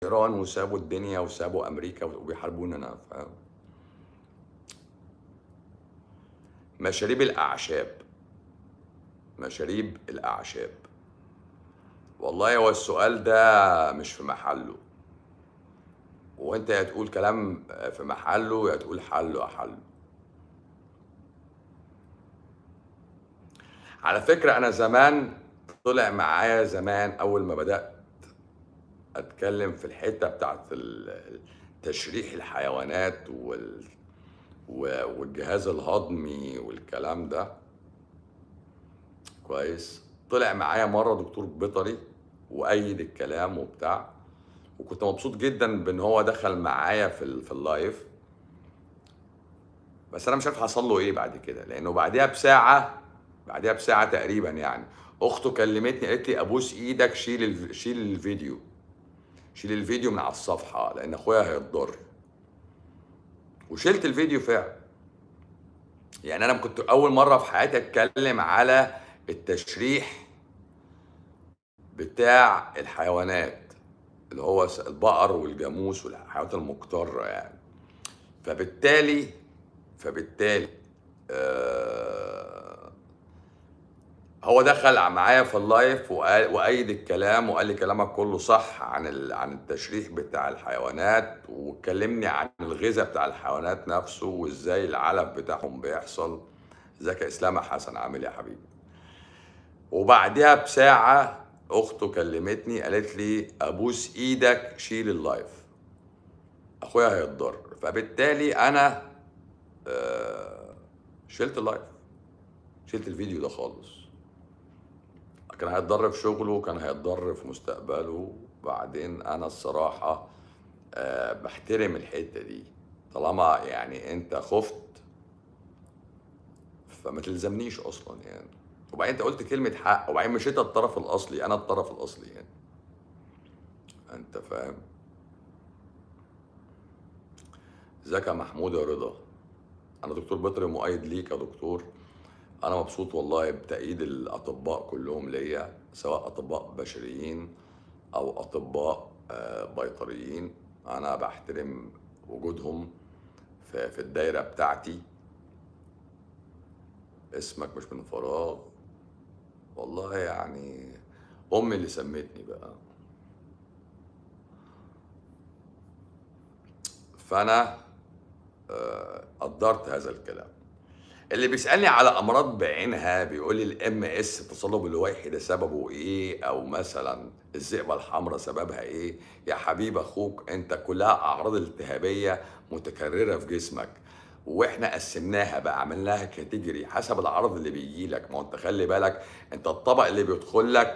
ايران وسابوا الدنيا وسابوا امريكا وبيحاربوننا فاهم مشاريب الاعشاب مشاريب الاعشاب والله هو السؤال ده مش في محله وانت يا تقول كلام في محله يا تقول حله حله على فكرة أنا زمان طلع معايا زمان أول ما بدأت أتكلم في الحتة بتاعت ال- تشريح الحيوانات وال و- والجهاز الهضمي والكلام ده كويس طلع معايا مرة دكتور بيطري وأيد الكلام وبتاع وكنت مبسوط جدا بان هو دخل معايا في ال- في اللايف بس انا مش عارف حصل له ايه بعد كده لانه بعديها بساعه بعديها بساعه تقريبا يعني اخته كلمتني قالت لي ابوس ايدك شيل الف... شيل الفيديو شيل الفيديو من على الصفحه لان اخويا هيتضر وشلت الفيديو فعلا يعني انا كنت اول مره في حياتي اتكلم على التشريح بتاع الحيوانات اللي هو س- البقر والجاموس والحيوانات المقترة يعني فبالتالي فبالتالي آه هو دخل معايا في اللايف وقال وأيد الكلام وقال لي كلامك كله صح عن ال... عن التشريح بتاع الحيوانات وكلمني عن الغذاء بتاع الحيوانات نفسه وازاي العلف بتاعهم بيحصل ازيك يا اسلام يا حسن عامل ايه يا حبيبي وبعدها بساعة أخته كلمتني قالت لي أبوس إيدك شيل اللايف أخويا هيتضر فبالتالي أنا آه، شلت اللايف شلت الفيديو ده خالص كان هيتضر في شغله كان هيتضر في مستقبله بعدين أنا الصراحة آه، بحترم الحتة دي طالما يعني أنت خفت فما تلزمنيش اصلا يعني وبعدين انت قلت كلمه حق وبعدين مش انت الطرف الاصلي انا الطرف الاصلي يعني انت فاهم ازيك يا محمود يا رضا انا دكتور بطري مؤيد ليك يا دكتور انا مبسوط والله بتأييد الاطباء كلهم ليا سواء اطباء بشريين او اطباء آه، بيطريين انا بحترم وجودهم في في الدايره بتاعتي اسمك مش من فراغ والله يعني امي اللي سمتني بقى فانا آه، قدرت هذا الكلام اللي بيسالني على امراض بعينها بيقول لي الام اس التصلب اللويحي ده سببه ايه او مثلا الذئبه الحمراء سببها ايه يا حبيب اخوك انت كلها اعراض التهابيه متكرره في جسمك واحنا قسمناها بقى عملناها كاتيجوري حسب العرض اللي بيجي لك ما هو انت خلي بالك انت الطبق اللي بيدخل لك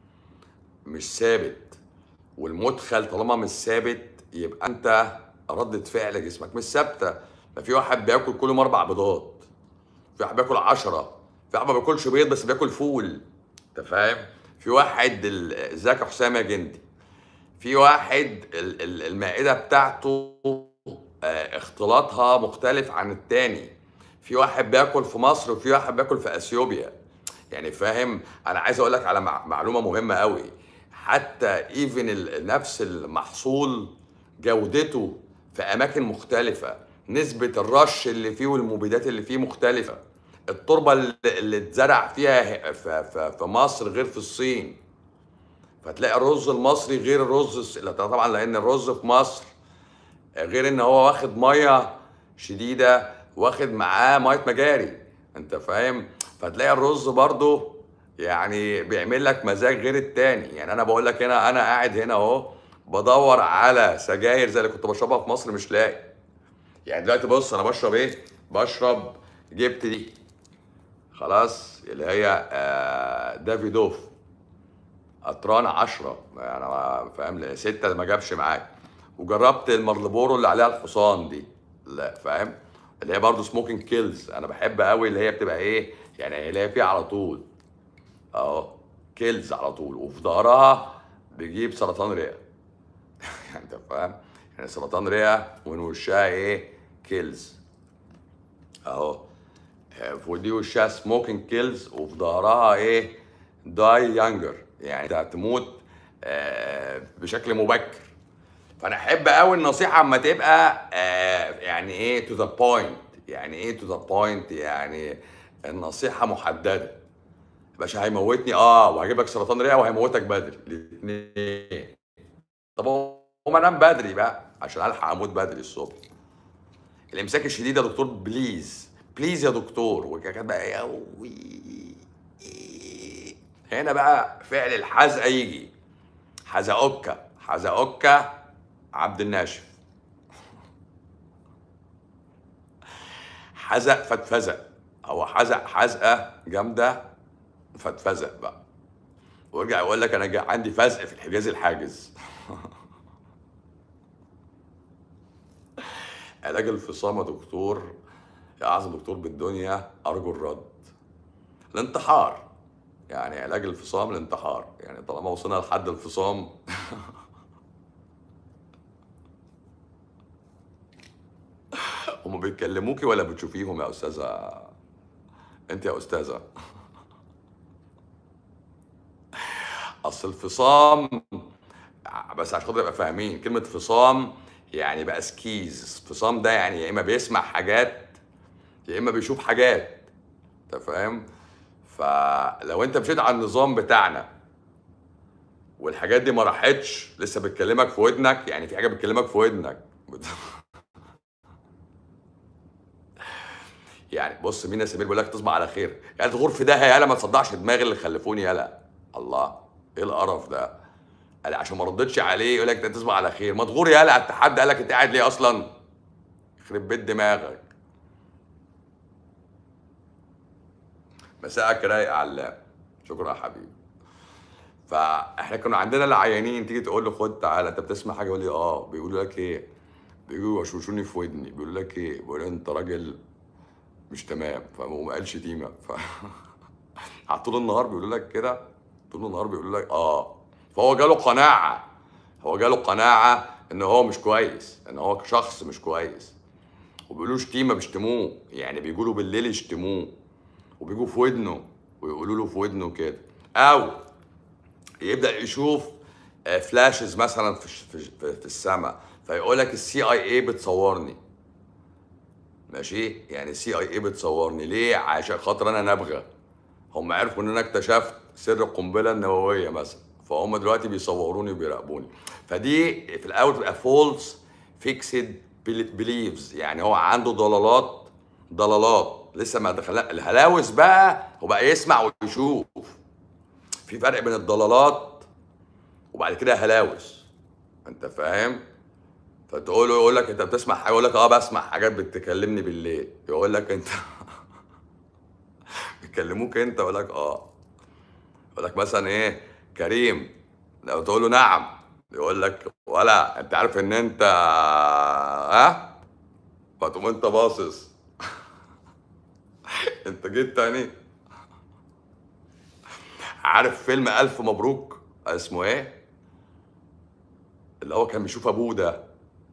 مش ثابت والمدخل طالما مش ثابت يبقى انت ردة فعل جسمك مش ثابته ما في واحد بياكل كل يوم اربع بيضات في واحد بياكل عشرة في واحد ما بياكلش بيض بس بياكل فول انت فاهم في واحد ال- ازيك يا حسام يا جندي في واحد ال- ال- المائدة بتاعته آه، اختلاطها مختلف عن التاني في واحد بياكل في مصر وفي واحد بياكل في اثيوبيا يعني فاهم انا عايز اقول لك على مع- معلومه مهمه قوي حتى ايفن نفس المحصول جودته في اماكن مختلفه نسبه الرش اللي فيه والمبيدات اللي فيه مختلفه التربه اللي اللي اتزرع فيها في, في, في مصر غير في الصين فتلاقي الرز المصري غير الرز الس- لا طبعا لان الرز في مصر غير ان هو واخد ميه شديده واخد معاه ميه مجاري انت فاهم فتلاقي الرز برضو يعني بيعمل لك مزاج غير التاني يعني انا بقول لك هنا انا قاعد هنا اهو بدور على سجاير زي اللي كنت بشربها في مصر مش لاقي يعني دلوقتي بص انا بشرب ايه بشرب جبت دي خلاص اللي هي آه، دافيدوف قطران 10 يعني ما فاهم لأن ستة ما جابش معاك وجربت المارلبورو اللي عليها الحصان دي لا فاهم اللي هي برضه سموكينج كيلز انا بحب قوي اللي هي بتبقى ايه يعني اللي هي فيها على طول اهو كيلز على طول وفي ظهرها بيجيب سرطان رئه يعني انت فاهم يعني سرطان رئه ومن وشها ايه كيلز اهو ودي وشها سموكينج كيلز وفي ظهرها ايه داي يانجر يعني انت هتموت آه، بشكل مبكر فانا احب قوي النصيحه اما تبقى آه يعني ايه تو ذا بوينت يعني ايه تو ذا بوينت يعني النصيحه محدده باشا هيموتني اه وهجيب لك سرطان رئه وهيموتك بدري الاثنين طب قوم انام بدري بقى عشان الحق اموت بدري الصبح الامساك الشديد يا دكتور بليز بليز يا دكتور وكان بقى يا هنا بقى فعل الحزقه يجي حزقوكا حزقوكا عبد الناشف حزق فتفزق او حزق حزقه جامده فتفزق بقى ويرجع يقول لك انا جا- عندي فزق في الحجاز الحاجز علاج الفصام يا دكتور يا اعظم دكتور بالدنيا ارجو الرد الانتحار يعني علاج الفصام الانتحار يعني طالما وصلنا لحد الفصام هم بيتكلموكي ولا بتشوفيهم يا استاذه انت يا استاذه اصل الفصام بس عشان خاطر نبقى فاهمين كلمه فصام يعني بقى سكيز فصام ده يعني يا اما بيسمع حاجات يا اما بيشوف حاجات انت فاهم فلو انت مشيت على النظام بتاعنا والحاجات دي ما راحتش لسه بتكلمك في ودنك يعني في حاجه بتكلمك في ودنك يعني بص مين يا سمير بيقول لك تصبح على خير يعني تغور في ده يالا ما تصدعش دماغي اللي خلفوني يالا الله ايه القرف ده قال عشان ما ردتش عليه يقول لك ده تصبح على خير ما تغور يالا على التحدي قال لك انت قاعد ليه اصلا يخرب بيت دماغك مساءك رايق يا علام شكرا يا حبيبي فاحنا كنا عندنا العيانين تيجي تقول له خد تعالى انت بتسمع حاجه يقول لي اه بيقولوا لك ايه بيجوا يشوشوني في ودني بيقولوا لك ايه بيقولوا انت راجل مش تمام فما قالش شتيمه ف على طول النهار بيقولوا لك كده طول النهار بيقولوا لك اه فهو جاله قناعه هو جاله قناعه ان هو مش كويس ان هو شخص مش كويس وبيقولوا شتيمه بيشتموه يعني بيجوا له بالليل يشتموه وبيجوا في ودنه ويقولوا له في ودنه كده او يبدا يشوف آه، فلاشز مثلا في الش- في في- في السماء فيقول لك السي اي اي بتصورني ماشي يعني السي اي اي بتصورني ليه عشان خاطر انا نابغه هم عرفوا ان انا اكتشفت سر القنبله النوويه مثلا فهم دلوقتي بيصوروني وبيراقبوني فدي في الاول تبقى فولس فيكسد بليفز يعني هو عنده ضلالات ضلالات لسه ما دخل الهلاوس بقى هو بقى يسمع ويشوف في فرق بين الضلالات وبعد كده هلاوس انت فاهم فتقول له يقول لك انت بتسمع حاجه يقول لك اه بسمع حاجات بتكلمني بالليل يقول لك انت بيكلموك انت يقول لك اه يقول لك مثلا ايه كريم لو تقول له نعم يقول لك ولا انت عارف ان انت ها فتقوم انت باصص انت جيت تاني عارف فيلم الف مبروك اسمه ايه اللي هو كان بيشوف ابوه ده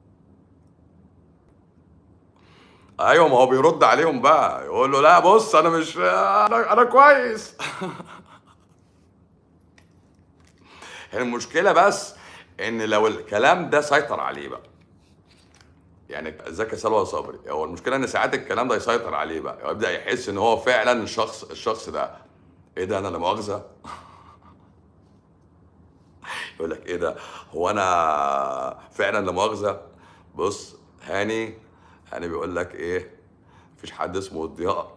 ايوه ما هو بيرد عليهم بقى يقول له لا بص انا مش انا انا كويس هي المشكله بس ان لو الكلام ده سيطر عليه بقى يعني ازيك يا سلوى صبري هو المشكله ان ساعات الكلام ده يسيطر عليه بقى هو يبدا يحس ان هو فعلا الشخص الشخص ده ايه ده انا لا مؤاخذه يقول لك ايه ده هو انا فعلا لا مؤاخذه بص هاني هاني بيقول لك ايه مفيش حد اسمه الضياء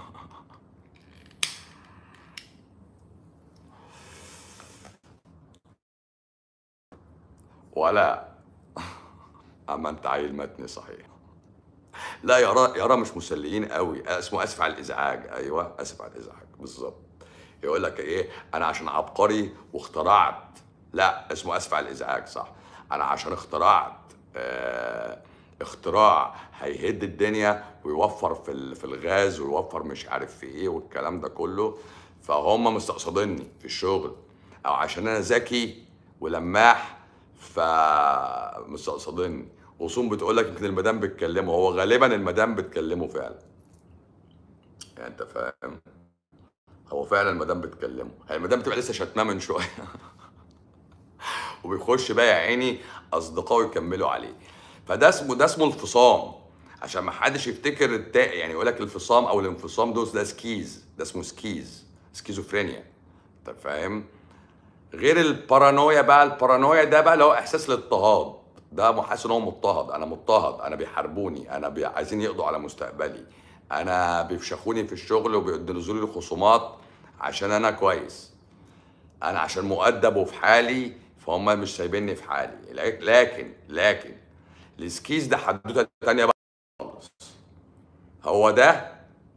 ولا اما انت عيل متني صحيح لا يرى يرى مش مسليين قوي اسمه اسف على الازعاج ايوه اسف على الازعاج بالظبط يقول لك ايه انا عشان عبقري واخترعت لا اسمه اسف على الازعاج صح انا عشان اخترعت آه اختراع هيهد الدنيا ويوفر في ال- في الغاز ويوفر مش عارف في ايه والكلام ده كله فهم مستقصديني في الشغل او عشان انا ذكي ولماح فمستقصديني وصوم بتقول لك يمكن المدام بتكلمه هو غالبا المدام بتكلمه فعلا يعني انت فاهم هو فعلا المدام بتكلمه هي المدام بتبقى لسه شتماه من شويه وبيخش بقى يا عيني اصدقائه يكملوا عليه فده اسمه ده اسمه الفصام عشان ما حدش يفتكر التا يعني يقول لك الفصام او الانفصام دوس ده سكيز ده اسمه سكيز سكيزوفرينيا انت فاهم غير البارانويا بقى البارانويا ده بقى اللي هو احساس الاضطهاد ده حاسس ان هو مضطهد انا مضطهد انا بيحاربوني انا بي... عايزين يقضوا على مستقبلي انا بيفشخوني في الشغل وبينزلوا لي خصومات عشان انا كويس انا عشان مؤدب وفي حالي فهم مش سايبيني في حالي لكن لكن السكيز ده حدوته تانية بقى خالص هو ده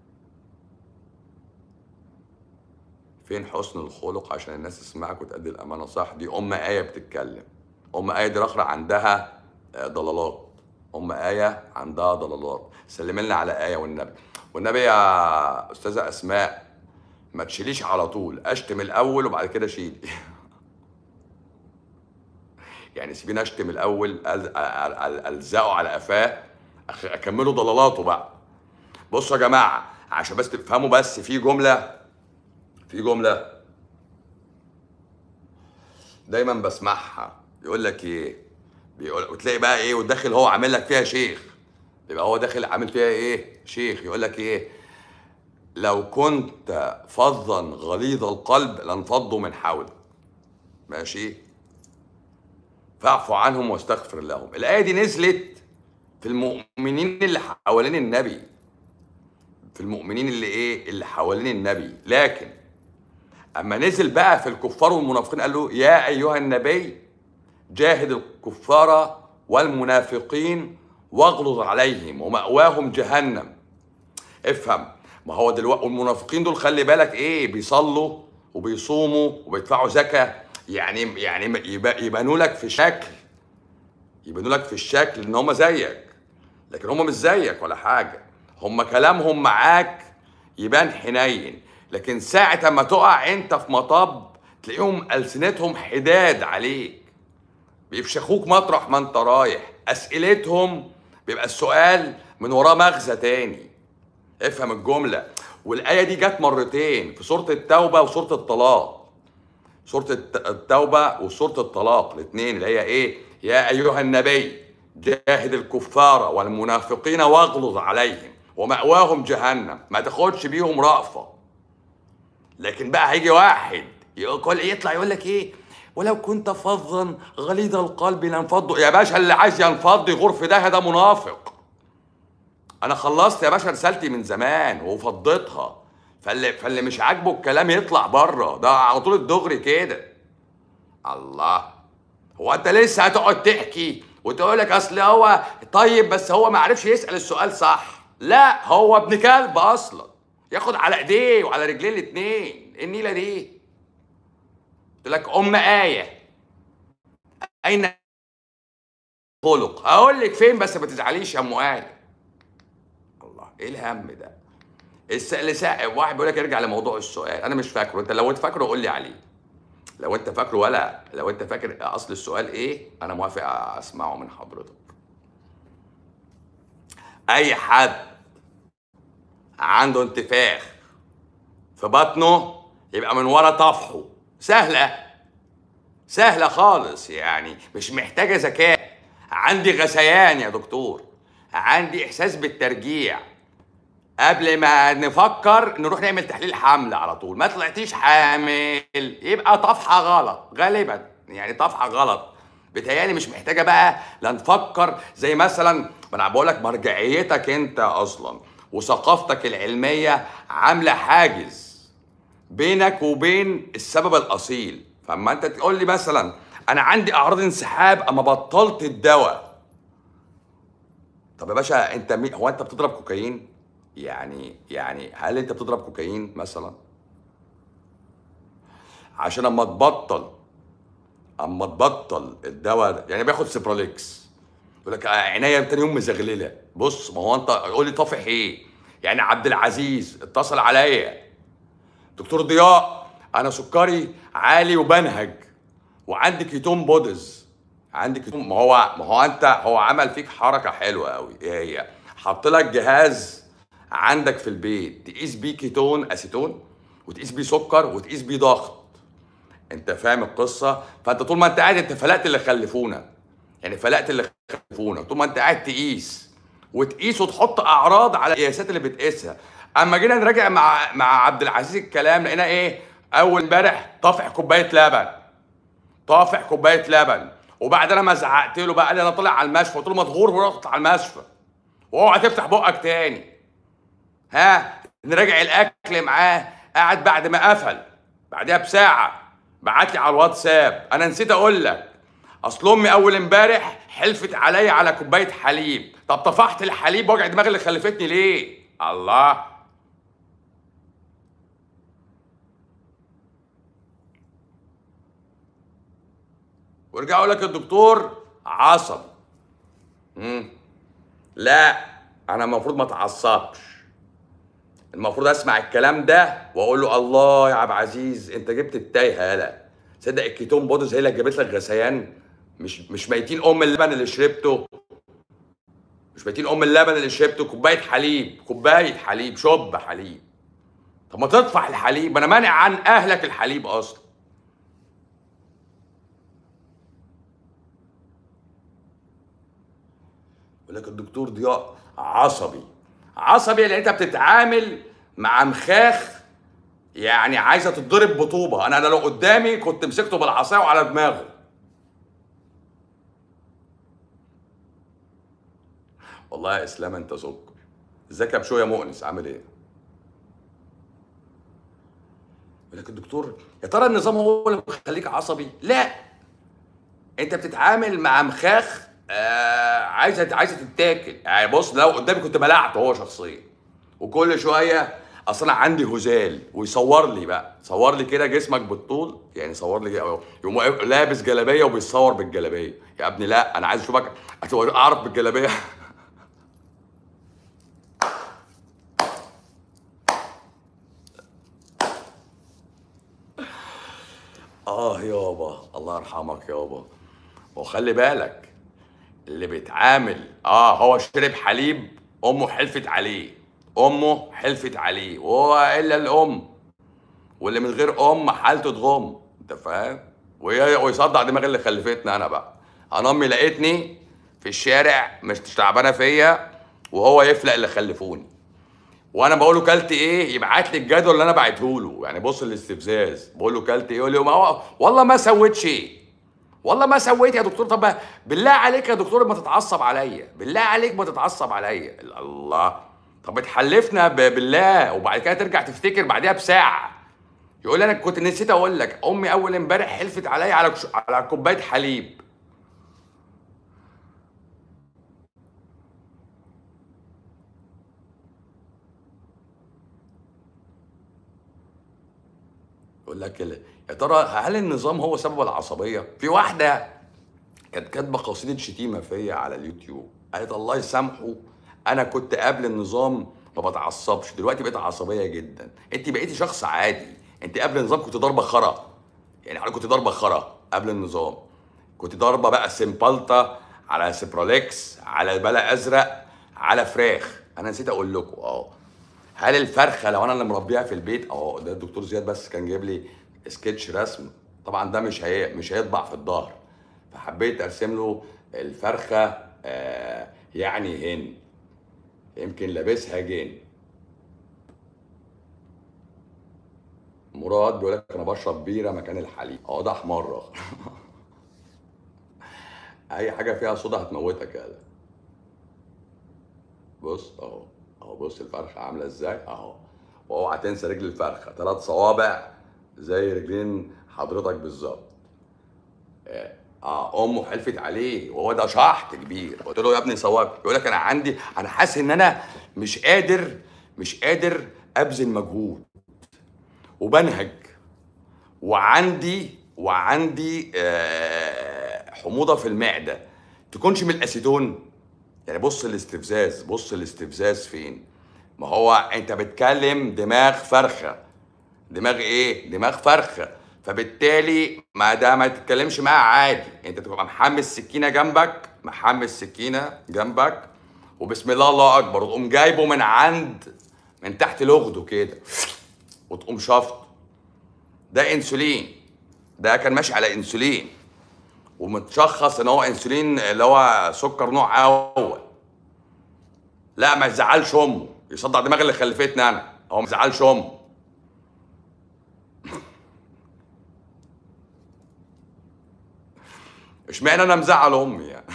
فين حسن الخلق عشان الناس تسمعك وتأدي الأمانة صح دي أم آية بتتكلم أم آية دي رخرة عندها آه، ضلالات أم آية عندها ضلالات سلم لنا على آية والنبي والنبي يا أستاذة أسماء ما تشيليش على طول أشتم الأول وبعد كده شيلي يعني سيبيني أشتم الأول أل- أل- أل- ألزقه على قفاه أخ- أكمله ضلالاته بقى بصوا يا جماعة عشان بس تفهموا بس في جملة في جملة دايما بسمعها يقول لك ايه بيقول وتلاقي بقى ايه وداخل هو عامل لك فيها شيخ يبقى هو داخل عامل فيها ايه شيخ يقول لك ايه لو كنت فظا غليظ القلب لانفضوا من حولك ماشي فاعفو عنهم واستغفر لهم الايه دي نزلت في المؤمنين اللي حوالين النبي في المؤمنين اللي ايه اللي حوالين النبي لكن اما نزل بقى في الكفار والمنافقين قال له يا ايها النبي جاهد الكفار والمنافقين واغلظ عليهم ومأواهم جهنم افهم ما هو دلوقتي والمنافقين دول خلي بالك ايه بيصلوا وبيصوموا وبيدفعوا زكاة يعني يعني يبا- يبانوا لك في شكل يبانوا لك في الشكل ان هم زيك لكن هم مش زيك ولا حاجة هم كلامهم معاك يبان حنين لكن ساعة ما تقع انت في مطب تلاقيهم ألسنتهم حداد عليك بيفشخوك مطرح ما انت رايح أسئلتهم بيبقى السؤال من وراه مغزى تاني افهم الجملة والآية دي جت مرتين في سورة التوبة وسورة الطلاق سورة الت- التوبة وسورة الطلاق الاثنين اللي هي ايه يا أيها النبي جاهد الكفار والمنافقين واغلظ عليهم ومأواهم جهنم ما تاخدش بيهم رأفة لكن بقى هيجي واحد يقول يطلع يقول لك ايه ولو كنت فظا غليظ القلب لانفضوا يا باشا اللي عايز ينفض يغور في ده ده منافق انا خلصت يا باشا رسالتي من زمان وفضيتها فاللي فاللي مش عاجبه الكلام يطلع بره ده على طول الدغري كده الله هو انت لسه هتقعد تحكي وتقول لك اصل هو طيب بس هو ما عرفش يسال السؤال صح لا هو ابن كلب اصلا ياخد على ايديه وعلى رجليه الاثنين ايه النيله دي قلت لك ام ايه اين خلق هقول لك فين بس ما تزعليش يا ام ايه الله ايه الهم ده الس- اللي سا- واحد بيقول لك ارجع لموضوع السؤال انا مش فاكره انت لو انت فاكره قول لي عليه لو انت فاكره ولا لو انت فاكر اصل السؤال ايه انا موافق اسمعه من حضرتك اي حد عنده انتفاخ في بطنه يبقى من ورا طفحه سهله سهله خالص يعني مش محتاجه ذكاء عندي غثيان يا دكتور عندي احساس بالترجيع قبل ما نفكر نروح نعمل تحليل حمل على طول ما طلعتيش حامل يبقى طفحه غلط غالبا يعني طفحه غلط بتهيألي مش محتاجه بقى لا نفكر زي مثلا ما انا بقول لك مرجعيتك انت اصلا وثقافتك العلميه عامله حاجز بينك وبين السبب الاصيل فاما انت تقول لي مثلا انا عندي اعراض انسحاب اما بطلت الدواء طب يا باشا انت مي... هو انت بتضرب كوكايين يعني يعني هل انت بتضرب كوكايين مثلا عشان اما تبطل اما تبطل الدواء ده يعني باخد سيبراليكس يقول لك آه، عينيا تاني يوم مزغلله بص ما هو انت قول لي طافح ايه يعني عبد العزيز اتصل عليا دكتور ضياء انا سكري عالي وبنهج وعندي كيتون بودز عندي كيتون ما هو ما هو انت هو عمل فيك حركه حلوه قوي ايه هي حط لك جهاز عندك في البيت تقيس بيه كيتون اسيتون وتقيس بيه سكر وتقيس بيه ضغط انت فاهم القصه فانت طول ما انت قاعد انت فلقت اللي خلفونا يعني فلقت اللي خلفونا طول ما انت قاعد تقيس وتقيس وتحط اعراض على القياسات اللي بتقيسها اما جينا نراجع مع مع عبد العزيز الكلام لقينا ايه اول امبارح طافح كوبايه لبن طافح كوبايه لبن وبعد انا ما زعقت له بقى قال لي انا طالع على المشفى قلت له مدغور ورحت على المشفى واوعى تفتح بقك تاني ها نراجع الاكل معاه قاعد بعد ما قفل بعدها بساعه بعت لي على الواتساب انا نسيت اقول لك اصل امي اول امبارح حلفت عليا على كوبايه حليب طب طفحت الحليب وجع دماغي اللي خلفتني ليه الله وارجع اقول لك الدكتور عصب مم. لا انا المفروض ما اتعصبش المفروض اسمع الكلام ده واقول له الله يا عبد العزيز انت جبت التايهه يالا تصدق الكيتون بودز هي اللي جابت لك غثيان مش مش ميتين ام اللبن اللي شربته مش ميتين ام اللبن اللي شربته كوبايه حليب كوبايه حليب شب حليب طب ما تطفح الحليب انا مانع عن اهلك الحليب اصلا يقول لك الدكتور ضياء عصبي عصبي لان انت بتتعامل مع مخاخ يعني عايزه تتضرب بطوبه انا لو قدامي كنت مسكته بالعصايه وعلى دماغه والله يا اسلام انت سكر ازيك يا بشويه مؤنس عامل ايه يقول لك الدكتور يا ترى النظام هو اللي مخليك عصبي لا انت بتتعامل مع مخاخ آه عايزه عايزه تتاكل يعني بص لو قدامي كنت بلعته هو شخصيا وكل شويه اصل انا عندي هزال ويصور لي بقى صور لي كده جسمك بالطول يعني صور لي كده يقوم واقف لابس جلابيه وبيصور بالجلابيه يا ابني لا انا عايز اشوفك اعرف بالجلابيه اه يابا الله يرحمك يابا وخلي بالك اللي بيتعامل اه هو شرب حليب امه حلفت عليه امه حلفت عليه وهو الا الام واللي من غير ام حالته تغم انت فاهم وهي- ويصدع دماغ اللي خلفتني انا بقى انا امي لقيتني في الشارع مش تعبانه فيا وهو يفلق اللي خلفوني وانا بقول له كلت ايه يبعت لي الجدول اللي انا بعته له يعني بص الاستفزاز بقول له كلت ايه يقول لي ما هو والله ما سويت شيء والله ما سويت يا دكتور طب بالله عليك يا دكتور ما تتعصب عليا بالله عليك ما تتعصب عليا الله طب اتحلفنا ب- بالله وبعد كده ترجع تفتكر بعدها بساعه يقول لي انا كنت نسيت اقول لك امي اول امبارح حلفت عليا على كش- على كوبايه حليب يقول لك ال- يا ترى هل النظام هو سبب العصبيه في واحده كانت كاتبه قصيده شتيمه فيا على اليوتيوب قالت الله يسامحه انا كنت قبل النظام ما بتعصبش دلوقتي بقيت عصبيه جدا انت بقيتي شخص عادي انت قبل النظام كنت ضاربه خرا يعني انا كنت ضاربه خرا قبل النظام كنت ضاربه بقى سيمبالتا على سيبروليكس على بلا ازرق على فراخ انا نسيت اقول لكم اه هل الفرخه لو انا اللي مربيها في البيت اه ده الدكتور زياد بس كان جايب لي سكتش رسم طبعا ده مش هي مش هيطبع في الظهر فحبيت ارسم له الفرخه آه يعني هن يمكن لابسها جن مراد بيقول لك انا بشرب بيره مكان الحليب اه ده حمار اي حاجه فيها صودا هتموتك يا ده بص اهو اهو بص الفرخه عامله ازاي اهو واوعى تنسى رجل الفرخه ثلاث صوابع زي رجلين حضرتك بالظبط اه امه حلفت عليه وهو ده شحط كبير قلت له يا ابني صواب يقول لك انا عندي انا حاسس ان انا مش قادر مش قادر ابذل مجهود وبنهج وعندي وعندي آه حموضه في المعده تكونش من الاسيتون يعني بص الاستفزاز بص الاستفزاز فين ما هو انت بتكلم دماغ فرخه دماغ ايه دماغ فرخه فبالتالي ما ده ما تتكلمش معاه عادي انت تبقى محمل سكينه جنبك محمل سكينه جنبك وبسم الله الله اكبر وتقوم جايبه من عند من تحت لغده كده وتقوم شافطه ده انسولين ده كان ماشي على انسولين ومتشخص ان هو انسولين اللي هو سكر نوع اول لا ما يزعلش امه يصدع دماغ اللي خلفتني انا هو ما يزعلش امه اشمعنى انا مزعل امي يعني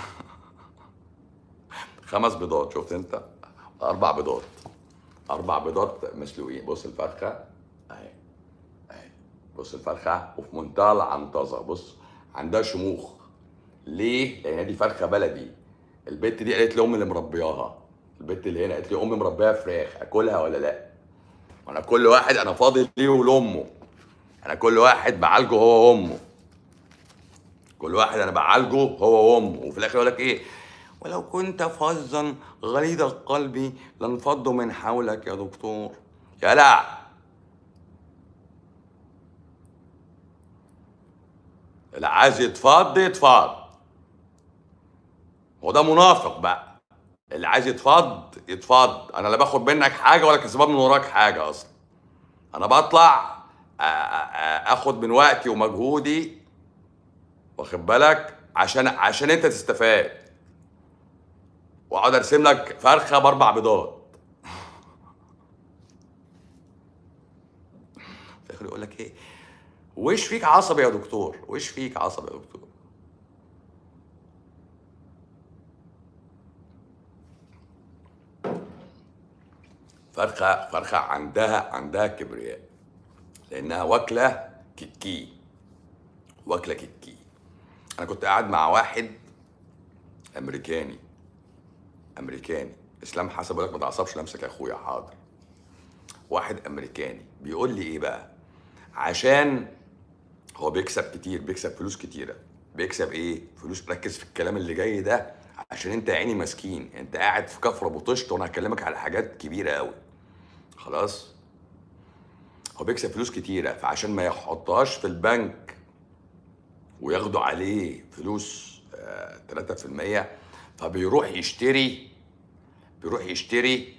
خمس بيضات شفت انت اربع بيضات اربع بيضات مسلوقين بص الفرخه اهي اهي بص الفرخه وفي منتهى العنطزه بص عندها شموخ ليه؟ لان دي فرخه بلدي البت دي قالت لي امي اللي مربياها البت اللي هنا قالت لي امي مربيها فراخ اكلها ولا لا؟ وانا كل واحد انا فاضل ليه ولامه انا كل واحد بعالجه هو وامه كل واحد انا بعالجه هو وامه وفي الاخر يقول لك ايه ولو كنت فظا غليظ القلب لانفضوا من حولك يا دكتور يا لا اللي عايز يتفض يتفض هو ده منافق بقى اللي عايز يتفض يتفض انا لا باخد منك حاجه ولا كسبان من وراك حاجه اصلا انا بطلع آ- آ- آ- اخد من وقتي ومجهودي واخد بالك عشان عشان انت تستفاد واقعد ارسم لك فرخه باربع بيضات في الاخر يقول لك ايه وش فيك عصبي يا دكتور وش فيك عصبي يا دكتور فرخه فرخه عندها عندها كبرياء لانها واكله كيكي واكله كيكي انا كنت قاعد مع واحد امريكاني امريكاني اسلام حسن بيقول لك ما تعصبش نفسك يا اخويا حاضر واحد امريكاني بيقول لي ايه بقى عشان هو بيكسب كتير بيكسب فلوس كتيره بيكسب ايه فلوس ركز في الكلام اللي جاي ده عشان انت يا عيني مسكين انت قاعد في كفر ابو طشت وانا هكلمك على حاجات كبيره قوي خلاص هو بيكسب فلوس كتيره فعشان ما يحطهاش في البنك وياخدوا عليه فلوس آه، 3% فبيروح يشتري بيروح يشتري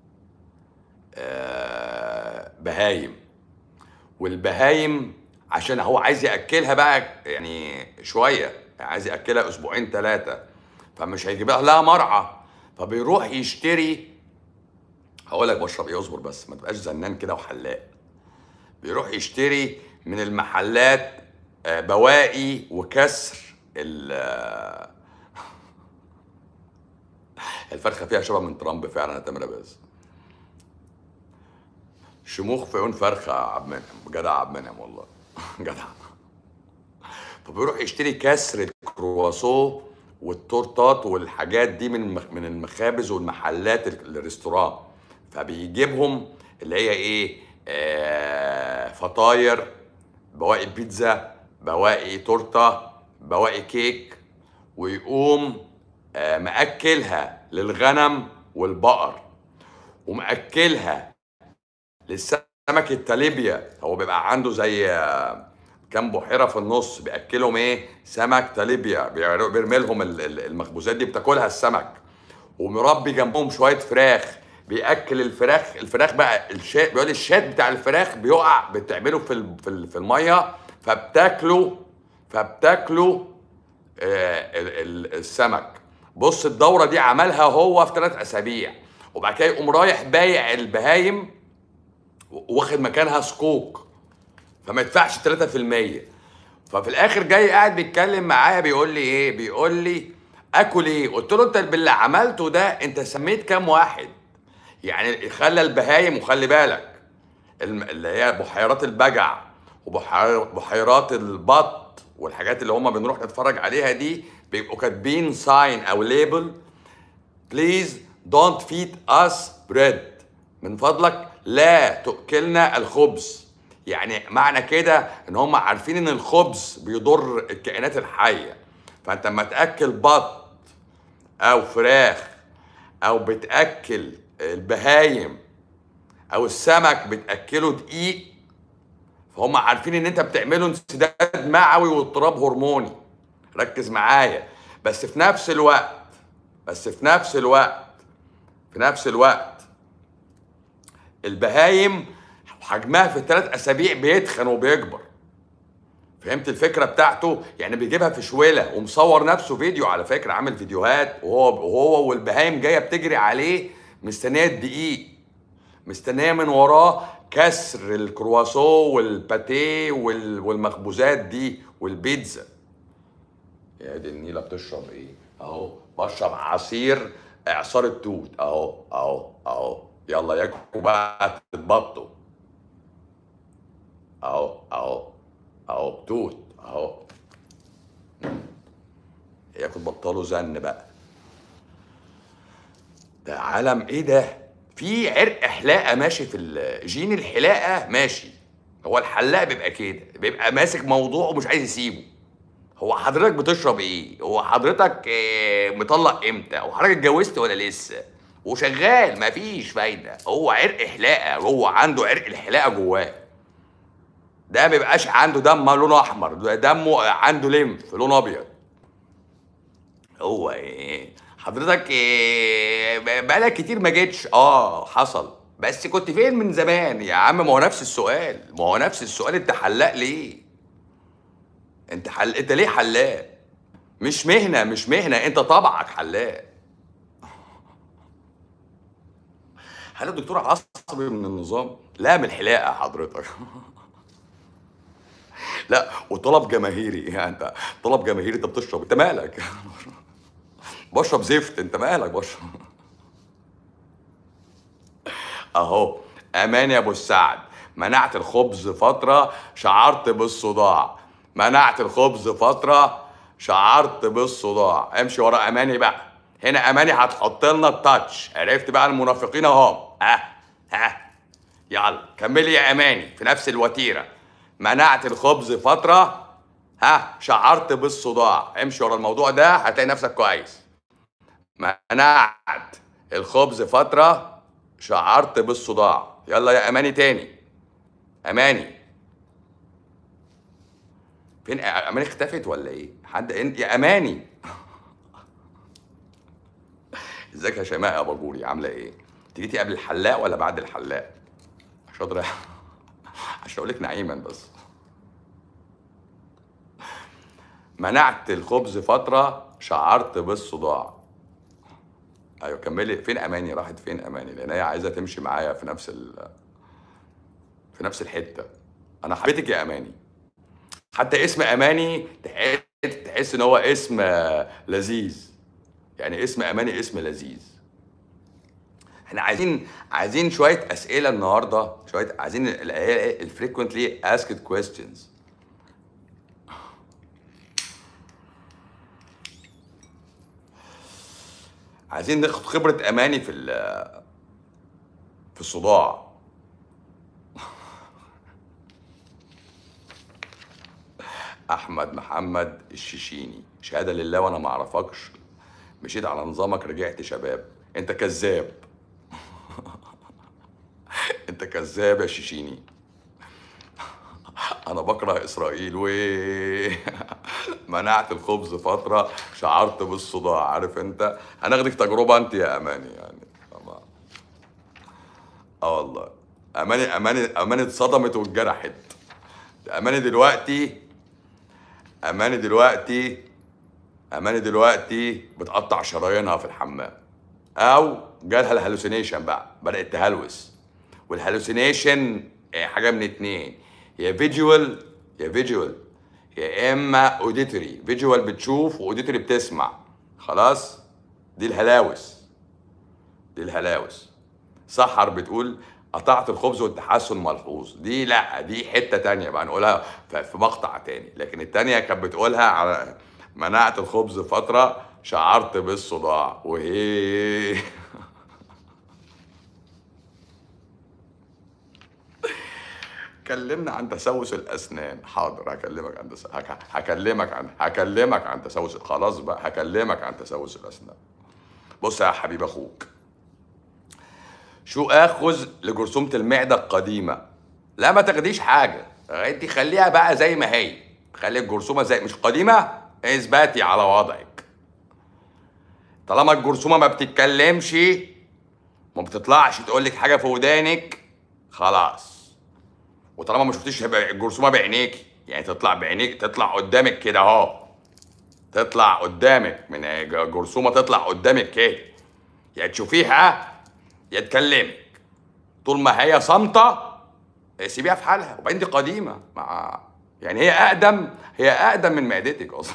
آه، بهايم والبهايم عشان هو عايز ياكلها بقى يعني شويه يعني عايز ياكلها اسبوعين ثلاثه فمش هيجيبها لها مرعى فبيروح يشتري هقول لك بشرب ايه اصبر بس ما تبقاش زنان كده وحلاق بيروح يشتري من المحلات آه، بواقي وكسر ال آه، الفرخه فيها شبه من ترامب فعلا يا تامر باز شموخ في عيون فرخه يا عبد المنعم جدع عبد المنعم والله جدع فبيروح يشتري كسر الكرواسون والتورتات والحاجات دي من المخ- من المخابز والمحلات ال- الريستوران فبيجيبهم اللي هي ايه آه فطاير بواقي بيتزا بواقي تورته بواقي كيك ويقوم آه مأكلها للغنم والبقر ومأكلها للسمك التاليبيا هو بيبقى عنده زي آه، كام بحيره في النص بياكلهم ايه سمك تاليبيا بيعر- بيرمي لهم ال- ال- المخبوزات دي بتاكلها السمك ومربي جنبهم شويه فراخ بياكل الفراخ الفراخ بقى الشات بيقول الشات بتاع الفراخ بيقع بتعمله في ال- في ال- في الميه فبتاكله فبتاكله آه، ال- ال- السمك بص الدوره دي عملها هو في ثلاث اسابيع وبعد كده يقوم رايح بايع البهايم واخد مكانها سكوك فما يدفعش 3% ففي الاخر جاي قاعد بيتكلم معايا بيقول لي ايه بيقول لي اكل ايه قلت له انت باللي عملته ده انت سميت كام واحد يعني خلى البهايم وخلي بالك الم- اللي هي بحيرات البجع وبحيرات البط والحاجات اللي هم بنروح نتفرج عليها دي بيبقوا كاتبين ساين او ليبل بليز دونت فيد اس بريد من فضلك لا تؤكلنا الخبز يعني معنى كده ان هم عارفين ان الخبز بيضر الكائنات الحيه فانت لما تاكل بط او فراخ او بتاكل البهايم او السمك بتاكله دقيق فهم عارفين ان انت بتعمله انسداد معوي واضطراب هرموني ركز معايا بس في نفس الوقت بس في نفس الوقت في نفس الوقت البهايم حجمها في الثلاث اسابيع بيتخن وبيكبر فهمت الفكره بتاعته يعني بيجيبها في شويله ومصور نفسه فيديو على فكره عامل فيديوهات وهو وهو والبهايم جايه بتجري عليه مستنيه الدقيق مستنيه من وراه كسر الكرواسون والباتيه وال- والمخبوزات دي والبيتزا يا دي النيله بتشرب ايه اهو بشرب عصير اعصار التوت اهو اهو اهو يلا ياكلوا بقى تتبطوا اهو اهو اهو توت اهو ياكل بطاله زن بقى ده عالم ايه ده في عرق حلاقه ماشي في ال- جين الحلاقه ماشي هو الحلاق بيبقى كده بيبقى ماسك موضوع ومش عايز يسيبه هو حضرتك بتشرب ايه هو حضرتك آه، مطلق امتى هو حضرتك اتجوزت ولا لسه وشغال مفيش فايده هو عرق حلاقه هو عنده عرق الحلاقه جواه ده ما بيبقاش عنده دم لونه احمر ده دمه عنده لمف لونه ابيض هو ايه حضرتك إيه بقالك كتير ما جيتش اه حصل بس كنت فين من زمان يا عم ما هو نفس السؤال ما هو نفس السؤال انت حلاق ليه انت حل... انت ليه حلاق مش مهنه مش مهنه انت طبعك حلاق هل الدكتور عصبي من النظام لا من الحلاقه حضرتك لا وطلب جماهيري يعني انت طلب جماهيري انت بتشرب انت مالك بشرب زفت انت مالك بشرب اهو امان يا ابو السعد منعت الخبز فتره شعرت بالصداع منعت الخبز فتره شعرت بالصداع امشي ورا اماني بقى هنا اماني هتحط لنا التاتش عرفت بقى المنافقين اهو ها ها يلا كملي يا اماني في نفس الوتيره منعت الخبز فتره ها شعرت بالصداع امشي ورا الموضوع ده هتلاقي نفسك كويس منعت الخبز فترة شعرت بالصداع يلا يا أماني تاني أماني فين أماني اختفت ولا إيه؟ حد انت يا أماني ازيك يا شيماء يا باجوري عاملة إيه؟ انت جيتي قبل الحلاق ولا بعد الحلاق؟ عشان أقدر عشان أقول لك نعيما بس منعت الخبز فترة شعرت بالصداع ايوه كملي فين اماني راحت فين اماني لان هي عايزه تمشي معايا في نفس ال في نفس الحته انا حبيتك يا اماني حتى اسم اماني تحس تحس ان هو اسم لذيذ يعني اسم اماني اسم لذيذ احنا عايزين عايزين شويه اسئله النهارده شويه عايزين الفريكونتلي اسكد كويستشنز عايزين ناخد خبرة أماني في ال- في الصداع أحمد محمد الشيشيني شهادة لله وأنا ما أعرفكش مشيت على نظامك رجعت شباب أنت كذاب أنت كذاب يا شيشيني انا بكره اسرائيل و منعت الخبز فتره شعرت بالصداع عارف انت هناخدك تجربه انت يا اماني يعني طبعا اه والله اماني اماني اماني اتصدمت واتجرحت اماني دلوقتي اماني دلوقتي اماني دلوقتي بتقطع شرايينها في الحمام او جالها الهلوسينيشن بقى بدات تهلوس والهلوسينيشن آه، حاجه من اتنين يا فيجوال يا فيجوال يا اما اوديتوري فيجوال بتشوف واوديتوري بتسمع خلاص دي الهلاوس دي الهلاوس سحر بتقول قطعت الخبز والتحسن ملحوظ دي لا دي حته تانية بقى نقولها في في مقطع تاني لكن التانية كانت بتقولها على منعت الخبز فتره شعرت بالصداع وهي كلمنا عن تسوس الاسنان حاضر هكلمك عن تس... هك... هكلمك عن هكلمك عن تسوس خلاص بقى هكلمك عن تسوس الاسنان بص يا حبيب اخوك شو اخذ لجرثومه المعده القديمه لا ما تاخديش حاجه انت خليها بقى زي ما هي خلي الجرثومه زي مش قديمه اثباتي على وضعك طالما الجرثومه ما بتتكلمش ما بتطلعش تقول لك حاجه في ودانك خلاص وطالما ما شفتيش الجرثومه بعينيكي يعني تطلع بعينيك تطلع قدامك كده اهو تطلع قدامك من جرثومه تطلع قدامك كده يا تشوفيها يا تكلمك طول ما هي صامته سيبيها في حالها وبعدين دي قديمه مع يعني هي اقدم هي اقدم من معدتك اصلا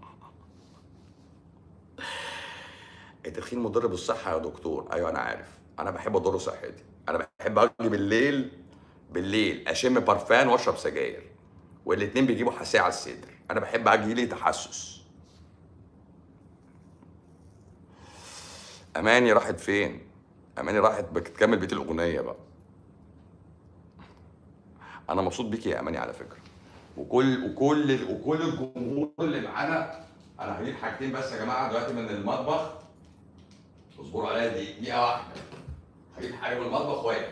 التدخين مضر بالصحه يا دكتور ايوه انا عارف انا بحب اضر صحتي انا بحب اجي بالليل بالليل اشم برفان واشرب سجاير والاتنين بيجيبوا حساسيه على الصدر انا بحب اجي لي تحسس اماني راحت فين اماني راحت بتكمل بيت الاغنيه بقى انا مبسوط بيكي يا اماني على فكره وكل وكل وكل الجمهور اللي معانا انا هجيب حاجتين بس يا جماعه دلوقتي من المطبخ اصبروا عليا دي دقيقه واحده هجيب حاجه من المطبخ واجي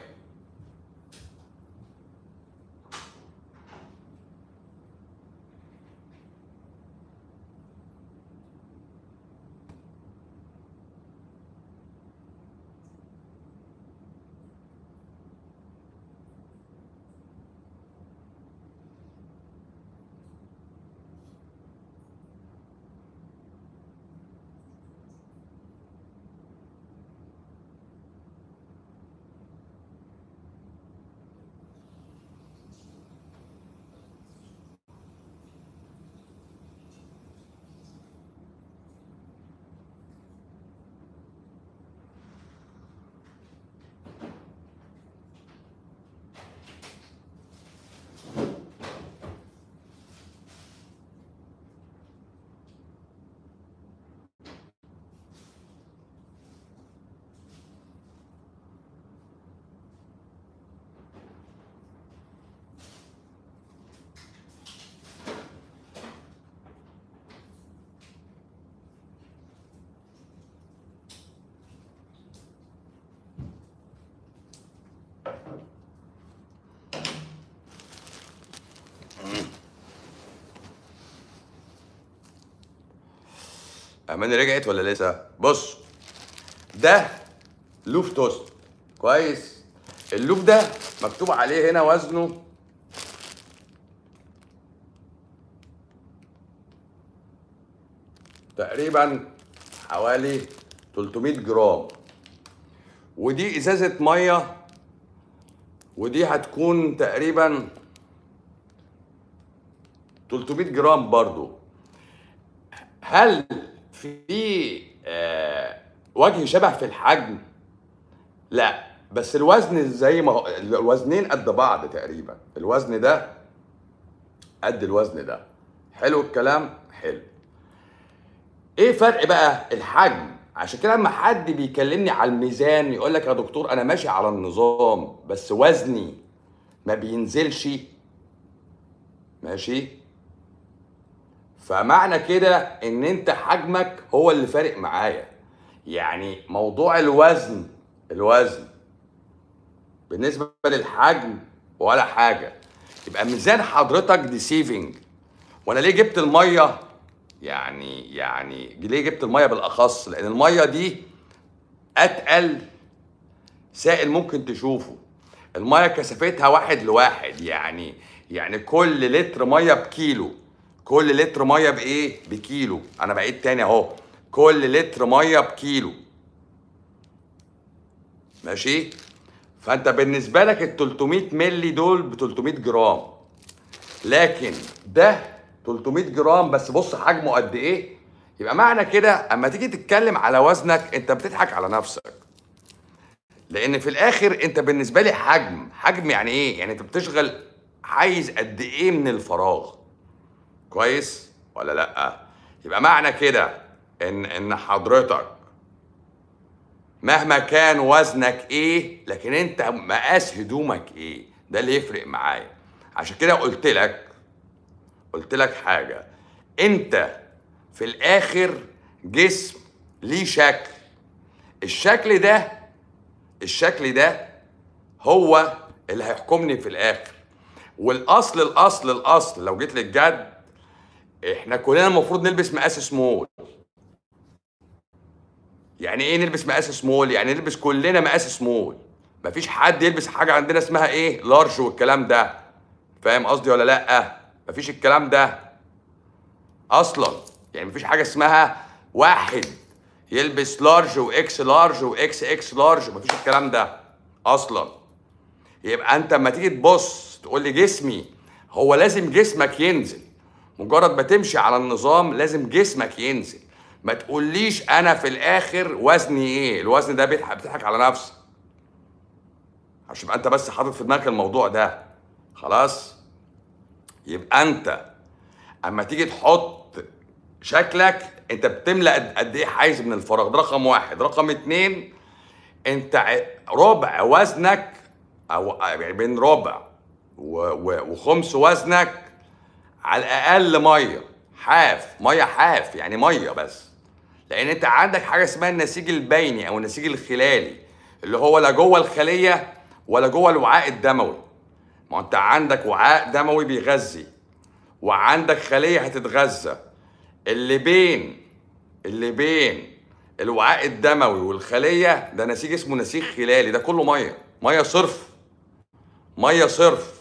اماني رجعت ولا لسه بص ده لوف توست كويس اللوف ده مكتوب عليه هنا وزنه تقريبا حوالي 300 جرام ودي ازازه ميه ودي هتكون تقريبا 300 جرام برضو هل في آه وجه شبه في الحجم لا بس الوزن زي ما هو الوزنين قد بعض تقريبا الوزن ده قد الوزن ده حلو الكلام حلو ايه فرق بقى الحجم عشان كده لما حد بيكلمني على الميزان يقول لك يا دكتور انا ماشي على النظام بس وزني ما بينزلش ماشي فمعنى كده ان انت حجمك هو اللي فارق معايا يعني موضوع الوزن الوزن بالنسبه للحجم ولا حاجه يبقى ميزان حضرتك ديسيفنج وانا ليه جبت الميه يعني يعني ليه جبت الميه بالاخص لان الميه دي اتقل سائل ممكن تشوفه الميه كثافتها واحد لواحد يعني يعني كل لتر ميه بكيلو كل لتر ميه بايه بكيلو انا بعيد تاني اهو كل لتر ميه بكيلو ماشي فانت بالنسبه لك ال 300 مللي دول ب 300 جرام لكن ده 300 جرام بس بص حجمه قد ايه يبقى معنى كده اما تيجي تتكلم على وزنك انت بتضحك على نفسك لان في الاخر انت بالنسبه لي حجم حجم يعني ايه يعني انت بتشغل عايز قد ايه من الفراغ كويس ولا لا يبقى معنى كده ان ان حضرتك مهما كان وزنك ايه لكن انت مقاس هدومك ايه ده اللي يفرق معايا عشان كده قلت لك قلت لك حاجه انت في الاخر جسم ليه شكل الشكل ده الشكل ده هو اللي هيحكمني في الاخر والاصل الاصل الاصل لو جيت للجد احنا كلنا المفروض نلبس مقاس سمول يعني ايه نلبس مقاس سمول يعني نلبس كلنا مقاس سمول مفيش حد يلبس حاجه عندنا اسمها ايه لارج والكلام ده فاهم قصدي ولا لا مفيش الكلام ده اصلا يعني مفيش حاجه اسمها واحد يلبس لارج واكس لارج واكس اكس لارج مفيش الكلام ده اصلا يبقى انت اما تيجي تبص تقول لي جسمي هو لازم جسمك ينزل مجرد ما تمشي على النظام لازم جسمك ينزل ما تقوليش انا في الاخر وزني ايه الوزن ده بيضحك بتضحك على نفسك عشان يبقى انت بس حاطط في دماغك الموضوع ده خلاص يبقى انت اما تيجي تحط شكلك انت بتملى قد- قد ايه حيز من الفراغ ده رقم واحد رقم اتنين انت ع- ربع وزنك او يعني بين ربع و- و- وخمس وزنك على الاقل ميه حاف ميه حاف يعني ميه بس لان انت عندك حاجه اسمها النسيج البيني او النسيج الخلالي اللي هو لا جوه الخليه ولا جوه الوعاء الدموي ما انت عندك وعاء دموي بيغذي وعندك خليه هتتغذى اللي بين اللي بين الوعاء الدموي والخليه ده نسيج اسمه نسيج خلالي ده كله ميه ميه صرف ميه صرف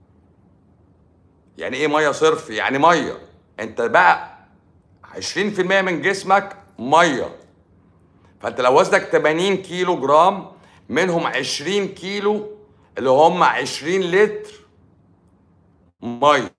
يعني ايه ميه صرف يعني ميه انت بقى 20% من جسمك ميه فانت لو وزنك 80 كيلو جرام منهم 20 كيلو اللي هم 20 لتر ميه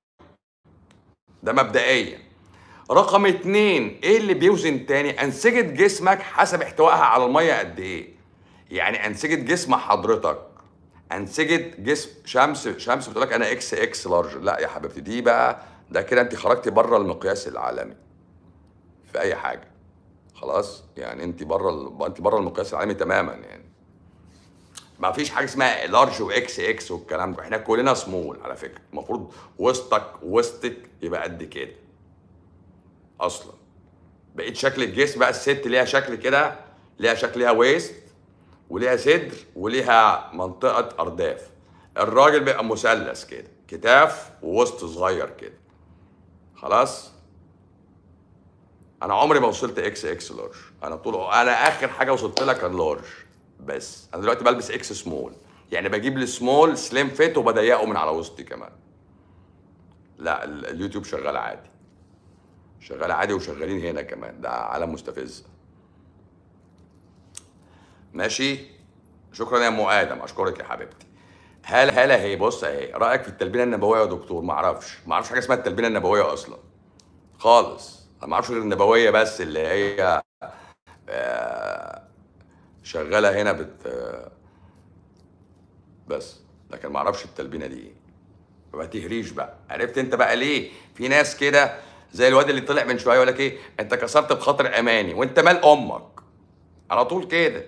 ده مبدئيا رقم اتنين ايه اللي بيوزن تاني انسجة جسمك حسب احتوائها على المية قد ايه يعني انسجة جسم حضرتك انسجة جسم شمس شمس بتقول لك انا اكس اكس لارج لا يا حبيبتي دي بقى ده كده انت خرجتي بره المقياس العالمي في اي حاجة خلاص يعني انت بره ال... انت بره المقياس العالمي تماما يعني ما فيش حاجه اسمها لارج واكس اكس والكلام ده احنا كلنا سمول على فكره المفروض وسطك وسطك يبقى قد كده اصلا بقيت شكل الجسم بقى الست ليها شكل كده ليها شكل ليها ويست وليها صدر وليها منطقه ارداف الراجل بيبقى مثلث كده كتاف ووسط صغير كده خلاص انا عمري ما وصلت اكس اكس لارج انا طول انا اخر حاجه وصلت لها كان لارج بس انا دلوقتي بلبس اكس سمول يعني بجيب السمول سليم فيت وبضيقه من على وسطي كمان لا ال- اليوتيوب شغال عادي شغال عادي وشغالين هنا كمان ده عالم مستفز ماشي شكرا يا ام ادم اشكرك يا حبيبتي هلا هلا هي بص اهي رايك في التلبينه النبويه يا دكتور ما اعرفش ما اعرفش حاجه اسمها التلبينه النبويه اصلا خالص انا ما اعرفش غير النبويه بس اللي هي آه، شغاله هنا بت آه، بس لكن ما اعرفش التلبينه دي ايه ما تهريش بقى عرفت انت بقى ليه في ناس كده زي الواد اللي طلع من شويه يقول لك ايه انت كسرت بخاطر اماني وانت مال امك على طول كده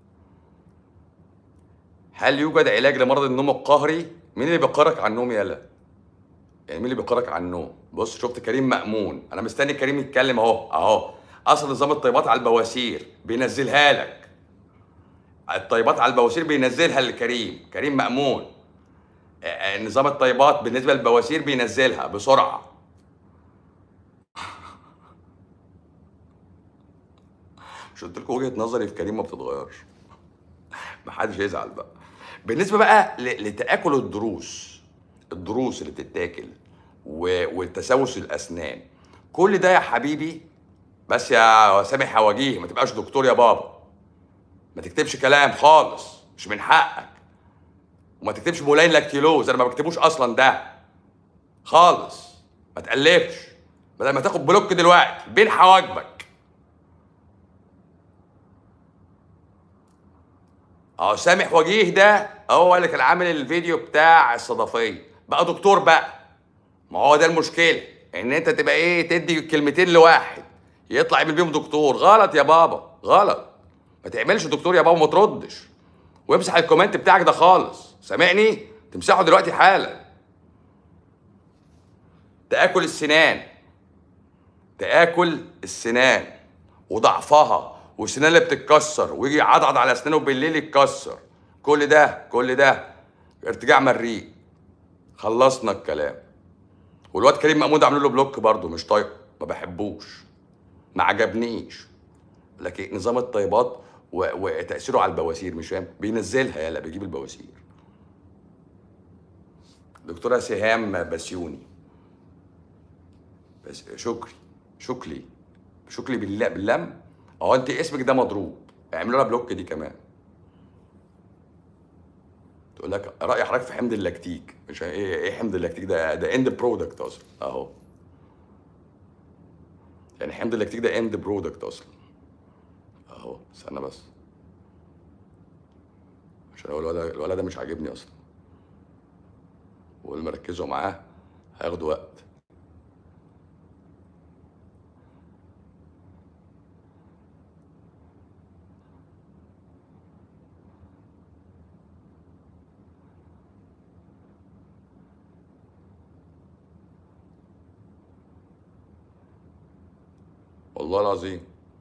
هل يوجد علاج لمرض النوم القهري مين اللي بيقرك عن النوم يالا يعني مين اللي بيقرك عن النوم بص شفت كريم مأمون انا مستني كريم يتكلم اهو اهو اصل نظام الطيبات على البواسير بينزلها لك الطيبات على البواسير بينزلها لكريم كريم مأمون آه، آه، نظام الطيبات بالنسبه للبواسير بينزلها بسرعه مش قلت لكم وجهه نظري في كريم ما بتتغيرش محدش يزعل بقى بالنسبه بقى ل- لتاكل الضروس الضروس اللي بتتاكل و- والتسوس الاسنان كل ده يا حبيبي بس يا سامح يا وجيه ما تبقاش دكتور يا بابا ما تكتبش كلام خالص مش من حقك وما تكتبش بولين لاكتيلوز انا ما بكتبوش اصلا ده خالص ما تقلبش بدل ما تاخد بلوك دلوقتي بين حواجبك اه سامح وجيه ده هو اللي كان عامل الفيديو بتاع الصدفيه بقى دكتور بقى ما هو ده المشكله ان انت تبقى ايه تدي كلمتين لواحد يطلع يعمل بيهم دكتور غلط يا بابا غلط ما تعملش دكتور يا بابا ما تردش وامسح الكومنت بتاعك ده خالص سامعني تمسحه دلوقتي حالا تاكل السنان تاكل السنان وضعفها والسنان اللي بتتكسر ويجي يعضعض على اسنانه بالليل يتكسر كل ده كل ده ارتجاع مريء خلصنا الكلام والواد كريم محمود عامل له بلوك برضه مش طايق ما بحبوش ما عجبنيش لكن نظام الطيبات و... وتاثيره على البواسير مش فاهم بينزلها يلا بيجيب البواسير دكتوره سهام بسيوني بس شكري شكلي شكلي بالله باللم اهو انت اسمك ده مضروب اعملوا لها بلوك دي كمان تقول لك راي حضرتك في حمض اللاكتيك مش ايه ايه حمض اللاكتيك ده ده اند برودكت اصلا اهو يعني حمض اللاكتيك ده اند برودكت اصلا اهو استنى بس عشان هو الولد الولد ده مش عاجبني اصلا واللي مركزوا معاه هياخدوا وقت والله العظيم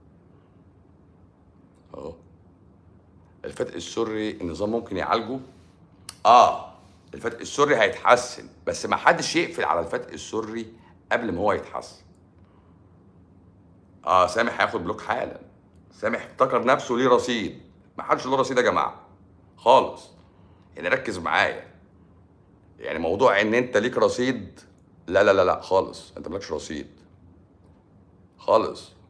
اهو الفتق السري النظام ممكن يعالجه اه الفتق السري هيتحسن بس ما حدش يقفل على الفتق السري قبل ما هو يتحسن اه سامح هياخد بلوك حالا سامح افتكر نفسه ليه رصيد ما حدش له رصيد يا جماعه خالص يعني ركز معايا يعني موضوع ان انت ليك رصيد لا لا لا لا خالص انت مالكش رصيد خالص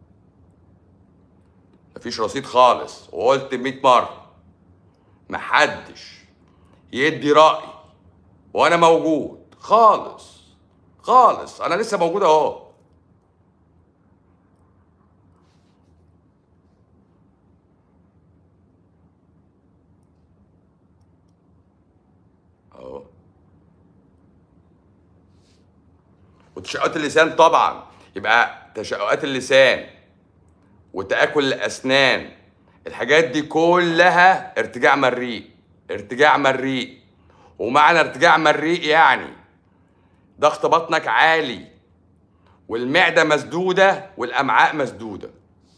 مفيش رصيد خالص وقلت 100 مرة محدش يدي رأي وأنا موجود خالص خالص أنا لسه موجود أهو أهو وتشققات اللسان طبعا يبقى تشققات اللسان وتآكل الأسنان الحاجات دي كلها ارتجاع مريء ارتجاع مريء ومعنى ارتجاع مريء يعني ضغط بطنك عالي والمعدة مسدودة والأمعاء مسدودة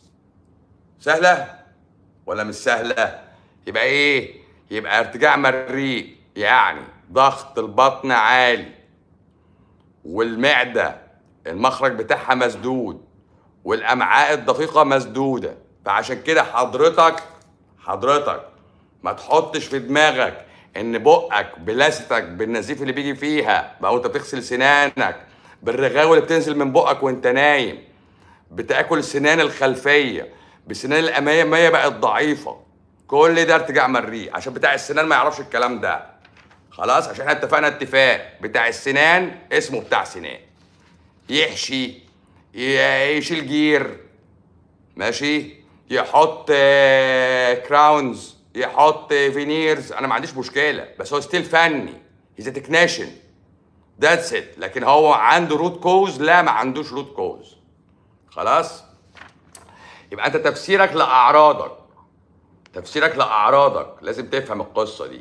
سهلة ولا مش سهلة يبقى ايه يبقى ارتجاع مريء يعني ضغط البطن عالي والمعدة المخرج بتاعها مسدود والامعاء الدقيقه مسدوده فعشان كده حضرتك حضرتك ما تحطش في دماغك ان بقك بلاستك بالنزيف اللي بيجي فيها بقى وانت بتغسل سنانك بالرغاوي اللي بتنزل من بقك وانت نايم بتاكل السنان الخلفيه بالسنان الاماميه بقت ضعيفه كل ده ارتجاع مريء عشان بتاع السنان ما يعرفش الكلام ده خلاص عشان احنا اتفقنا اتفاق بتاع السنان اسمه بتاع سنان يحشي ي- يشيل جير ماشي يحط آه، كراونز يحط فينيرز انا ما عنديش مشكله بس هو ستيل فني هيز تكنيشن ذاتس ات لكن هو عنده روت كوز لا ما عندوش روت كوز خلاص يبقى انت تفسيرك لاعراضك تفسيرك لاعراضك لازم تفهم القصه دي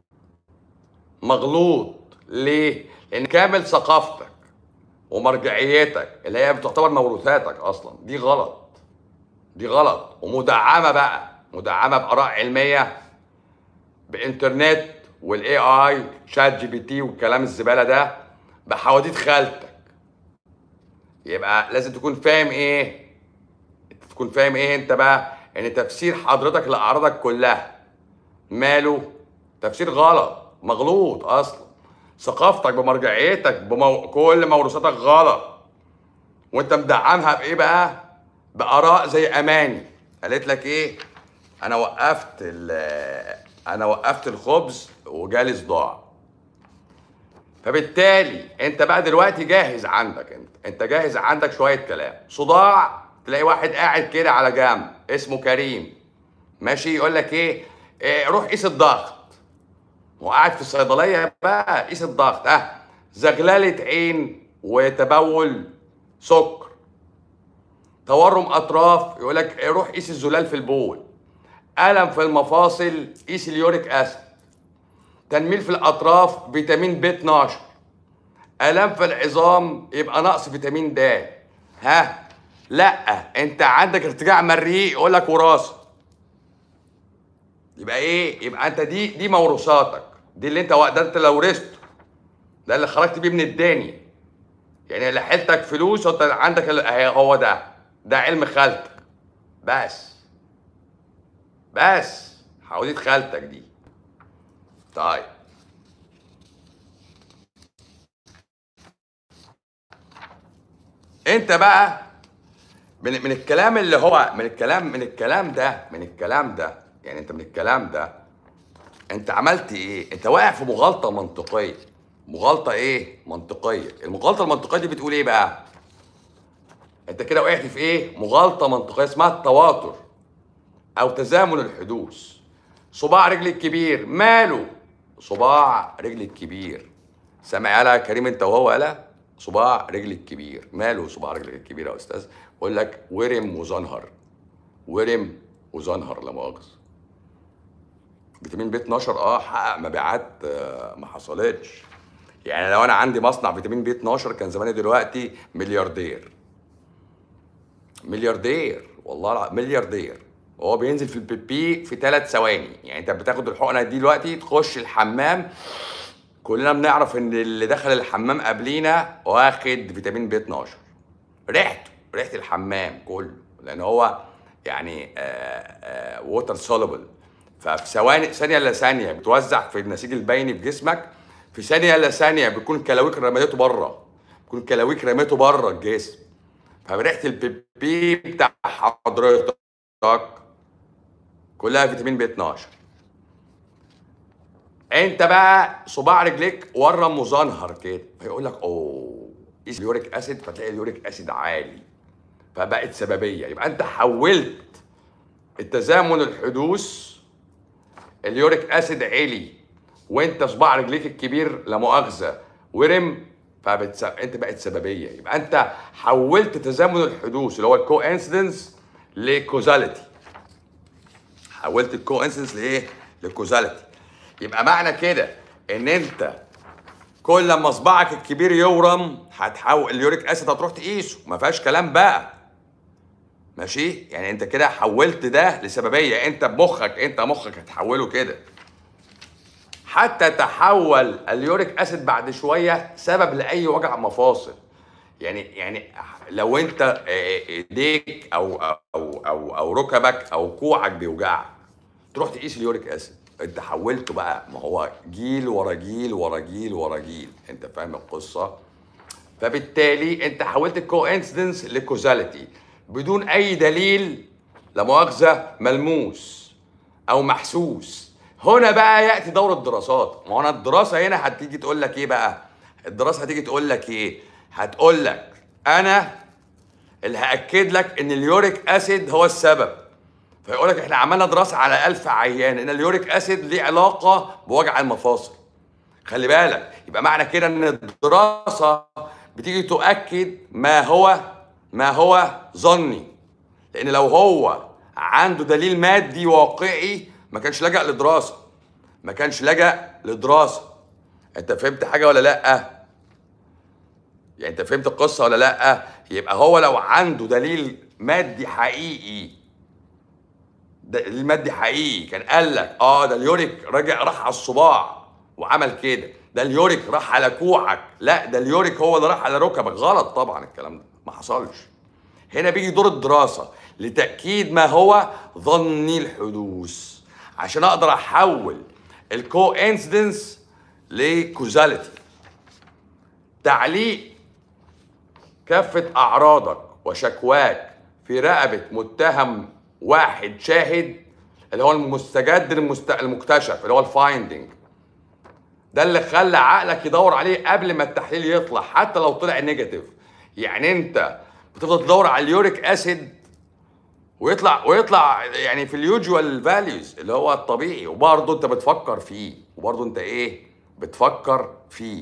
مغلوط ليه لان كامل ثقافتك ومرجعيتك اللي هي بتعتبر موروثاتك اصلا دي غلط دي غلط ومدعمه بقى مدعمه باراء علميه بانترنت والاي اي شات جي بي تي والكلام الزباله ده بحواديت خالتك يبقى لازم تكون فاهم ايه تكون فاهم ايه انت بقى ان تفسير حضرتك لاعراضك كلها ماله تفسير غلط مغلوط اصلا ثقافتك بمرجعيتك بمو... كل موروثاتك غلط وانت مدعمها بايه بقى باراء زي اماني قالت لك ايه انا وقفت ال... انا وقفت الخبز وجالي صداع فبالتالي انت بقى دلوقتي جاهز عندك انت انت جاهز عندك شويه كلام صداع تلاقي واحد قاعد كده على جنب اسمه كريم ماشي يقول لك ايه, إيه روح قيس الضغط وقاعد في الصيدليه بقى قيس الضغط اه زغلله عين وتبول سكر تورم اطراف يقول لك إيه روح قيس الزلال في البول الم في المفاصل قيس اليوريك اسيد تنميل في الاطراف فيتامين ب 12 الام في العظام يبقى نقص فيتامين د ها لا انت عندك ارتجاع مريء يقول لك وراثه يبقى ايه يبقى انت دي دي موروثاتك دي اللي انت ده انت لو ورثته ده اللي خرجت بيه من الدنيا يعني اللي حيلتك فلوس وانت عندك ال- اهي هو ده ده علم خالتك بس بس حواديت خالتك دي طيب انت بقى من من الكلام اللي هو من الكلام من الكلام ده من الكلام ده يعني انت من الكلام ده انت عملت ايه؟ انت واقع في مغالطه منطقيه مغالطه ايه؟ منطقيه المغالطه المنطقيه دي بتقول ايه بقى؟ انت كده وقعت في ايه؟ مغالطه منطقيه اسمها التواتر او تزامن الحدوث صباع رجل الكبير ماله؟ صباع رجل الكبير سامع يالا يا كريم انت وهو يالا صباع رجل الكبير ماله صباع رجل الكبير يا استاذ؟ بقول لك ورم وزنهر ورم وزنهر لا مؤاخذه فيتامين بي 12 اه حقق مبيعات آه، ما حصلتش يعني لو انا عندي مصنع فيتامين بي 12 كان زماني دلوقتي ملياردير ملياردير والله الع- ملياردير هو بينزل في البي بي في ثلاث ثواني يعني انت بتاخد الحقنه دي دلوقتي تخش الحمام كلنا بنعرف ان اللي دخل الحمام قبلينا واخد فيتامين بي 12 ريحته ريحه الحمام كله لان هو يعني ووتر سوليبل ففي ثواني ثانيه الا ثانيه بتوزع في النسيج البيني في جسمك في ثانيه الا ثانيه بتكون كلاويك رميته بره بتكون كلاويك رميته بره الجسم فريحه البيبي بتاع حضرتك كلها فيتامين بي 12 انت بقى صباع رجليك ورم مزنهر كده فيقول لك اوه قيس اليوريك اسيد فتلاقي اليوريك اسيد عالي فبقت سببيه يبقى انت حولت التزامن الحدوث اليوريك اسيد عالي وانت صباع رجليك الكبير لا مؤاخذه ورم فبتس... انت بقت سببيه يبقى انت حولت تزامن الحدوث اللي هو الكو انسيدنس لكوزاليتي حولت الكو انسيدنس لايه؟ لكوزاليتي يبقى معنى كده ان انت كل لما صباعك الكبير يورم هتحول اليوريك اسيد هتروح تقيسه ما فيهاش كلام بقى ماشي يعني انت كده حولت ده لسببيه انت بمخك انت مخك هتحوله كده حتى تحول اليوريك اسيد بعد شويه سبب لاي وجع مفاصل يعني يعني لو انت اه، ايديك او او او او ركبك او كوعك بيوجعك تروح تقيس اليوريك اسيد انت حولته بقى ما هو جيل ورا جيل ورا جيل ورا جيل انت فاهم القصه فبالتالي انت حولت الكو انسيدنس لكوزاليتي بدون اي دليل لا مؤاخذه ملموس او محسوس هنا بقى ياتي دور الدراسات ما هو انا الدراسه هنا هتيجي تقول لك ايه بقى الدراسه هتيجي تقول لك ايه هتقول لك انا اللي هاكد لك ان اليوريك اسيد هو السبب فيقول لك احنا عملنا دراسه على 1000 عيان ان اليوريك اسيد ليه علاقه بوجع المفاصل خلي بالك يبقى معنى كده ان الدراسه بتيجي تؤكد ما هو ما هو ظني لان لو هو عنده دليل مادي واقعي ما كانش لجأ لدراسه ما كانش لجأ لدراسه انت فهمت حاجه ولا لا يعني انت فهمت القصه ولا لا يبقى هو لو عنده دليل مادي حقيقي دليل مادي حقيقي كان قال لك اه ده اليوريك راجع راح على الصباع وعمل كده ده اليوريك راح على كوعك لا ده اليوريك هو اللي راح على ركبك غلط طبعا الكلام ده ما حصلش هنا بيجي دور الدراسه لتاكيد ما هو ظني الحدوث عشان اقدر احول الكو انسيدنس لكوزاليتي تعليق كافة أعراضك وشكواك في رقبة متهم واحد شاهد اللي هو المستجد المست... المكتشف اللي هو الفايندنج ده اللي خلى عقلك يدور عليه قبل ما التحليل يطلع حتى لو طلع نيجاتيف يعني انت بتفضل تدور على اليوريك اسيد ويطلع ويطلع يعني في اليوجوال فاليوز اللي هو الطبيعي وبرضه انت بتفكر فيه وبرضه انت ايه بتفكر فيه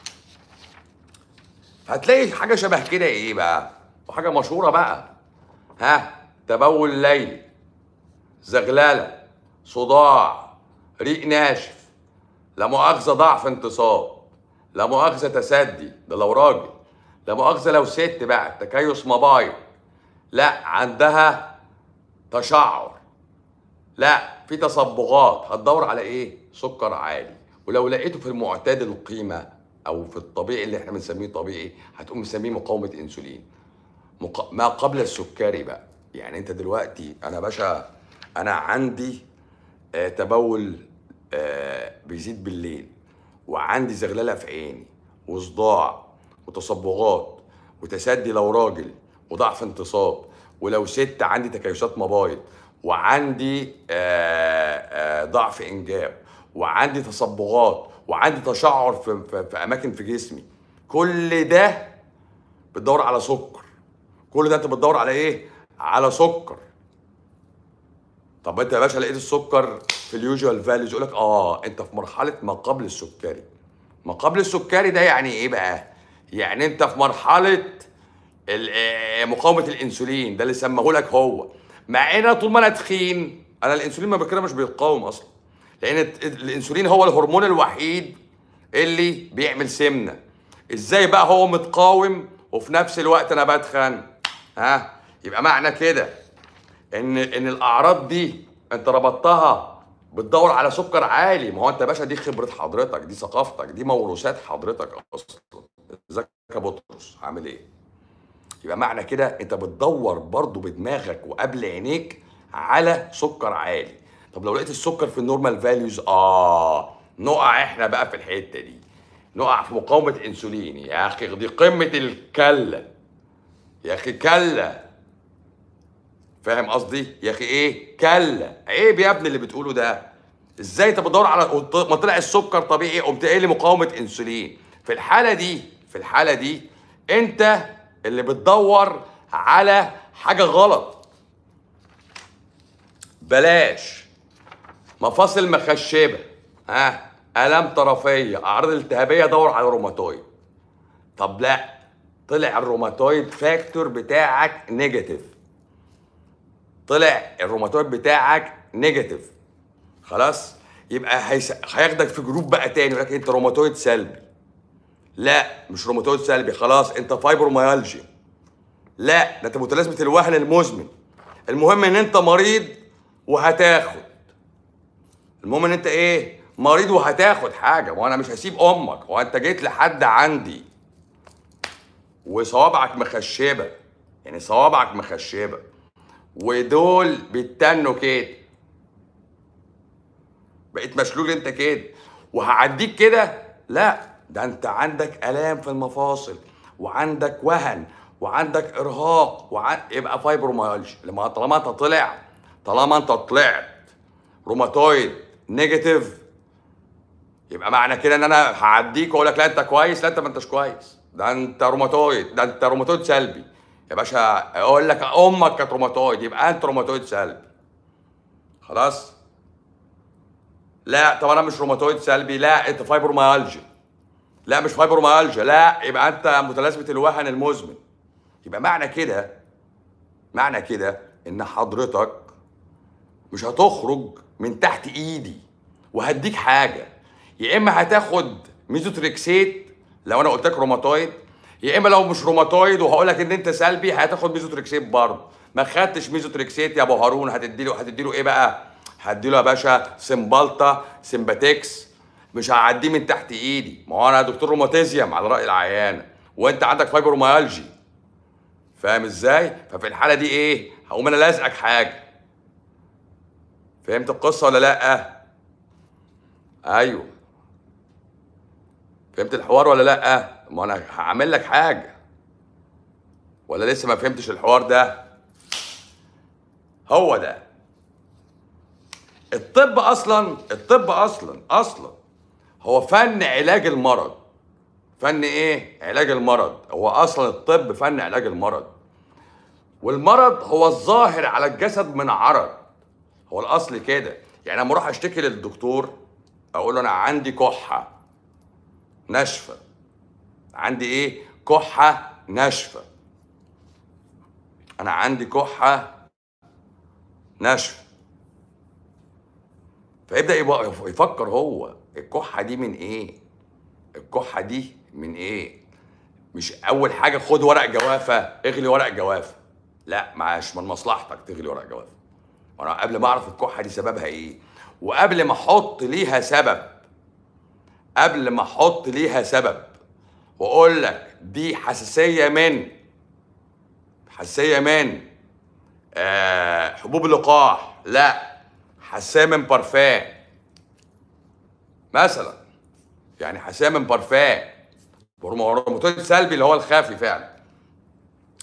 هتلاقي حاجه شبه كده ايه بقى وحاجه مشهوره بقى ها تبول ليلي زغلله صداع ريق ناشف لا مؤاخذه ضعف انتصاب لا مؤاخذه تسدي ده لو راجل لا مؤاخذه لو ست بقى تكيس مبايض لا عندها تشعر لا في تصبغات هتدور على ايه سكر عالي ولو لقيته في المعتدل القيمه او في الطبيعي اللي احنا بنسميه طبيعي هتقوم مسميه مقاومه انسولين مق... ما قبل السكري بقى يعني انت دلوقتي انا باشا انا عندي آه تبول آه بيزيد بالليل وعندي زغلله في عيني وصداع وتصبغات وتسدي لو راجل وضعف انتصاب ولو ست عندي تكيسات مبايض وعندي آه، آه، ضعف انجاب وعندي تصبغات وعندي تشعر في, في, في اماكن في جسمي كل ده بتدور على سكر كل ده انت بتدور على ايه على سكر طب انت يا باشا لقيت السكر في اليوجوال فاليوز يقول لك اه انت في مرحله ما قبل السكري ما قبل السكري ده يعني ايه بقى يعني انت في مرحله ال- آه، مقاومه الانسولين ده اللي سماه لك هو مع ان أنا طول ما انا تخين انا الانسولين ما كده مش بيتقاوم اصلا لان الت- الانسولين هو الهرمون الوحيد اللي بيعمل سمنه ازاي بقى هو متقاوم وفي نفس الوقت انا بتخن ها يبقى معنى كده ان ان الاعراض دي انت ربطتها بتدور على سكر عالي ما هو انت يا باشا دي خبره حضرتك دي ثقافتك دي موروثات حضرتك اصلا ازيك يا بطرس عامل ايه يبقى معنى كده انت بتدور برضو بدماغك وقبل عينيك على سكر عالي طب لو لقيت السكر في النورمال فاليوز اه نقع احنا بقى في الحته دي نقع في مقاومه انسولين يا اخي دي قمه الكله يا اخي كله فاهم قصدي يا اخي ايه كله عيب يا ابني اللي بتقوله ده ازاي انت بتدور على ما طلع السكر طبيعي قمت قايل لي مقاومه انسولين في الحاله دي في الحاله دي انت اللي بتدور على حاجه غلط بلاش مفاصل مخشبه ها الام طرفيه اعراض التهابيه دور على روماتويد طب لا طلع الروماتويد فاكتور بتاعك نيجاتيف طلع الروماتويد بتاعك نيجاتيف خلاص يبقى هيس... هياخدك في جروب بقى تاني يقول لك انت روماتويد سلبي لا مش روماتويد سلبي خلاص انت فايبروميالجيا لا ده انت متلازمه الوهن المزمن المهم ان انت مريض وهتاخد المهم ان انت ايه مريض وهتاخد حاجه وانا مش هسيب امك هو انت جيت لحد عندي وصوابعك مخشبه يعني صوابعك مخشبه ودول بيتنوا كده بقيت مشلول انت كده وهعديك كده لا ده انت عندك الام في المفاصل وعندك وهن وعندك ارهاق وعن... يبقى فايبروميالجيا لما طالما انت طلع طالما انت طلعت روماتويد نيجاتيف يبقى معنى كده ان انا هعديك واقول لك لا انت كويس لا انت ما انتش كويس ده انت روماتويد ده انت روماتويد سلبي يا باشا اقول لك امك كانت روماتويد يبقى انت روماتويد سلبي خلاص لا طب انا مش روماتويد سلبي لا انت فايبروميالجيا لا مش فايبروميالجيا لا يبقى انت متلازمه الوهن المزمن يبقى معنى كده معنى كده ان حضرتك مش هتخرج من تحت ايدي وهديك حاجه يا اما هتاخد ميزوتريكسيت لو انا قلت لك روماتويد يا اما لو مش روماتويد وهقول لك ان انت سلبي هتاخد ميزوتريكسيت برضه ما خدتش ميزوتريكسيت يا ابو هارون هتدي له هتدي له ايه بقى هدي له يا باشا سمبالتا سمباتكس مش هعديه من تحت ايدي ما هو انا دكتور روماتيزيوم على راي العيانه وانت عندك فايبروميالجي فاهم ازاي ففي الحاله دي ايه هقوم انا لازقك حاجه فهمت القصه ولا لا ايوه فهمت الحوار ولا لا ما انا هعمل لك حاجه ولا لسه ما فهمتش الحوار ده هو ده الطب اصلا الطب اصلا اصلا هو فن علاج المرض فن ايه علاج المرض هو اصلا الطب فن علاج المرض والمرض هو الظاهر على الجسد من عرض هو الاصل كده يعني لما اروح اشتكي للدكتور اقول له انا عندي كحه ناشفه عندي ايه كحه ناشفه انا عندي كحه ناشفه فيبدا يبقى يفكر هو الكحه دي من ايه الكحه دي من ايه مش اول حاجه خد ورق جوافه اغلي ورق جوافه لا معاش من مصلحتك تغلي ورق جوافه وانا قبل ما اعرف الكحه دي سببها ايه وقبل ما احط ليها سبب قبل ما احط ليها سبب واقول لك دي حساسيه من حساسيه من آه حبوب اللقاح لا حساسيه من بارفان مثلا يعني حساسيه من بارفان روماتويد سلبي اللي هو الخافي فعلا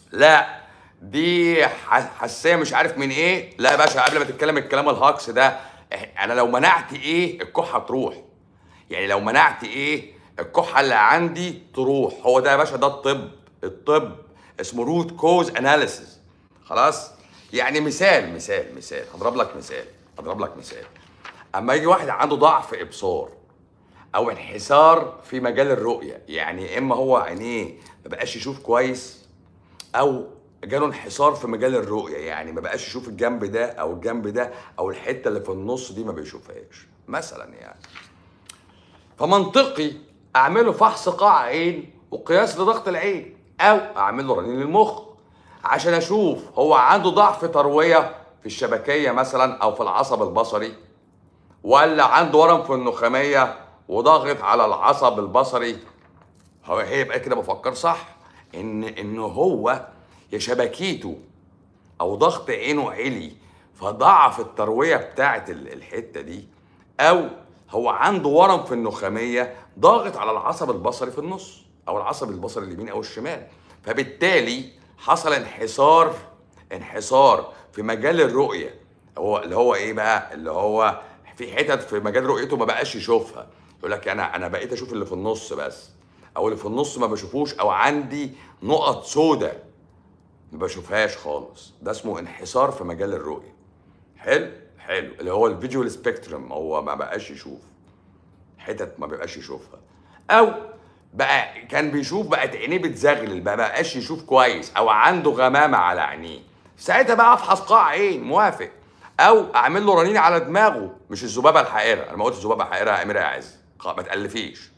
لا دي ح- حساسيه مش عارف من ايه لا يا باشا قبل ما تتكلم الكلام الهاكس ده إح- انا لو منعت ايه الكحه تروح يعني لو منعت ايه الكحه اللي عندي تروح هو ده يا باشا ده الطب الطب اسمه روت كوز اناليسيس خلاص يعني مثال مثال مثال هضرب لك مثال هضرب لك مثال اما يجي واحد عنده ضعف ابصار او انحسار في مجال الرؤيه يعني اما هو عينيه ما بقاش يشوف كويس او جاله انحسار في مجال الرؤيه يعني ما بقاش يشوف الجنب ده او الجنب ده او الحته اللي في النص دي ما بيشوفهاش مثلا يعني فمنطقي اعمله فحص قاع عين وقياس لضغط العين او اعمل له رنين للمخ عشان اشوف هو عنده ضعف ترويه في الشبكيه مثلا او في العصب البصري ولا عنده ورم في النخاميه وضاغط على العصب البصري هو هيبقى كده بفكر صح ان ان هو يا شبكيته او ضغط عينه عالي فضعف الترويه بتاعه ال- الحته دي او هو عنده ورم في النخاميه ضاغط على العصب البصري في النص او العصب البصري اليمين او الشمال فبالتالي حصل انحسار انحسار في مجال الرؤيه هو اللي هو ايه بقى اللي هو في حتت في مجال رؤيته ما بقاش يشوفها يقول لك انا انا بقيت اشوف اللي في النص بس او اللي في النص ما بشوفوش او عندي نقط سوداء ما بشوفهاش خالص ده اسمه انحسار في مجال الرؤيه حلو حلو اللي هو الفيجوال سبيكترم هو ما بقاش يشوف حتت ما بيبقاش يشوفها او بقى كان بيشوف بقت عينيه بتزغلل بقى بقاش يشوف كويس او عنده غمامه على عينيه ساعتها بقى افحص قاع عين موافق او اعمل له رنين على دماغه مش الذبابه الحائره انا ما قلتش الذبابه الحائره يا امير يا عز خ- ما تالفيش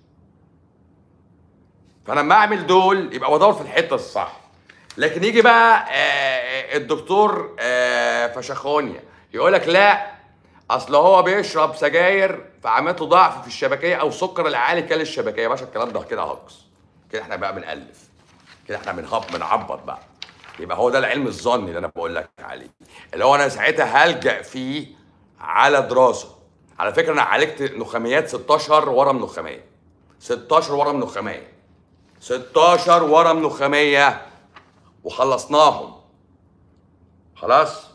فانا لما اعمل دول يبقى بدور في الحته الصح لكن يجي بقى آه، الدكتور آه، فشخونيا يقول لك لا اصل هو بيشرب سجاير فعملت له ضعف في الشبكيه او سكر العالي كل الشبكيه يا باشا الكلام ده كده هجص كده احنا بقى بنالف كده احنا بنهب بنعبط بقى يبقى هو ده العلم الظني اللي انا بقول لك عليه اللي هو انا ساعتها هلجا فيه على دراسه على فكره انا عالجت نخاميات 16 ورم نخاميه 16 ورم نخاميه 16 ورم نخاميه وخلصناهم خلاص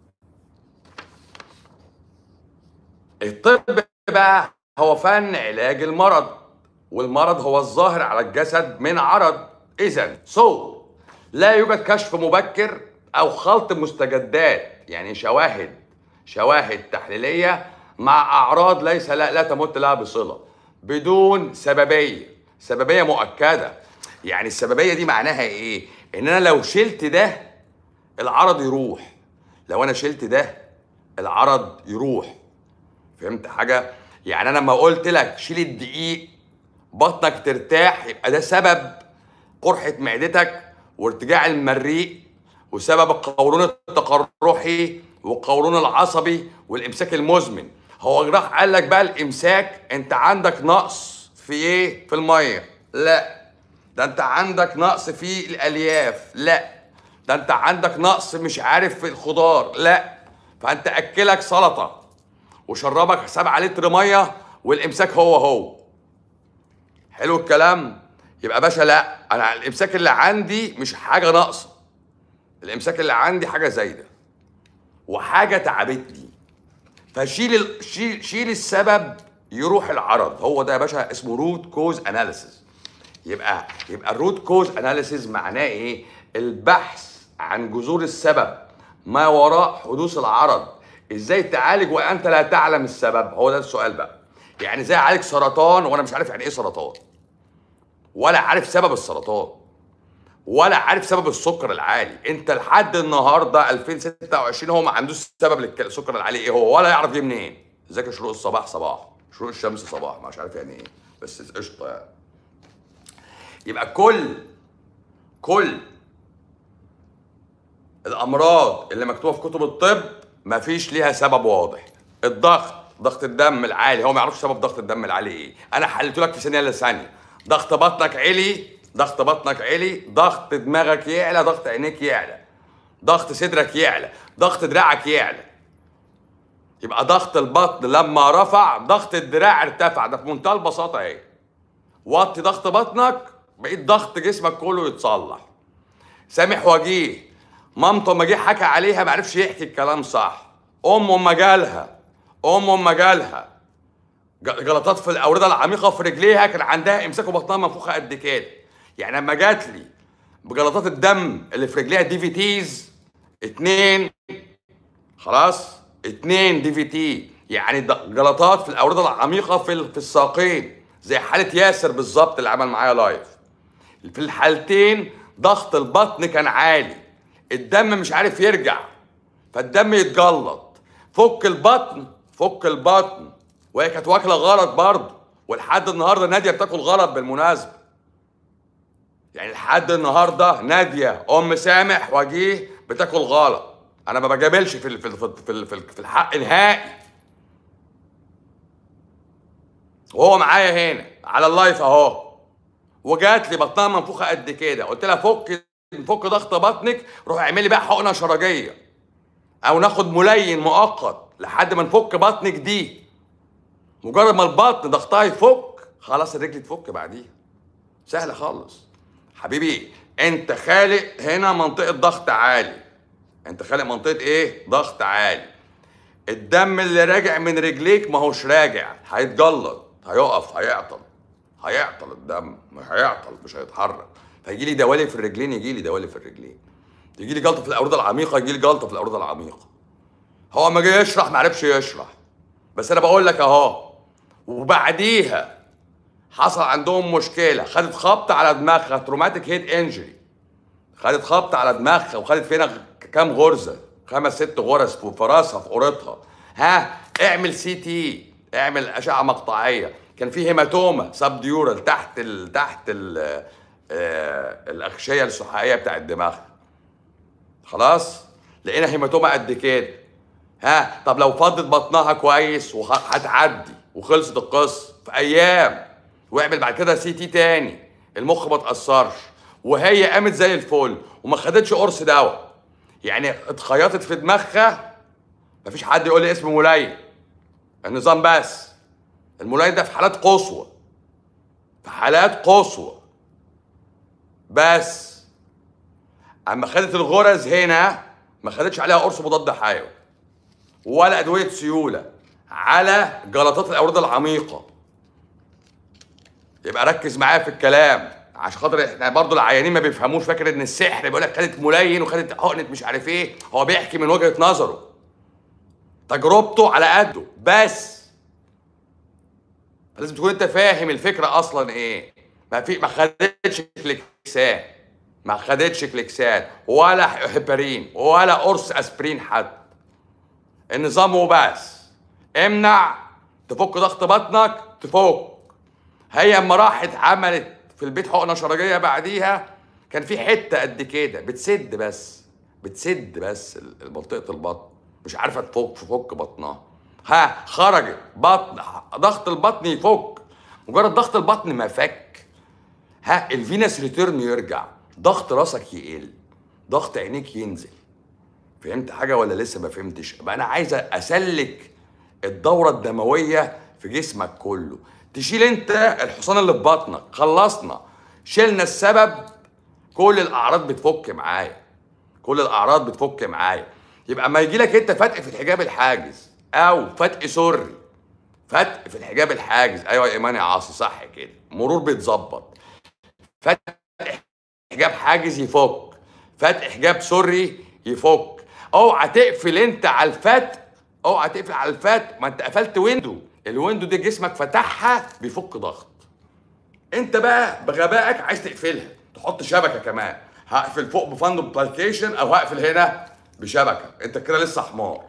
الطب بقى هو فن علاج المرض والمرض هو الظاهر على الجسد من عرض اذا سو لا يوجد كشف مبكر او خلط مستجدات يعني شواهد شواهد تحليليه مع اعراض ليس لا, لا تمت لها بصله بدون سببيه سببيه مؤكده يعني السببيه دي معناها ايه ان انا لو شلت ده العرض يروح لو انا شلت ده العرض يروح فهمت حاجه يعني انا لما قلت لك شيل الدقيق بطنك ترتاح يبقى ده سبب قرحه معدتك وارتجاع المريء وسبب القولون التقرحي والقولون العصبي والامساك المزمن هو راح قال لك بقى الامساك انت عندك نقص في ايه في الميه لا ده انت عندك نقص في الالياف لا ده انت عندك نقص مش عارف في الخضار لا فانت اكلك سلطه وشربك 7 لتر ميه والامساك هو هو حلو الكلام يبقى باشا لا انا الامساك اللي عندي مش حاجه ناقصه الامساك اللي عندي حاجه زايده وحاجه تعبتني فشيل ال... شيل شيل السبب يروح العرض هو ده يا باشا اسمه روت كوز اناليسيس يبقى يبقى الروت كوز اناليسيس معناه ايه البحث عن جذور السبب ما وراء حدوث العرض ازاي تعالج وانت لا تعلم السبب هو ده السؤال بقى يعني ازاي اعالج سرطان وانا مش عارف يعني ايه سرطان ولا عارف سبب السرطان ولا عارف سبب السكر العالي انت لحد النهارده 2026 هو ما عندوش سبب للسكر العالي ايه هو ولا يعرف جه منين ذاك شروق الصباح صباح شروق الشمس صباح مش عارف يعني ايه بس قشطه يعني يبقى كل كل الامراض اللي مكتوبه في كتب الطب مفيش ليها سبب واضح الضغط ضغط الدم العالي هو ما يعرفش سبب ضغط الدم العالي ايه انا حلته لك في ثانيه الا ثانيه ضغط بطنك عالي ضغط بطنك عالي ضغط دماغك يعلى ضغط عينيك يعلى ضغط صدرك يعلى ضغط دراعك يعلى يبقى ضغط البطن لما رفع ضغط الدراع ارتفع ده في منتهى البساطه اهي وطي ضغط بطنك بقيت ضغط جسمك كله يتصلح سامح وجيه مامته اما جه حكى عليها ما عرفش يحكي الكلام صح امه اما جالها امه اما جالها ج- جلطات في الاورده العميقه في رجليها كان عندها امساك وبطنها منفوخه قد كده يعني لما جات لي بجلطات الدم اللي في رجليها دي في تيز اتنين خلاص اتنين دي في تي يعني د- جلطات في الاورده العميقه في ال- في الساقين زي حاله ياسر بالظبط اللي عمل معايا لايف في الحالتين ضغط البطن كان عالي الدم مش عارف يرجع فالدم يتجلط فك البطن فك البطن وهي كانت واكله غلط برضه ولحد النهارده ناديه بتاكل غلط بالمناسبه يعني لحد النهارده ناديه ام سامح وجيه بتاكل غلط انا ما بجاملش في ال- في ال- في ال- في ال- في الحق نهائي وهو معايا هنا على اللايف اهو وجات لي بطنها منفوخه قد كده قلت لها فك فك ضغط بطنك روح اعملي بقى حقنه شرجيه او ناخد ملين مؤقت لحد ما نفك بطنك دي مجرد ما البطن ضغطها يفك خلاص الرجل تفك بعديها سهله خالص حبيبي انت خالق هنا منطقه ضغط عالي انت خالق منطقه ايه ضغط عالي الدم اللي راجع من رجليك ما هوش راجع هيتجلط هيقف هيعطل هيعطل الدم مش هيعطل مش هيتحرك فيجي لي دوالي في الرجلين يجي لي دوالي في الرجلين يجي لي جلطه في الاورده العميقه يجي لي جلطه في الاورده العميقه هو ما جه يشرح ما عرفش يشرح بس انا بقول لك اهو وبعديها حصل عندهم مشكله خدت خبط على دماغها تروماتيك هيد انجري خدت خبط على دماغها وخدت فينا كام غرزه خمس ست غرز في في راسها في قورتها ها اعمل سي تي اعمل اشعه مقطعيه كان في هيماتوما سب ديورال تحت ال تحت ال آه الاغشيه السحائيه بتاع الدماغ خلاص لقينا هيماتوما قد كده ها طب لو فضت بطنها كويس وهتعدي وخلصت القصه في ايام واعمل بعد كده سي تي تاني المخ ما اتاثرش وهي قامت زي الفل وما خدتش قرص دواء يعني اتخيطت في دماغها مفيش حد يقول لي اسم ملين النظام بس الملين ده في حالات قصوى في حالات قصوى بس اما خدت الغرز هنا ما خدتش عليها قرص مضاد حيوي ولا ادويه سيوله على جلطات الاورده العميقه يبقى ركز معايا في الكلام عشان خاطر احنا برضو العيانين ما بيفهموش فاكر ان السحر بيقول لك خدت ملين وخدت حقنه مش عارف ايه هو بيحكي من وجهه نظره تجربته على قده بس لازم تكون انت فاهم الفكره اصلا ايه ما في ما خدتش كليكسان ما خدتش كليكسان ولا هيبرين ولا قرص اسبرين حتى النظام وبس امنع تفك ضغط بطنك تفك هي اما راحت عملت في البيت حقنه شرجيه بعديها كان في حته قد كده بتسد بس بتسد بس ال- منطقه البطن مش عارفه تفك تفك بطنها ها خرجت بطن ضغط البطن يفك مجرد ضغط البطن ما فك ها الفينس ريتيرن يرجع ضغط راسك يقل ضغط عينيك ينزل فهمت حاجه ولا لسه ما فهمتش بقى انا عايز اسلك الدوره الدمويه في جسمك كله تشيل انت الحصان اللي في بطنك خلصنا شلنا السبب كل الاعراض بتفك معايا كل الاعراض بتفك معايا يبقى ما يجي لك انت فتق في الحجاب الحاجز او فتق سري فتق في الحجاب الحاجز ايوه يا ايمان يا عاصي صح كده مرور بيتظبط فتح حجاب حاجز يفك فتح حجاب سري يفك اوعى تقفل انت على الفتح اوعى تقفل على الفتح ما انت قفلت ويندو الويندو دي جسمك فتحها بيفك ضغط انت بقى بغبائك عايز تقفلها تحط شبكه كمان هقفل فوق بفندق بلانكيشن او هقفل هنا بشبكه انت كده لسه حمار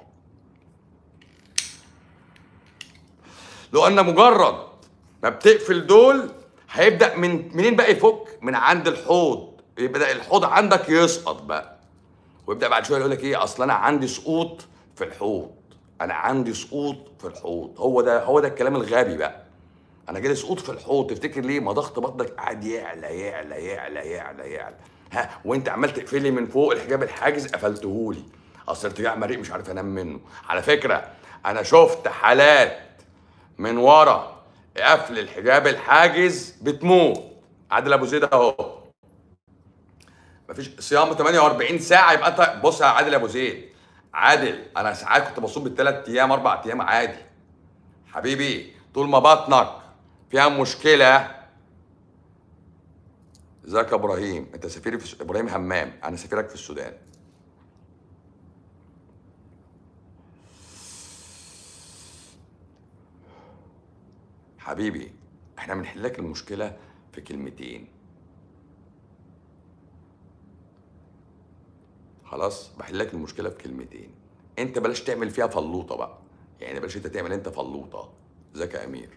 لو ان مجرد ما بتقفل دول هيبدا من منين بقى يفك من عند الحوض يبدا الحوض عندك يسقط بقى ويبدا بعد شويه يقول لك ايه اصل انا عندي سقوط في الحوض انا عندي سقوط في الحوض هو ده هو ده الكلام الغبي بقى انا جالي سقوط في الحوض تفتكر ليه ما ضغط بطنك قاعد يعلى يعلى يعلى يعلى يعلى ها وانت عمال تقفلي من فوق الحجاب الحاجز قفلتهولي اصل ارتجاع مريء مش عارف انام منه على فكره انا شفت حالات من ورا قفل الحجاب الحاجز بتموت عادل ابو زيد اهو مفيش صيام 48 ساعه يبقى انت بص يا عادل يا ابو زيد عادل انا ساعات كنت بصوم بالثلاث ايام اربع ايام عادي حبيبي طول ما بطنك فيها مشكله ازيك يا ابراهيم انت سفيري في الس- ابراهيم همام انا سفيرك في السودان حبيبي احنا بنحل لك المشكله في كلمتين خلاص بحل لك المشكله في كلمتين انت بلاش تعمل فيها فلوطه بقى يعني بلاش انت تعمل انت فلوطه ازيك يا امير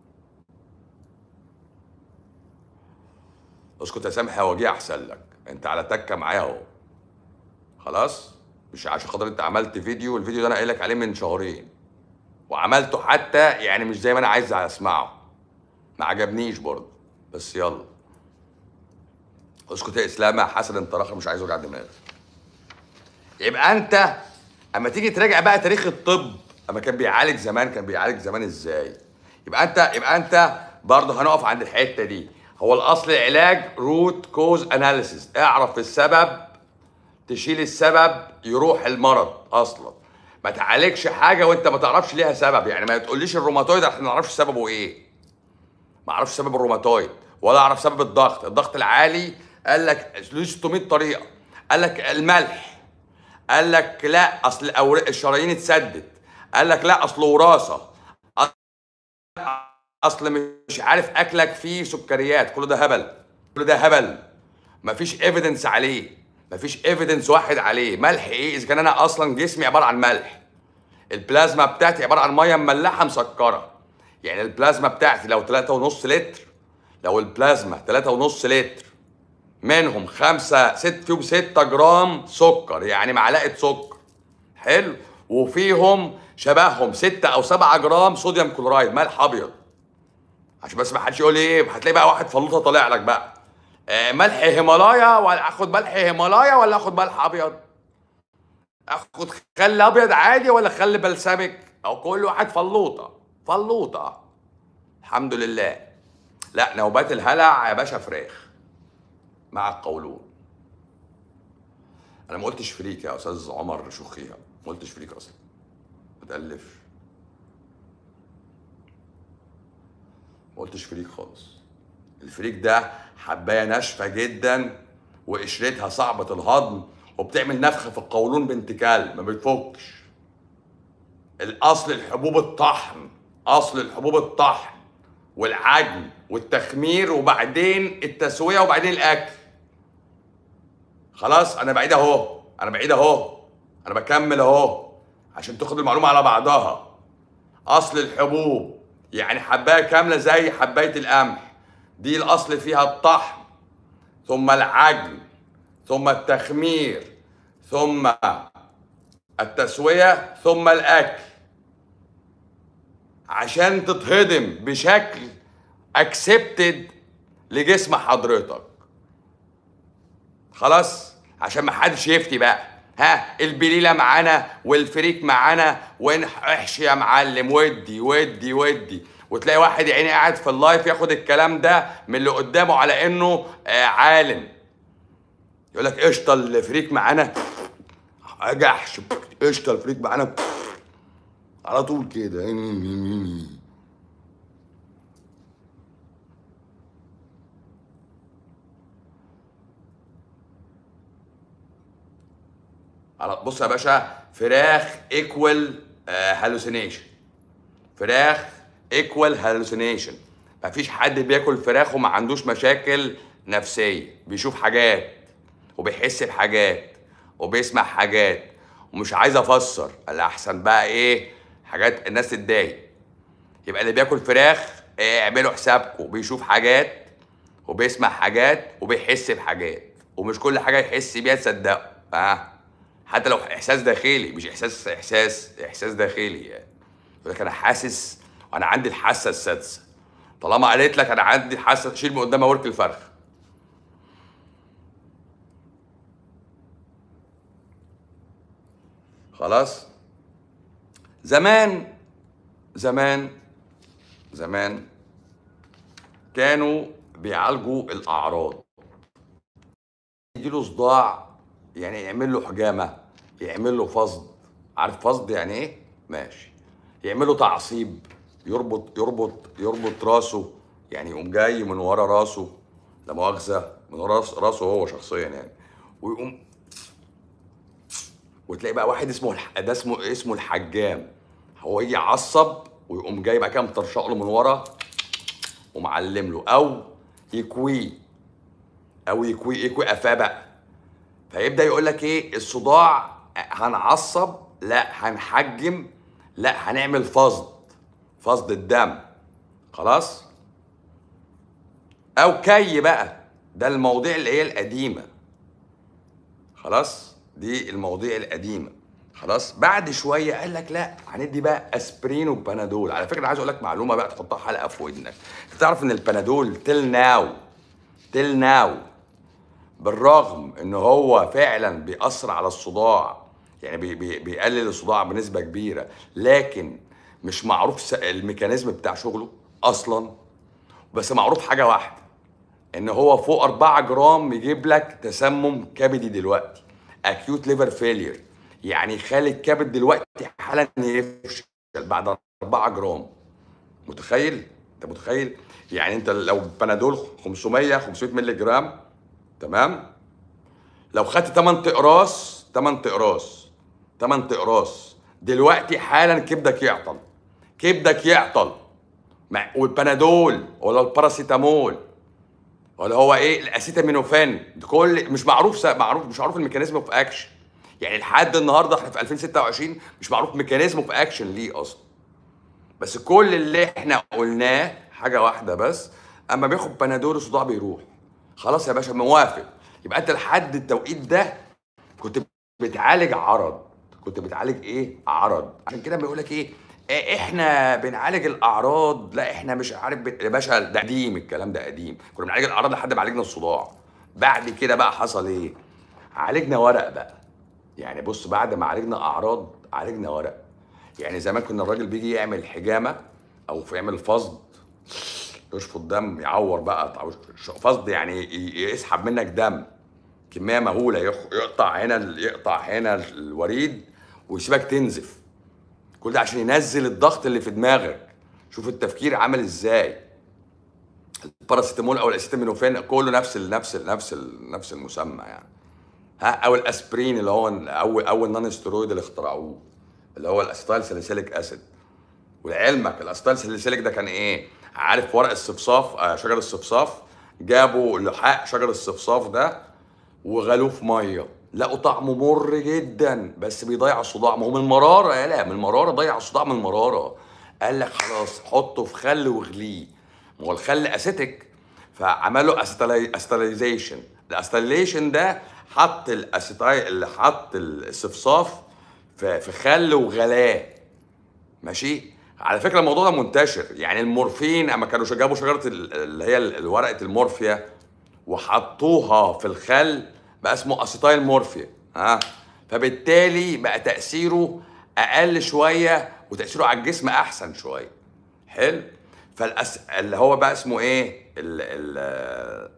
اسكت يا سامح يا وجيه احسن لك انت على تكه معايا اهو خلاص مش عشان خاطر انت عملت فيديو الفيديو ده انا قايل لك عليه من شهرين وعملته حتى يعني مش زي ما انا عايز اسمعه ما عجبنيش برضه بس يلا اسكت يا اسلام يا حسن انت راخر مش عايز وجع دماغ يبقى انت اما تيجي تراجع بقى تاريخ الطب اما كان بيعالج زمان كان بيعالج زمان ازاي يبقى انت يبقى انت برضه هنقف عند الحته دي هو الاصل العلاج روت كوز اناليسيس اعرف السبب تشيل السبب يروح المرض اصلا ما تعالجش حاجه وانت ما تعرفش ليها سبب يعني ما تقوليش الروماتويد احنا ما نعرفش سببه ايه ما اعرفش سبب الروماتويد ولا اعرف سبب الضغط الضغط العالي قال لك له 600 طريقه قال لك الملح قال لك لا اصل الأوراق الشرايين اتسدت قال لك لا اصل وراثه اصل مش عارف اكلك فيه سكريات كل ده هبل كل ده هبل مفيش ايفيدنس عليه مفيش ايفيدنس واحد عليه ملح ايه اذا كان انا اصلا جسمي عباره عن ملح البلازما بتاعتي عباره عن ميه مملحه مسكره يعني البلازما بتاعتي لو 3.5 لتر لو البلازما 3.5 لتر منهم خمسة ست فيهم 6 جرام سكر يعني معلقة سكر حلو وفيهم شبههم 6 أو 7 جرام صوديوم كلورايد ملح أبيض عشان بس ما حدش يقول لي ايه هتلاقي بقى واحد فلوطه طالع لك بقى آه ملح هيمالايا ولا اخد ملح هيمالايا ولا اخد ملح ابيض اخد خل ابيض عادي ولا خل بلسمك او كل واحد فلوطه فلوطه الحمد لله لا نوبات الهلع يا باشا فراخ مع القولون انا ما قلتش فريك يا استاذ عمر شخيها ما قلتش فريك اصلا ما تالفش ما قلتش فريك خالص الفريك ده حبايه ناشفه جدا وقشرتها صعبه الهضم وبتعمل نفخه في القولون بنت كلب ما بتفكش الاصل الحبوب الطحن اصل الحبوب الطحن والعجن والتخمير وبعدين التسويه وبعدين الاكل خلاص انا بعيد اهو انا بعيد اهو انا بكمل اهو عشان تاخد المعلومه على بعضها اصل الحبوب يعني حبايه كامله زي حبايه القمح دي الاصل فيها الطحن ثم العجن ثم التخمير ثم التسويه ثم الاكل عشان تتهضم بشكل اكسبتد لجسم حضرتك خلاص عشان ما حدش يفتي بقى ها البليله معانا والفريك معانا واحشي يا معلم ودي ودي ودي وتلاقي واحد يا عيني قاعد في اللايف ياخد الكلام ده من اللي قدامه على انه آه عالم يقول لك قشطه الفريك معانا جحش قشطه الفريك معانا على طول كده على بص يا باشا فراخ ايكوال هالوسينيشن فراخ ايكوال هالوسينيشن مفيش حد بياكل فراخ وما عندوش مشاكل نفسيه بيشوف حاجات وبيحس بحاجات وبيسمع حاجات ومش عايز افسر الاحسن بقى ايه حاجات الناس تتضايق يبقى اللي بياكل فراخ إيه اعملوا حسابكم بيشوف حاجات وبيسمع حاجات وبيحس بحاجات ومش كل حاجه يحس بيها تصدقوا ها حتى لو احساس داخلي مش احساس احساس احساس داخلي يعني يقول لك انا حاسس وانا عندي الحاسه السادسه طالما قالت لك انا عندي الحاسه شيل من قدامها ورك الفرخ خلاص زمان زمان زمان كانوا بيعالجوا الاعراض له صداع يعني يعمل له حجامه يعمل له فصد عارف فصد يعني ايه ماشي يعمل له تعصيب يربط يربط يربط راسه يعني يقوم جاي من ورا راسه لا مؤاخذه من ورا راس راسه هو شخصيا يعني ويقوم وتلاقي بقى واحد اسمه الح... ده اسمه اسمه الحجام هو يجي يعصب ويقوم جاي بقى كده مطرشق له من ورا ومعلم له او يكويه او يكوي يكوي قفاه بقى فيبدا يقول لك ايه الصداع هنعصب لا هنحجم لا هنعمل فصد فصد الدم خلاص او كي بقى ده المواضيع اللي هي القديمه خلاص دي المواضيع القديمه خلاص بعد شويه قال لك لا هندي بقى اسبرين وبنادول على فكره أنا عايز اقول لك معلومه بقى تحطها حلقه في ودنك انت تعرف ان البنادول تل ناو تل ناو بالرغم ان هو فعلا بيأثر على الصداع يعني بي بي بيقلل الصداع بنسبه كبيره لكن مش معروف س- الميكانيزم بتاع شغله اصلا بس معروف حاجه واحده ان هو فوق 4 جرام يجيب لك تسمم كبدي دلوقتي اكيوت ليفر فيلير يعني يخلي الكبد دلوقتي حالا يفشل بعد 4 جرام متخيل انت متخيل يعني انت لو بنادول 500 500 مللي جرام تمام لو خدت 8 اقراص 8 اقراص 8 اقراص دلوقتي حالا كبدك يعطل كبدك يعطل مع والبنادول ولا الباراسيتامول ولا هو ايه الاسيتامينوفين ده كل مش معروف س... معروف مش معروف الميكانيزم اوف اكشن يعني لحد النهارده احنا في 2026 مش معروف ميكانيزم اوف اكشن ليه اصلا بس كل اللي احنا قلناه حاجه واحده بس اما بياخد بنادول الصداع بيروح خلاص يا باشا موافق يبقى انت لحد التوقيت ده كنت بتعالج عرض كنت بتعالج ايه عرض عشان كده بيقول لك ايه إيه احنا بنعالج الاعراض لا احنا مش عارف بت... يا باشا ده قديم الكلام ده قديم كنا بنعالج الاعراض لحد ما عالجنا الصداع بعد كده بقى حصل ايه عالجنا ورق بقى يعني بص بعد ما عالجنا اعراض عالجنا ورق يعني زمان كنا الراجل بيجي يعمل حجامه او في يعمل فصد يشفط دم يعور بقى فصد يعني ي- يسحب منك دم كميه مهوله يخ- يقطع هنا ال- يقطع هنا الوريد ويسيبك تنزف كل ده عشان ينزل الضغط اللي في دماغك شوف التفكير عامل ازاي الباراسيتامول او الاسيتامينوفين كله نفس ال نفس ال نفس ال نفس المسمى يعني ها او الاسبرين اللي هو اول اول نون ستيرويد اللي اخترعوه اللي هو الاسيتايل ساليسيليك اسيد ولعلمك الاسيتايل ساليسيليك ده كان ايه عارف ورق الصفصاف آه شجر الصفصاف جابوا لحاء شجر الصفصاف ده وغلوه في ميه لقوا طعمه مر جدا بس بيضيع الصداع ما هو من المراره يا لا من المراره ضيع الصداع من المراره قال لك خلاص حطه في خل واغليه ما هو الخل اسيتيك فعملوا استاليزيشن الاستاليزيشن ده حط الاسيتايل اللي حط الصفصاف في في خل وغلاه ماشي على فكره الموضوع ده منتشر يعني المورفين اما كانوا جابوا شجره ال- اللي هي ورقه المورفيا وحطوها في الخل بقى اسمه اسيتايل مورفيا ها فبالتالي بقى تاثيره اقل شويه وتاثيره على الجسم احسن شويه حلو فالأس... اللي هو بقى اسمه ايه ال... ال...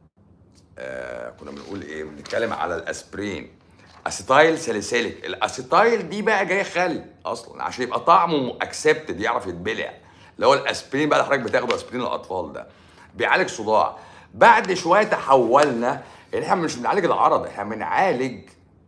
آه كنا بنقول ايه بنتكلم على الاسبرين اسيتايل ساليسيليك الاسيتايل دي بقى جايه خل اصلا عشان يبقى طعمه اكسبتد يعرف يتبلع اللي هو الاسبرين بقى اللي حضرتك بتاخده اسبرين الاطفال ده بيعالج صداع بعد شويه تحولنا ان احنا مش بنعالج العرض احنا بنعالج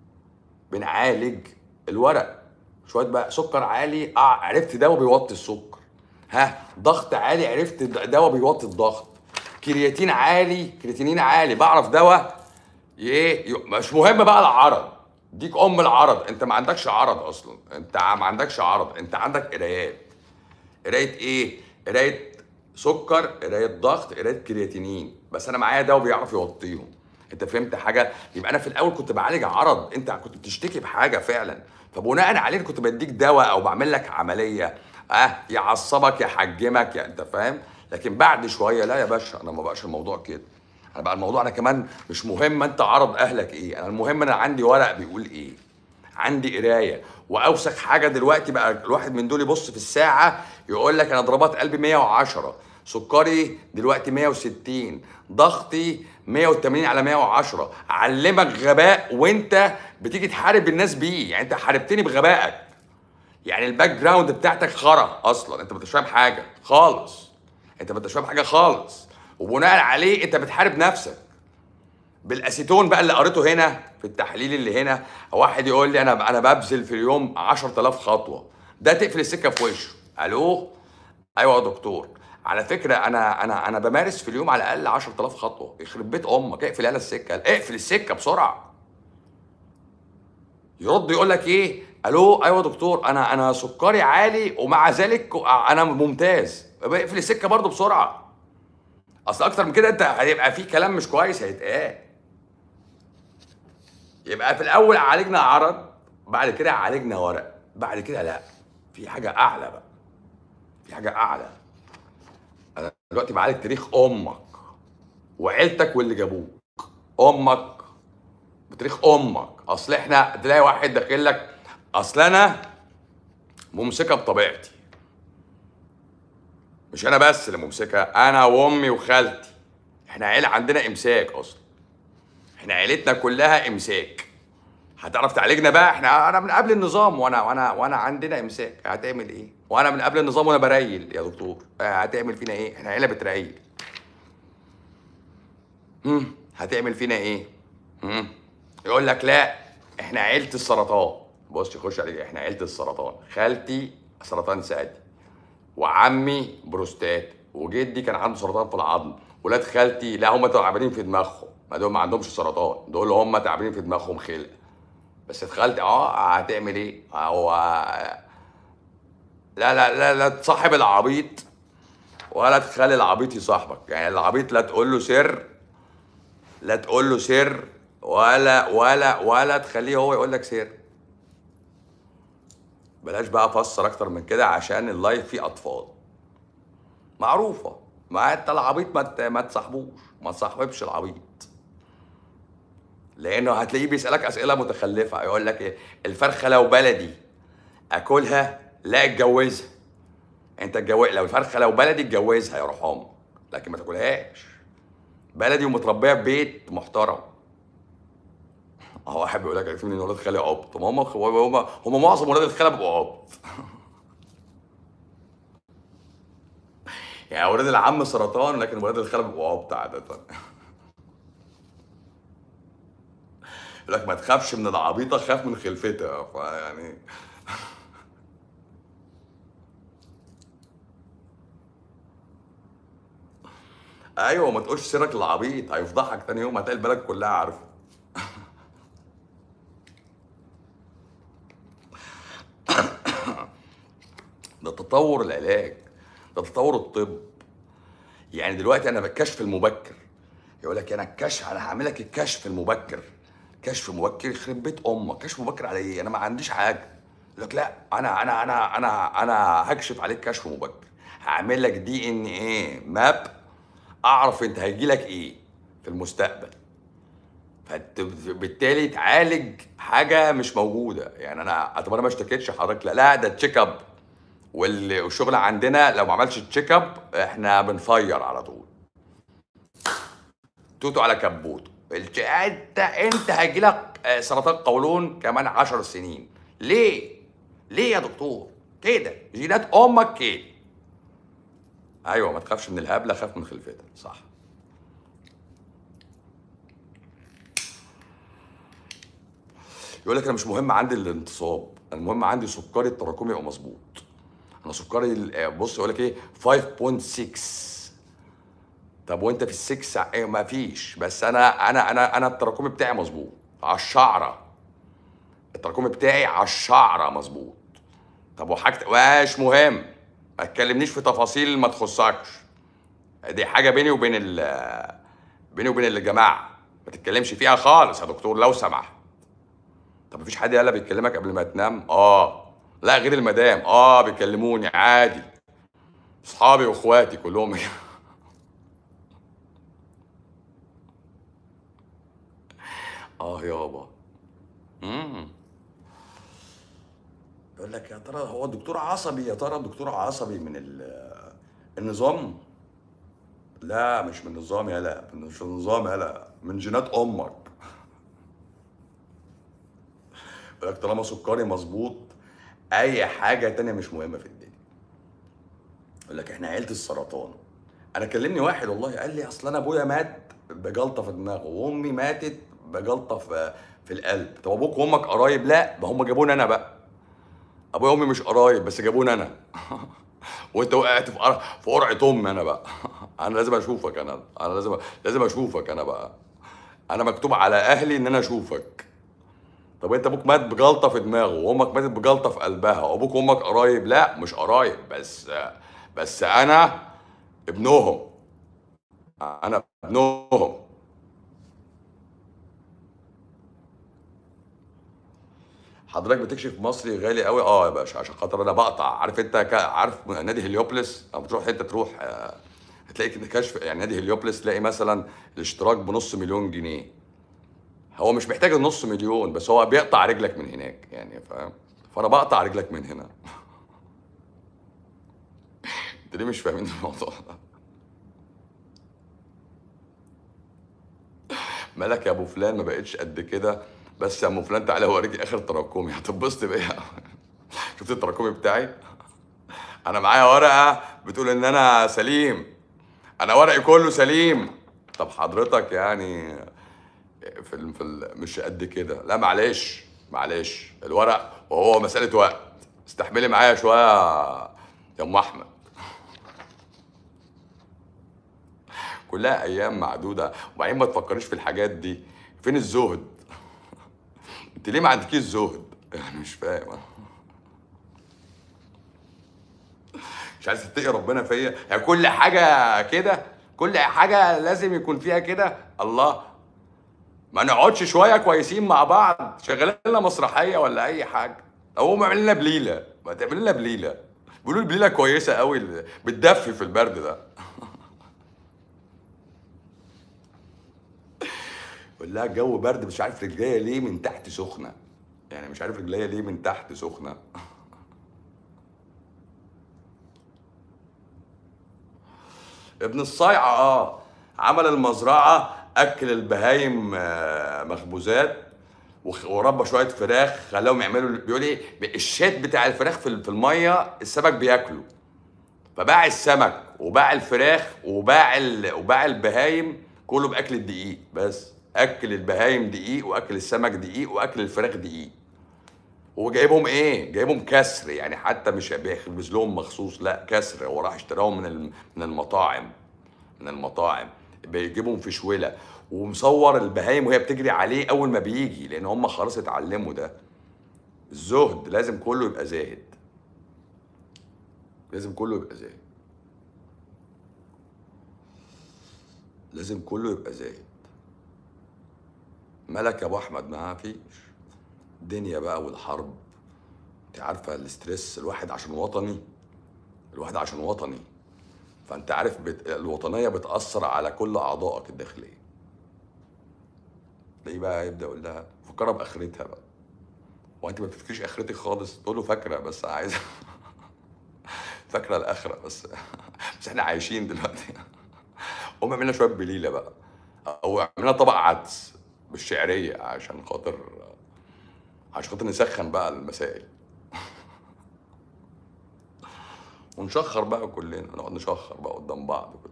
بنعالج الورق شويه بقى سكر عالي اه عرفت دواء بيوطي السكر ها ضغط عالي عرفت دواء بيوطي الضغط كرياتين عالي كرياتينين عالي بعرف دواء ايه ي- مش مهم بقى العرض ديك ام العرض انت ما عندكش عرض اصلا انت ما عندكش عرض انت عندك قرايات قرايه ايه قرايه سكر قرايه ضغط قرايه كرياتينين بس انا معايا دواء بيعرف يوطيهم انت فهمت حاجه يبقى انا في الاول كنت بعالج عرض انت كنت بتشتكي بحاجه فعلا فبناء عليه كنت بديك دواء او بعمل لك عمليه اه يعصبك يحجمك يا انت فاهم لكن بعد شويه لا يا باشا انا ما بقاش الموضوع كده انا بقى الموضوع انا كمان مش مهم انت عرض اهلك ايه انا المهم انا عندي ورق بيقول ايه عندي قرايه واوسخ حاجه دلوقتي بقى الواحد من دول يبص في الساعه يقول لك انا ضربات قلبي 110 سكري دلوقتي 160 ضغطي 180 على 110 علمك غباء وانت بتيجي تحارب الناس بيه يعني انت حاربتني بغبائك يعني الباك جراوند بتاعتك خرا اصلا انت ما انتش فاهم حاجه خالص انت ما انتش فاهم حاجه خالص وبناء عليه انت بتحارب نفسك بالاسيتون بقى اللي قريته هنا في التحليل اللي هنا واحد يقول لي انا انا ببذل في اليوم 10000 خطوه ده تقفل السكه في وشه الو ايوه يا دكتور على فكره انا انا انا بمارس في اليوم على الاقل 10000 خطوه يخرب بيت امك اقفل يالا السكه اقفل السكه بسرعه يرد يقول لك ايه الو ايوه يا دكتور انا انا سكري عالي ومع ذلك انا ممتاز اقفل السكه برضه بسرعه اصل اكتر من كده انت هيبقى في كلام مش كويس هيتقال يبقى في الاول عالجنا عرض بعد كده عالجنا ورق بعد كده لا في حاجه اعلى بقى في حاجه اعلى انا دلوقتي بعالج تاريخ امك وعيلتك واللي جابوك امك بتاريخ امك اصل احنا تلاقي واحد داخل لك اصل انا ممسكه بطبيعتي مش انا بس اللي ممسكه انا وامي وخالتي احنا عيله عندنا امساك اصلا احنا عيلتنا كلها امساك هتعرف تعالجنا بقى احنا انا من قبل النظام وانا وانا وانا عندنا امساك هتعمل ايه وانا من قبل النظام وانا بريل يا دكتور هتعمل فينا ايه احنا عيله بتريل امم هتعمل فينا ايه امم يقول لك لا احنا عيله السرطان بص يخش عليك احنا عيله السرطان خالتي سرطان ثدي وعمي بروستات وجدي كان عنده سرطان في العظم ولاد خالتي لا هم تعبانين في دماغهم ما دول ما عندهمش سرطان دول هم تعبانين في دماغهم خلق بس خالتي اه هتعمل ايه هو لا لا لا لا تصاحب العبيط ولا تخلي العبيط يصاحبك يعني العبيط لا تقول له سر لا تقول له سر ولا ولا ولا تخليه هو يقول لك سر بلاش بقى افسر اكتر من كده عشان اللايف فيه اطفال معروفه ما انت العبيط ما ما تصاحبوش ما تصاحبش العبيط لانه هتلاقيه بيسالك اسئله متخلفه يقول لك ايه الفرخه لو بلدي اكلها لا اتجوزها انت اتجوز لو الفرخه لو بلدي اتجوزها يا روح لكن ما تاكلهاش بلدي ومتربيه في بيت محترم هو واحد بيقول لك عرفت ان ولاد خالي عبط ما هم هم هم معظم ولاد الخاله بيبقوا عبط يعني ولاد العم سرطان لكن ولاد الخاله بيبقوا عبط عاده يقول لك ما تخافش من العبيطه خاف من خلفتها فيعني ايوه ما تقولش سيرك للعبيط هيفضحك تاني يوم هتلاقي البلد كلها عارفه ده تطور العلاج ده تطور الطب يعني دلوقتي انا بالكشف المبكر يقول لك انا الكشف انا هعمل لك الكشف المبكر كشف مبكر يخرب بيت امك كشف مبكر على ايه انا ما عنديش حاجه يقول لك لا انا انا انا انا انا هكشف عليك كشف مبكر هعمل لك دي ان ايه ماب اعرف انت هيجي لك ايه في المستقبل فبالتالي تعالج حاجه مش موجوده يعني انا طب انا ما اشتكيتش حضرتك لا لا ده تشيك اب والشغل عندنا لو ما عملش تشيك اب احنا بنفير على طول توتو على كبوت انت انت هيجي لك سرطان قولون كمان 10 سنين ليه ليه يا دكتور كده جينات امك كده ايوه ما تخافش من الهبله خاف من خلفتها صح يقول لك انا مش مهم عندي الانتصاب المهم عندي سكري التراكمي يبقى مظبوط انا سكري بص يقول لك ايه 5.6 طب وانت في السكس ايه ما فيش بس انا انا انا انا التراكمي بتاعي مظبوط على الشعره التراكمي بتاعي على الشعره مظبوط طب وحاجه مش مهم ما تكلمنيش في تفاصيل ما تخصكش دي حاجه بيني وبين ال بيني وبين الجماعه ما تتكلمش فيها خالص يا دكتور لو سمحت طب مفيش حد يلا بيكلمك قبل ما تنام اه لا غير المدام اه بيكلموني عادي اصحابي واخواتي كلهم اه يابا امم يقول لك يا ترى هو الدكتور عصبي يا ترى الدكتور عصبي من النظام لا مش من نظام يلا مش من نظام يلا من جينات امك يقول لك طالما سكري مظبوط اي حاجه تانية مش مهمه في الدنيا يقول لك احنا عيله السرطان انا كلمني واحد والله قال لي اصل انا ابويا مات بجلطه في دماغه وامي ماتت بجلطه في في القلب طب ابوك وامك قرايب لا ده هم جابوني انا بقى ابويا وامي مش قرايب بس جابوني انا وانت وقعت في قر- في قرعه امي انا بقى انا لازم اشوفك انا انا لازم لازم اشوفك انا بقى انا مكتوب على اهلي ان انا اشوفك طب انت ابوك مات بجلطه في دماغه وامك ماتت بجلطه في قلبها وابوك وامك قرايب لا مش قرايب بس بس انا ابنهم انا ابنهم حضرتك بتكشف مصري غالي قوي اه يا باشا عشان خاطر انا بقطع عارف انت ك- عارف نادي هليوبلس اما بتروح حته تروح آه، هتلاقي كده كشف يعني نادي هليوبلس تلاقي مثلا الاشتراك بنص مليون جنيه هو مش محتاج النص مليون بس هو بيقطع رجلك من هناك يعني فاهم فانا بقطع رجلك من هنا انت ليه مش فاهمين الموضوع ده مالك يا ابو فلان ما بقتش قد كده بس يا ابو فلان تعالى اوريك اخر تراكمي هتتبسط بيا شفت التراكمي بتاعي انا معايا ورقه بتقول ان انا سليم انا ورقي كله سليم طب حضرتك يعني في ال... في ال... مش قد كده لا معلش معلش الورق وهو مساله وقت استحملي معايا شويه يا ام احمد كلها ايام معدوده وبعدين ما تفكريش في الحاجات دي فين الزهد انت ليه ما عندكيش زهد يعني مش فاهم مش عايز تتقي ربنا فيا يعني كل حاجه كده كل حاجه لازم يكون فيها كده الله ما نقعدش شويه كويسين مع بعض شغالين لنا مسرحيه ولا اي حاجه او هم عاملين لنا بليله ما تعمل لنا بليله بيقولوا البليله كويسه قوي بتدفي في البرد ده يقول لها الجو برد مش عارف رجليا ليه من تحت سخنه يعني مش عارف رجليا ليه من تحت سخنه ابن الصيعة اه عمل المزرعة أكل البهايم آه، مخبوزات وخ- وربى شوية فراخ خلاهم يعملوا بيقول ايه الشات بتاع الفراخ في ال- في المية السمك بياكله فباع السمك وباع الفراخ وباع ال... وباع البهايم كله باكل الدقيق بس اكل البهايم دقيق واكل السمك دقيق واكل الفراخ دقيق وجايبهم ايه جايبهم كسر يعني حتى مش بيخبز لهم مخصوص لا كسر هو راح اشتراهم من الم- من المطاعم من المطاعم بيجيبهم في شوله ومصور البهايم وهي بتجري عليه اول ما بيجي لان هم خلاص اتعلموا ده الزهد لازم كله يبقى زاهد لازم كله يبقى زاهد لازم كله يبقى زاهد مالك يا ابو احمد ما فيش الدنيا بقى والحرب انت عارفه الاسترس الواحد عشان وطني الواحد عشان وطني فانت عارف بت... الوطنيه بتاثر على كل اعضائك الداخليه تلاقيه بقى يبدا يقول لها فكرها باخرتها بقى وانت ما بتفكريش اخرتك خالص تقول له فاكره بس عايز فاكره الاخره بس بس احنا عايشين دلوقتي قوم اعمل لنا شويه بليله بقى او اعمل لنا طبق عدس بالشعريه عشان خاطر عشان خاطر نسخن بقى المسائل ونشخر بقى كلنا نقعد نشخر بقى قدام بعض كده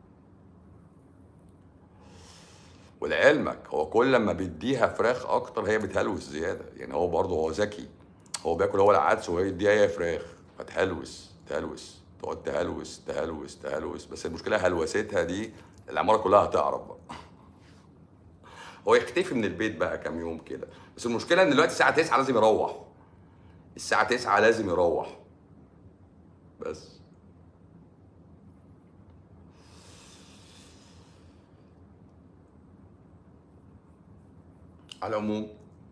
ولعلمك هو كل ما بيديها فراخ اكتر هي بتهلوس زياده يعني هو برضه هو ذكي هو بياكل هو العدس وهي يديها هي فراخ فتهلوس تهلوس تقعد تهلوس تهلوس تهلوس بس المشكله هلوستها دي العماره كلها هتعرف بقى هو يختفي من البيت بقى كام يوم كده بس المشكله ان دلوقتي الساعه 9 لازم يروح الساعه 9 لازم يروح بس على العموم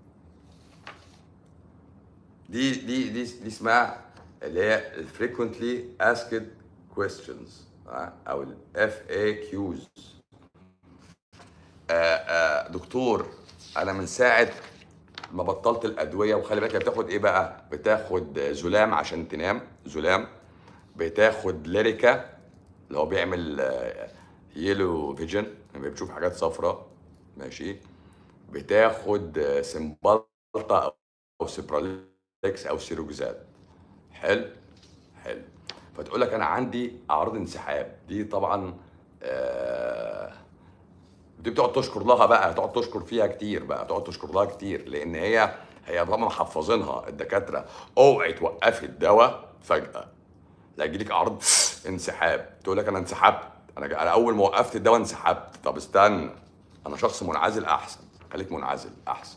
دي دي دي دي اسمها اللي هي ال frequently asked questions آه، او ال FAQs آه، آه، دكتور انا من ساعه ما بطلت الادويه وخلي بالك هي بتاخد ايه بقى بتاخد زلام عشان تنام زلام بتاخد ليريكا اللي هو بيعمل آه، يلو فيجن لما بتشوف حاجات صفراء ماشي بتاخد آه، سمبالتا او سيبراليكس او سيروجزات حلو حلو فتقول لك انا عندي اعراض انسحاب دي طبعا آه دي بتقعد تشكر لها بقى تقعد تشكر فيها كتير بقى تقعد تشكر لها كتير لان هي هي طبعا محفظينها الدكاتره اوعي توقفي الدواء فجاه لا يجيلك اعراض انسحاب تقول لك انا انسحبت انا انا اول ما وقفت الدواء انسحبت طب استنى انا شخص منعزل احسن خليك منعزل احسن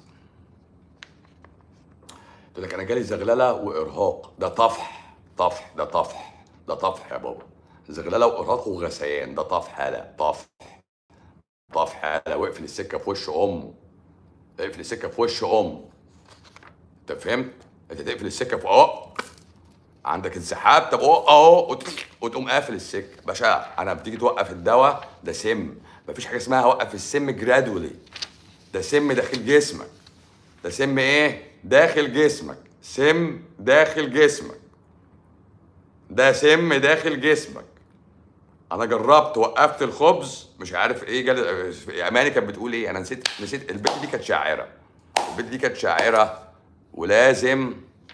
تقول لك انا جالي زغلله وارهاق ده طفح طفح ده طفح ده طفح يا بابا زغلله وارهاق وغثيان ده طفح لا طفح طفح لا واقفل السكه في وش امه اقفل السكه في وش امه انت فهمت؟ انت تقفل السكه في اهو عندك انسحاب طب اهو اهو وت- وتقوم قافل السكه باشا انا بتيجي توقف الدواء ده سم مفيش حاجه اسمها وقف السم جرادولي ده سم داخل جسمك ده سم ايه داخل جسمك سم داخل جسمك ده سم داخل جسمك انا جربت وقفت الخبز مش عارف ايه جال اماني كانت بتقول ايه انا نسيت نسيت البت دي كانت شاعره البت دي كانت شاعره ولازم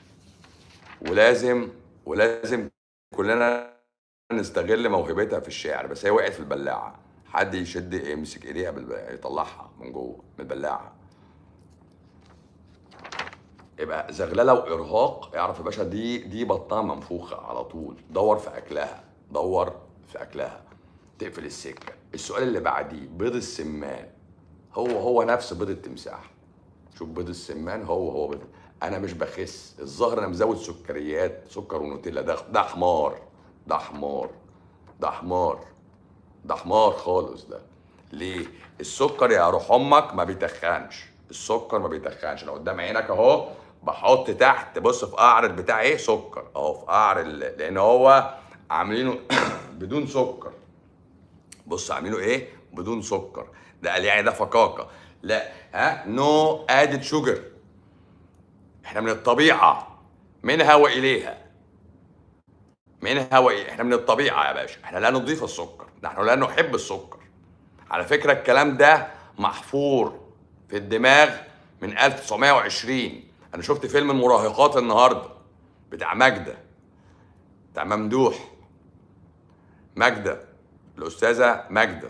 ولازم ولازم كلنا نستغل موهبتها في الشعر بس هي وقعت في البلاعه حد يشد يمسك ايديها بالب- يطلعها من جوه من البلاعه يبقى زغلله وارهاق اعرف يا باشا دي دي بطنها منفوخه على طول دور في اكلها دور في اكلها تقفل السكه السؤال اللي بعديه بيض السمان هو هو نفس بيض التمساح شوف بيض السمان هو هو بيض انا مش بخس الظاهر انا مزود سكريات سكر ونوتيلا ده ده حمار ده حمار ده حمار ده حمار خالص ده ليه السكر يا روح امك ما بيتخنش السكر ما بيتخنش انا قدام عينك اهو بحط تحت بص في قعر البتاع ايه سكر اهو في قعر ال- لان هو عاملينه بدون سكر بص عاملينه ايه بدون سكر ده قال يعني ده فكاكه لا ها نو ادد شوجر احنا من الطبيعه منها واليها منها وإليها احنا من الطبيعه يا باشا احنا لا نضيف السكر نحن لا نحب السكر على فكره الكلام ده محفور في الدماغ من 1920 انا شفت فيلم المراهقات النهارده بتاع ماجده بتاع ممدوح ماجده الاستاذه ماجده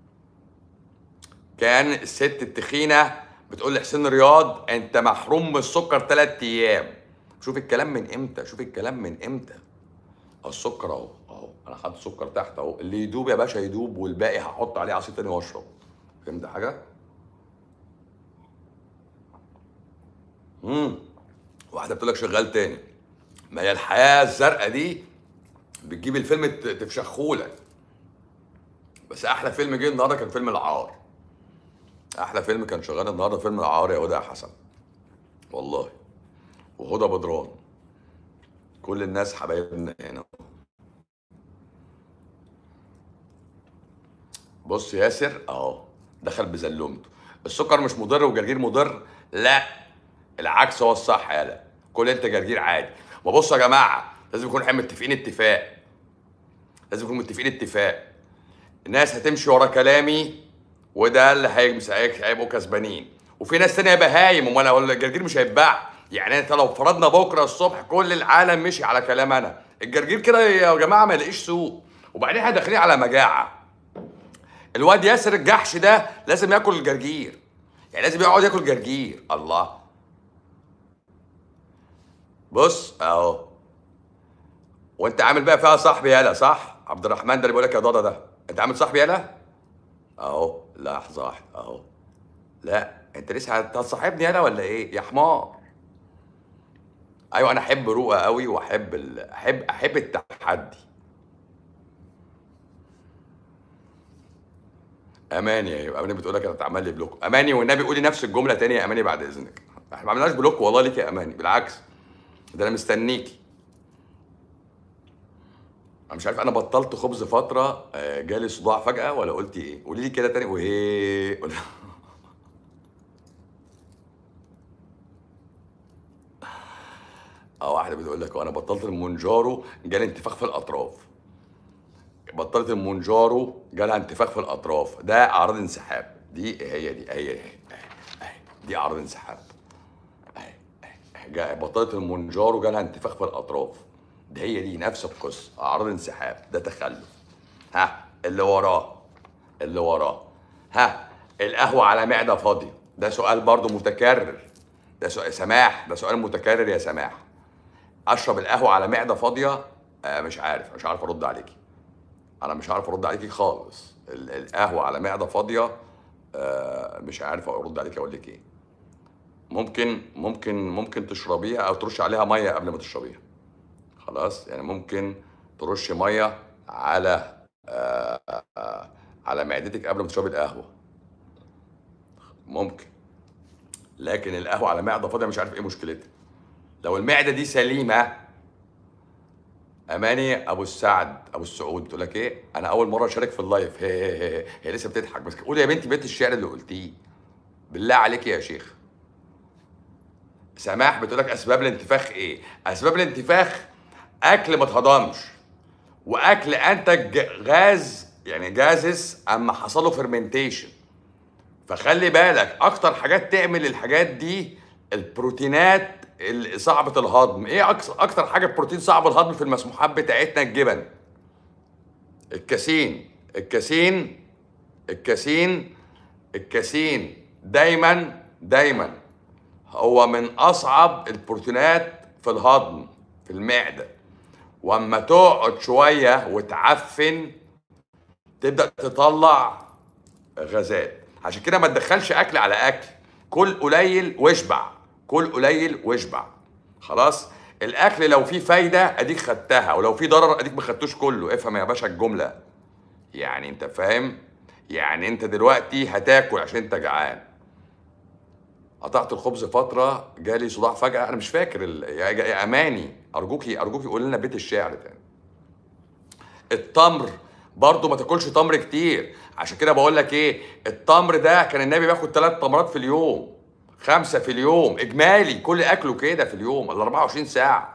كان الست التخينه بتقول لحسين رياض انت محروم من السكر ثلاث ايام شوف الكلام من امتى شوف الكلام من امتى السكر اهو اهو انا حاطط سكر تحت اهو اللي يدوب يا باشا يدوب والباقي هحط عليه عصير تاني واشرب فهمت حاجه امم واحده بتقول لك شغال تاني ما هي الحياه الزرقاء دي بتجيب الفيلم ت- تفشخهولك بس احلى فيلم جه النهارده كان فيلم العار احلى فيلم كان شغال النهارده فيلم العار يا هدى يا حسن والله وهدى بدران كل الناس حبايبنا هنا بص ياسر اهو دخل بزلومته السكر مش مضر والجرجير مضر لا العكس هو الصح يالا كل انت جرجير عادي ما بصوا يا جماعه لازم نكون احنا متفقين اتفاق لازم نكون متفقين اتفاق الناس هتمشي ورا كلامي وده اللي هيمس- هيك- هيبقوا كسبانين وفي ناس تانية بهايم امال هو الجرجير مش هيتباع يعني انت لو فرضنا بكره الصبح كل العالم مشي على كلام انا الجرجير كده يا جماعه ما يلاقيش سوق وبعدين احنا داخلين على مجاعه الواد ياسر الجحش ده لازم ياكل الجرجير يعني لازم يقعد ياكل جرجير الله بص اهو وانت عامل بقى فيها صاحبي يالا صح عبد الرحمن ده اللي بيقول لك يا ضاضه ده انت عامل صاحبي يالا اهو لحظه واحده اهو لا انت لسه هتصاحبني انا ولا ايه يا حمار ايوه انا احب رؤى قوي واحب ال... احب احب التحدي اماني ايوه اماني بتقول لك انا اتعمل لي بلوك اماني والنبي قولي نفس الجمله تاني يا اماني بعد اذنك احنا ما عملناش بلوك والله ليك يا اماني بالعكس ده انا مستنيكي انا مش عارف انا بطلت خبز فتره آه، جالي صداع فجاه ولا قلتي ايه قولي لي كده تاني وهي اه واحده بتقول لك وانا بطلت المونجارو جالي انتفاخ في الاطراف بطلت المونجارو جالها انتفاخ في الاطراف ده اعراض انسحاب دي هي دي هي دي اهي دي اعراض انسحاب اهي اهي جا- بطلت المونجارو جالها انتفاخ في الاطراف ده هي دي نفس القصه اعراض انسحاب ده تخلف ها اللي وراه اللي وراه ها القهوه على معده فاضيه ده سؤال برضو متكرر ده سؤال سماح ده سؤال متكرر يا سماح اشرب القهوه على معده فاضيه آه مش عارف مش عارف ارد عليكي انا مش عارف ارد عليكي خالص ال- القهوه على معده فاضيه آه مش عارف ارد عليكي اقول لك ايه ممكن ممكن ممكن تشربيها او ترش عليها ميه قبل ما تشربيها خلاص يعني ممكن ترش ميه على آه آه على معدتك قبل ما تشربي القهوه ممكن لكن القهوه على معده فاضيه مش عارف ايه مشكلتها لو المعده دي سليمه اماني ابو السعد ابو السعود بتقول لك ايه انا اول مره اشارك في اللايف هي, هي, هي, هي لسه بتضحك بس قول يا بنتي بيت الشعر اللي قلتيه بالله عليك يا شيخ سماح بتقول لك اسباب الانتفاخ ايه اسباب الانتفاخ اكل ما اتهضمش واكل انتج غاز يعني جازس اما حصل له فيرمنتيشن فخلي بالك اكتر حاجات تعمل الحاجات دي البروتينات ال- صعبة الهضم ايه أكس- اكتر حاجة بروتين صعب الهضم في المسموحات بتاعتنا الجبن الكاسين الكاسين الكاسين الكاسين دايما دايما هو من اصعب البروتينات في الهضم في المعدة واما تقعد شوية وتعفن تبدأ تطلع غازات عشان كده ما تدخلش اكل على اكل كل قليل واشبع كل قليل واشبع خلاص الاكل لو فيه فايده اديك خدتها ولو فيه ضرر اديك ما خدتوش كله افهم يا باشا الجمله يعني انت فاهم يعني انت دلوقتي هتاكل عشان انت جعان قطعت الخبز فتره جالي صداع فجاه انا مش فاكر ال... يا, يا اماني ارجوكي ارجوكي قول لنا بيت الشعر تاني التمر برضه ما تاكلش تمر كتير عشان كده بقول لك ايه التمر ده كان النبي بياخد ثلاث تمرات في اليوم خمسة في اليوم اجمالي كل اكله كده في اليوم ال 24 ساعة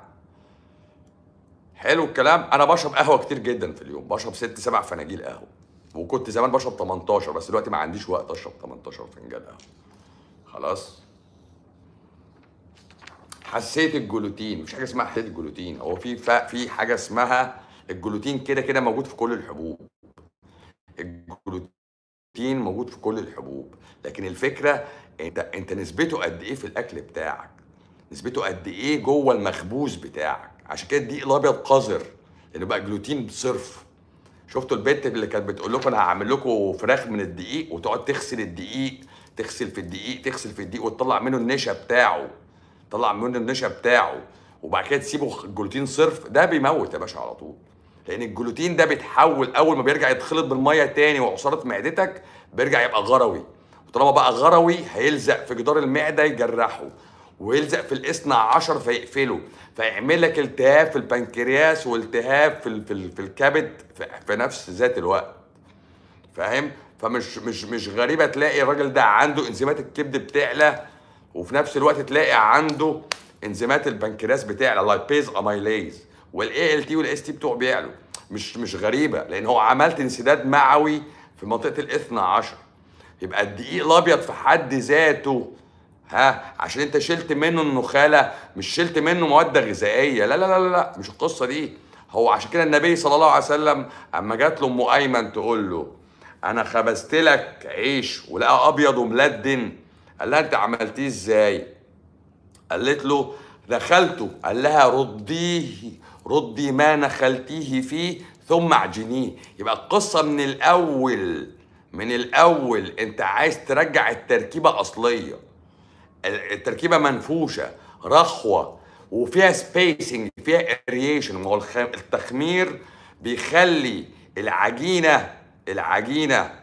حلو الكلام انا بشرب قهوة كتير جدا في اليوم بشرب ست سبع فناجيل قهوة وكنت زمان بشرب 18 بس دلوقتي ما عنديش وقت اشرب 18 فنجان قهوة خلاص حسيت الجلوتين مفيش حاجه اسمها حسيت الجلوتين هو في ف... في حاجه اسمها الجلوتين كده كده موجود في كل الحبوب الجلوتين موجود في كل الحبوب لكن الفكره انت انت نسبته قد ايه في الاكل بتاعك نسبته قد ايه جوه المخبوز بتاعك عشان كده الدقيق الابيض قذر لانه بقى جلوتين صرف شفتوا البت اللي كانت بتقول لكم انا هعمل لكم فراخ من الدقيق وتقعد تغسل الدقيق تغسل في الدقيق تغسل في الدقيق وتطلع منه النشا بتاعه طلع منه النشا بتاعه وبعد كده تسيبه الجلوتين صرف ده بيموت يا باشا على طول لان الجلوتين ده بيتحول اول ما بيرجع يتخلط بالميه تاني وعصاره معدتك بيرجع يبقى غروي وطالما بقى غروي هيلزق في جدار المعده يجرحه ويلزق في الاثنى عشر فيقفله فيعمل لك التهاب في البنكرياس والتهاب في ال- في, ال- في الكبد في, في نفس ذات الوقت فاهم فمش مش مش غريبه تلاقي الراجل ده عنده انزيمات الكبد بتعلى وفي نفس الوقت تلاقي عنده انزيمات البنكرياس بتعلى لايبيز اميليز والاي ال تي والاس تي بتوعه بيعلوا مش مش غريبه لان هو عملت انسداد معوي في منطقه الاثنى عشر يبقى الدقيق الابيض في حد ذاته ها عشان انت شلت منه النخاله مش شلت منه مواد غذائيه لا لا لا لا, لا مش القصه دي هو عشان كده النبي صلى الله عليه وسلم اما جات له ام ايمن تقول له انا خبزت لك عيش ولقى ابيض وملدن قال لها انت عملتيه ازاي قالت له دخلته قال لها رديه ردي ما نخلتيه فيه ثم اعجنيه يبقى القصه من الاول من الاول انت عايز ترجع التركيبه اصليه التركيبه منفوشه رخوه وفيها سبيسنج فيها اريشن ما هو الخ- التخمير بيخلي العجينه العجينه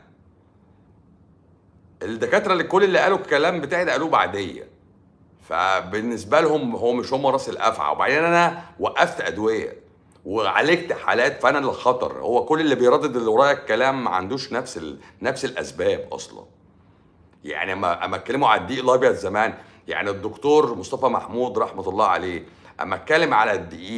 الدكاتره اللي كل اللي قالوا الكلام بتاعي ده قالوه بعديه فبالنسبه لهم هو مش هم راس الافعى وبعدين انا وقفت ادويه وعالجت حالات فانا اللي خطر هو كل اللي بيردد اللي ورايا الكلام ما عندوش نفس ال... نفس الاسباب اصلا يعني اما اما اتكلموا على الدقيق الابيض زمان يعني الدكتور مصطفى محمود رحمه الله عليه اما اتكلم على الدقيق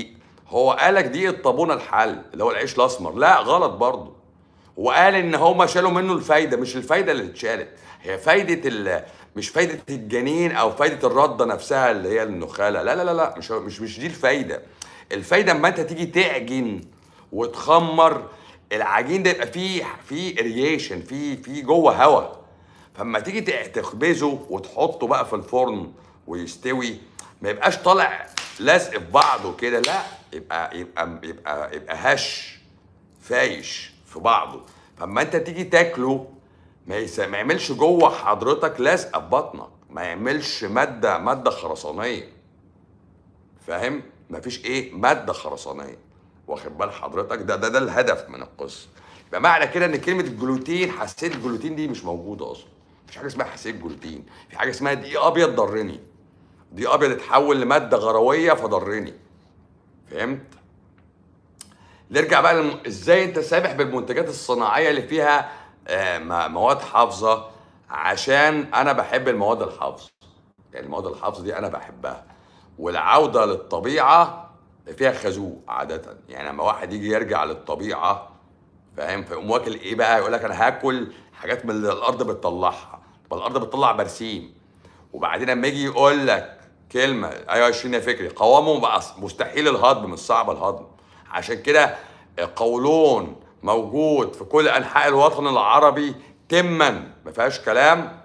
هو قالك دي الطابونه الحل اللي هو العيش الاسمر لا غلط برضه وقال ان هما شالوا منه الفايده مش الفايده اللي اتشالت هي فايده ال مش فايده الجنين او فايده الرده نفسها اللي هي النخاله لا لا لا لا مش مش مش دي الفايده الفايده اما انت تيجي تعجن وتخمر العجين ده يبقى فيه فيه اريشن فيه فيه جوه هواء فاما تيجي تخبزه وتحطه بقى في الفرن ويستوي ما يبقاش طالع لازق في بعضه كده لا يبقى يبقى يبقى يبقى هش فايش في بعضه فاما انت تيجي تاكله ما, يس... ما يعملش جوه حضرتك لازقه في بطنك ما يعملش ماده ماده خرسانيه فاهم مفيش ايه ماده خرسانيه واخد بال حضرتك ده ده ده الهدف من القصه يبقى معنى كده ان كلمه الجلوتين حساسيه الجلوتين دي مش موجوده اصلا مفيش حاجه اسمها حساسيه جلوتين في حاجه اسمها دقيق ابيض ضرني دقيق ابيض اتحول لماده غرويه فضرني فهمت نرجع بقى للم... ازاي انت سابح بالمنتجات الصناعيه اللي فيها آه مواد حافظه عشان انا بحب المواد الحافظه يعني المواد الحافظه دي انا بحبها والعوده للطبيعه فيها خازوق عاده يعني لما واحد يجي يرجع للطبيعه فاهم فيقوم واكل ايه بقى يقول لك انا هاكل حاجات من اللي الارض بتطلعها طب الارض بتطلع برسيم وبعدين لما يجي يقول لك كلمه ايوه 20 يا فكري قوامه بقى مستحيل الهضم مش صعب الهضم عشان كده قولون موجود في كل انحاء الوطن العربي تما ما فيهاش كلام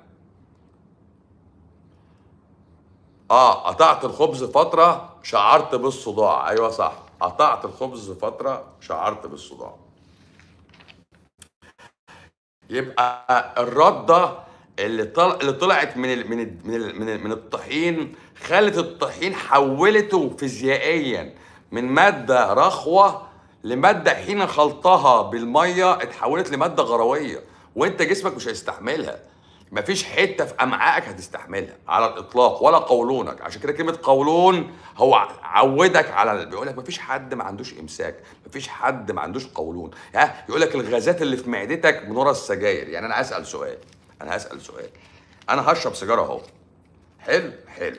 اه قطعت الخبز فتره شعرت بالصداع ايوه صح قطعت الخبز فتره شعرت بالصداع يبقى الرده اللي طل... اللي طلعت من ال... من ال... من ال... من, ال... من الطحين خلت الطحين حولته فيزيائيا من ماده رخوه لماده حين خلطها بالميه اتحولت لماده غرويه وانت جسمك مش هيستحملها مفيش حته في امعائك هتستحملها على الاطلاق ولا قولونك عشان كده كلمه قولون هو عودك على بيقول لك مفيش حد ما عندوش امساك مفيش حد ما عندوش قولون ها يقول لك الغازات اللي في معدتك من ورا السجاير يعني انا هسال سؤال انا هسال سؤال انا هشرب سيجاره اهو حلو حلو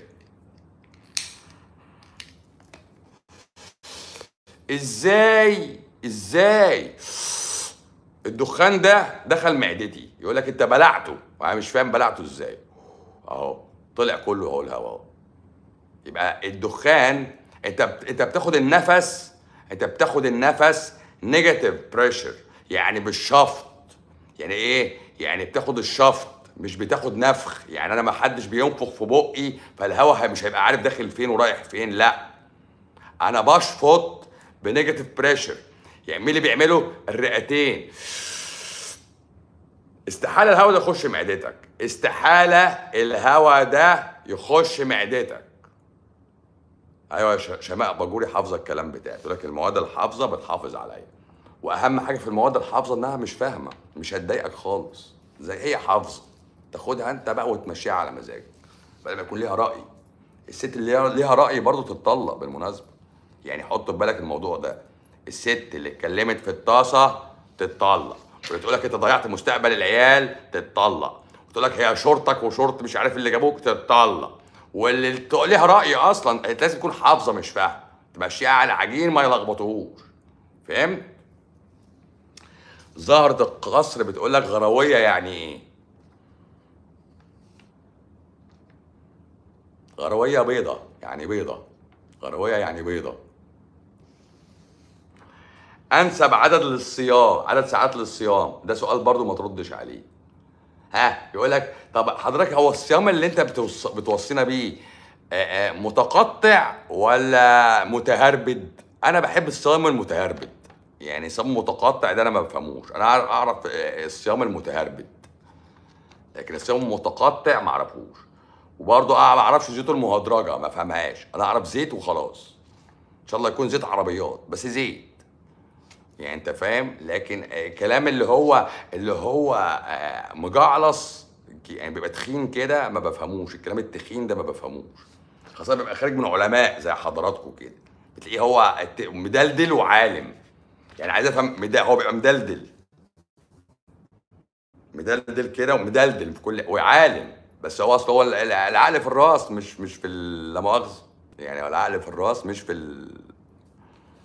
ازاي ازاي الدخان ده دخل معدتي يقول لك انت بلعته وانا مش فاهم بلعته ازاي اهو طلع كله اهو الهواء اهو يبقى الدخان انت انت بتاخد النفس انت بتاخد النفس نيجاتيف بريشر يعني بالشفط يعني ايه يعني بتاخد الشفط مش بتاخد نفخ يعني انا ما حدش بينفخ في بقي فالهواء مش هيبقى عارف داخل فين ورايح فين لا انا بشفط بنيجاتيف بريشر يعني مين اللي بيعمله الرئتين استحاله الهواء ده يخش معدتك استحاله الهواء ده يخش معدتك ايوه شماء باجوري حافظه الكلام بتاعي تقول لك المواد الحافظه بتحافظ عليا واهم حاجه في المواد الحافظه انها مش فاهمه مش هتضايقك خالص زي هي حافظه تاخدها انت بقى وتمشيها على مزاجك بدل ما يكون ليها راي الست اللي ليها راي برضه تتطلق بالمناسبه يعني حط في بالك الموضوع ده الست اللي اتكلمت في الطاسه تتطلق وتقول لك انت ضيعت مستقبل العيال تتطلق وتقول لك هي شرطك وشرط مش عارف اللي جابوك تتطلق واللي تقول ليها راي اصلا لازم تكون حافظه مش فاهمه تمشيها على عجين ما يلخبطوهوش فهمت زهرة القصر بتقول لك غروية يعني ايه؟ غروية بيضة يعني بيضة غروية يعني بيضة انسب عدد للصيام عدد ساعات للصيام ده سؤال برضو ما تردش عليه ها يقول لك طب حضرتك هو الصيام اللي انت بتوص... بتوصينا بيه متقطع ولا متهربد انا بحب الصيام المتهربد يعني صيام متقطع ده انا ما بفهموش انا اعرف الصيام المتهربد لكن الصيام المتقطع ما اعرفوش وبرضه ما اعرفش زيوت المهدرجه ما فهمهاش انا اعرف زيت وخلاص ان شاء الله يكون زيت عربيات بس زيت يعني انت فاهم لكن الكلام اللي هو اللي هو مجعلص يعني بيبقى تخين كده ما بفهموش الكلام التخين ده ما بفهموش خاصه بيبقى خارج من علماء زي حضراتكم كده بتلاقيه هو مدلدل وعالم يعني عايز افهم مد... هو بيبقى مدلدل مدلدل كده ومدلدل في كل وعالم بس هو اصل هو العقل في الراس مش مش في لا مؤاخذه يعني العقل في الراس مش في ال...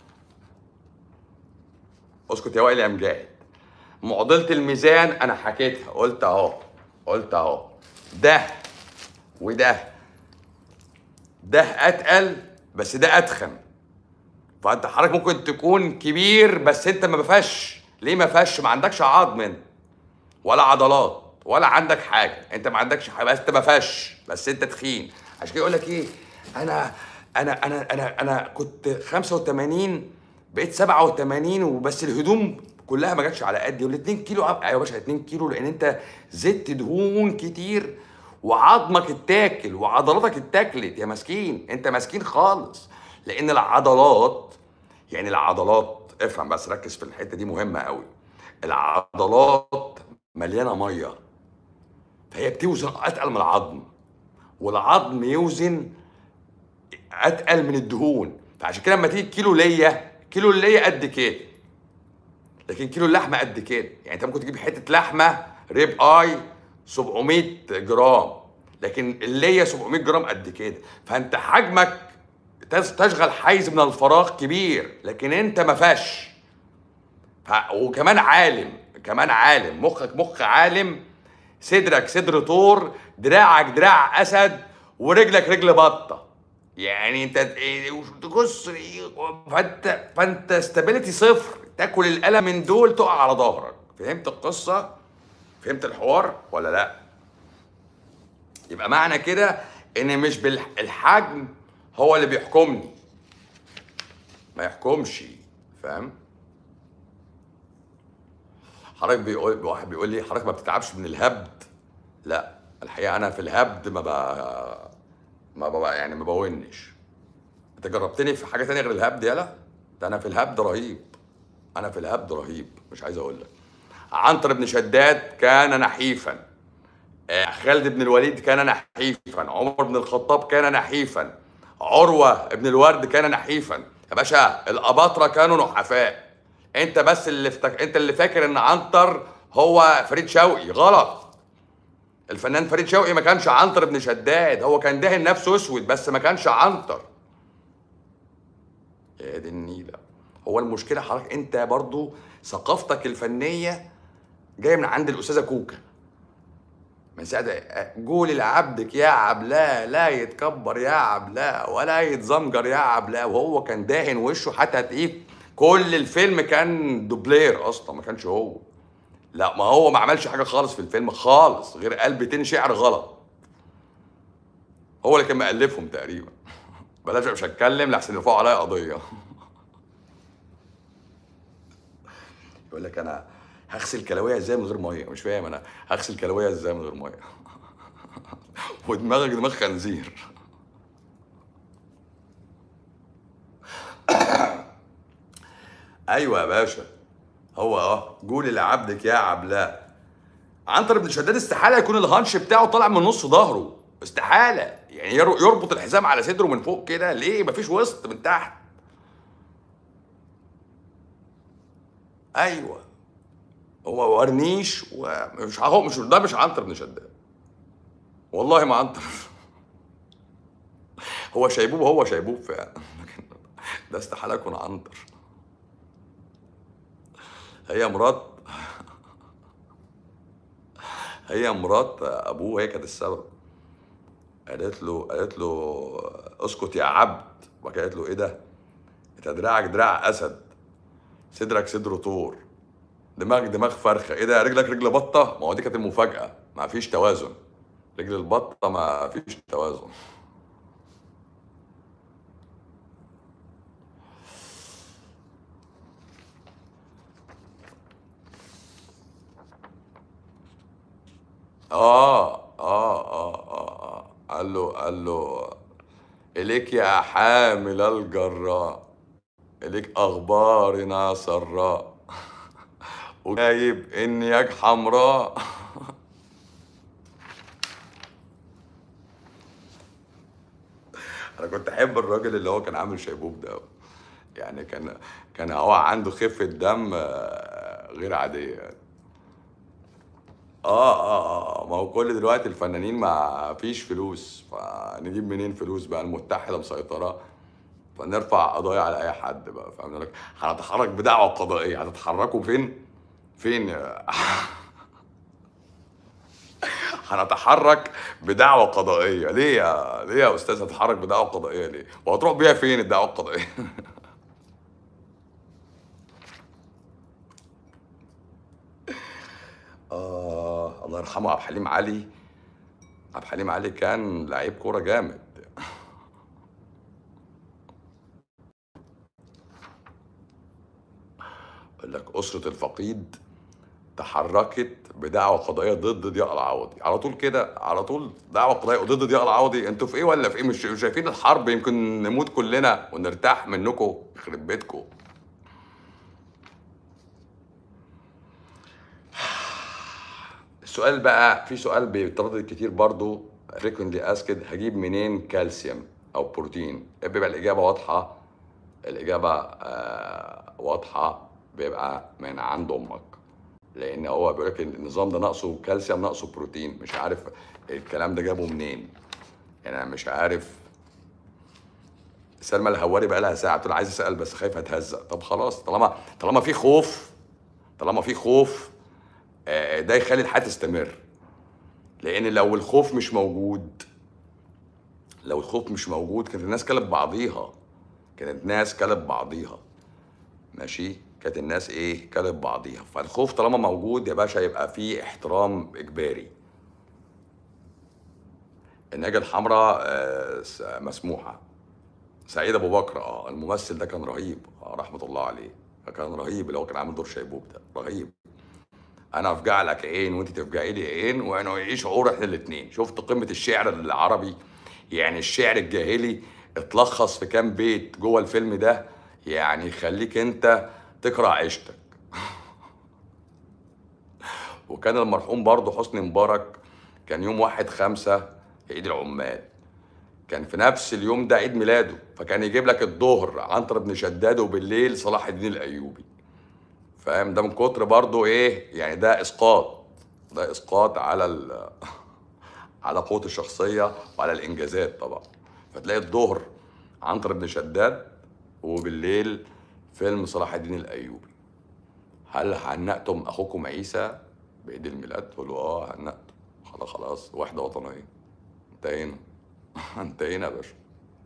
اسكت يا وائل يا مجاهد معضله الميزان انا حكيتها قلت اهو قلت اهو ده وده ده اتقل بس ده اتخن فانت حضرتك ممكن تكون كبير بس انت ما فيهاش ليه ما فيهاش ما عندكش عظم انت ولا عضلات ولا عندك حاجه انت ما عندكش حاجه بس انت ما فيهاش بس انت تخين عشان كده يقول لك ايه انا انا انا انا انا كنت 85 بقيت 87 وبس الهدوم كلها ما جاتش على قدي وال 2 كيلو ايوه يا باشا 2 كيلو لان انت زدت دهون كتير وعظمك اتاكل وعضلاتك اتاكلت يا مسكين انت مسكين خالص لان العضلات يعني العضلات افهم بس ركز في الحته دي مهمه قوي العضلات مليانه ميه فهي بتوزن اتقل من العظم والعظم يوزن اتقل من الدهون فعشان كده لما تيجي كيلو ليا كيلو الليا قد كده لكن كيلو اللحمه قد كده يعني انت ممكن تجيب حته لحمه ريب اي 700 جرام لكن الليا 700 جرام قد كده فانت حجمك تز- تشغل حيز من الفراغ كبير لكن انت ما فيهاش ف- وكمان عالم كمان عالم مخك مخ عالم صدرك صدر طور دراعك دراع اسد ورجلك رجل بطه يعني انت إيه، تبص إيه، فانت فانت استابيليتي صفر تاكل القلم من دول تقع على ظهرك فهمت القصه فهمت الحوار ولا لا يبقى معنى كده ان مش بالحجم هو اللي بيحكمني ما يحكمش فاهم حضرتك بيقول واحد بيقول لي حضرتك ما بتتعبش من الهبد لا الحقيقه انا في الهبد ما بقى ما بقى يعني ما بونش انت جربتني في حاجه تانية غير الهبد يالا ده انا في الهبد رهيب انا في الهبد رهيب مش عايز اقول لك عنتر بن شداد كان نحيفا آه، خالد بن الوليد كان نحيفا عمر بن الخطاب كان نحيفا عروة بن الورد كان نحيفا يا باشا الأباطرة كانوا نحفاء انت بس اللي فتك... انت اللي فاكر ان عنتر هو فريد شوقي غلط الفنان فريد شوقي ما كانش عنتر بن شداد هو كان دهن نفسه اسود بس ما كانش عنتر يا دي النيلة هو المشكلة حضرتك انت برضو ثقافتك الفنية جاية من عند الأستاذة كوكا من ساعة قول لعبدك يا عبلاء لا يتكبر يا عبلاء ولا يتزمجر يا عبلاء وهو كان داهن وشه حتى هتلاقيه كل الفيلم كان دوبلير اصلا ما كانش هو لا ما هو ما عملش حاجه خالص في الفيلم خالص غير قلبتين شعر غلط هو اللي كان مألفهم تقريبا بلاش مش هتكلم لحسن يرفعوا عليا قضيه يقول لك انا هغسل كلاويه ازاي من غير ميه مش فاهم انا هغسل كلاويه ازاي من غير ميه ودماغك دماغ خنزير ايوه يا باشا هو اه قول لعبدك يا عبلاء عنتر بن شداد استحاله يكون الهانش بتاعه طالع من نص ظهره استحاله يعني ير- يربط الحزام على صدره من فوق كده ليه مفيش وسط من تحت ايوه هو ورنيش ومش هو مش ده مش عنتر بن شداد والله ما عنتر هو شيبوب هو شيبوب فعلا لكن ده استحاله يكون عنتر هي مرات هي مرات ابوه هي كانت السبب قالت له قالت له اسكت يا عبد وبعد كده قالت له ايه ده انت دراعك دراع اسد صدرك صدر طور دماغك دماغ فرخه ايه ده رجلك رجل بطه ما هو دي كانت المفاجاه ما فيش توازن رجل البطه ما فيش توازن اه اه اه اه اه قال له قال له اليك يا حامل الجراء اليك اخبارنا سراء وجايب انياك حمراء انا كنت احب الراجل اللي هو كان عامل شيبوب ده أوي. يعني كان كان هو عنده خفة دم آه، غير عادية يعني. اه اه اه ما هو كل دلوقتي الفنانين ما فيش فلوس فنجيب منين فلوس بقى المتحدة مسيطرة فنرفع قضايا على اي حد بقى فاهم لك هنتحرك بدعوه قضائيه هتتحركوا فين فين يا- هنتحرك بدعوه قضائيه ليه يا ليه يا استاذ هتتحرك بدعوه قضائيه ليه وهتروح بيها فين الدعوه القضائيه اه الله يرحمه عبد الحليم علي عبد الحليم علي كان لعيب كوره جامد يقول لك اسره الفقيد تحركت بدعوى قضائيه ضد ضياء العوضي على طول كده على طول دعوى قضائيه ضد ضياء العوضي انتوا في ايه ولا في ايه مش مش شايفين الحرب يمكن نموت كلنا ونرتاح منكم يخرب بيتكم السؤال بقى في سؤال بيتردد كتير برضو frequently asked هجيب منين كالسيوم او بروتين بيبقى الاجابه واضحه الاجابه آه واضحه بيبقى من عند امك لان هو بيقول لك النظام ده ناقصه كالسيوم ناقصه بروتين مش عارف الكلام ده جابه منين يعني انا مش عارف سلمى الهواري بقى لها ساعه بتقول عايز اسال بس خايف هتهزق طب خلاص طالما طالما في خوف طالما في خوف آه، ده يخلي الحياه تستمر لان لو الخوف مش موجود لو الخوف مش موجود كانت الناس كلت بعضيها كانت الناس كلت بعضيها ماشي كانت الناس ايه كلت بعضيها فالخوف طالما موجود يا باشا يبقى فيه احترام اجباري النجا الحمراء آه، س- مسموحه سعيد ابو بكر اه الممثل ده كان رهيب آه رحمه الله عليه كان رهيب اللي هو كان عامل دور شيبوب ده رهيب انا افجع لك عين وانت تفجعي لي عين وانا ايه شعور احنا الاثنين شفت قمه الشعر العربي يعني الشعر الجاهلي اتلخص في كام بيت جوه الفيلم ده يعني يخليك انت تكره عيشتك وكان المرحوم برضه حسني مبارك كان يوم واحد خمسة عيد العمال كان في نفس اليوم ده عيد ميلاده فكان يجيب لك الظهر عنتر بن شداد وبالليل صلاح الدين الايوبي فاهم ده من كتر برضه ايه يعني ده اسقاط ده اسقاط على ال على قوة الشخصية وعلى الإنجازات طبعا فتلاقي الظهر عنتر بن شداد وبالليل فيلم صلاح الدين الأيوبي هل هنأتم أخوكم عيسى بعيد الميلاد؟ تقول له آه هنأتم خلاص خلاص وحدة وطنية انتهينا انتهينا يا باشا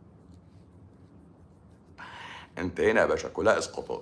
انتهينا يا باشا كلها إسقاطات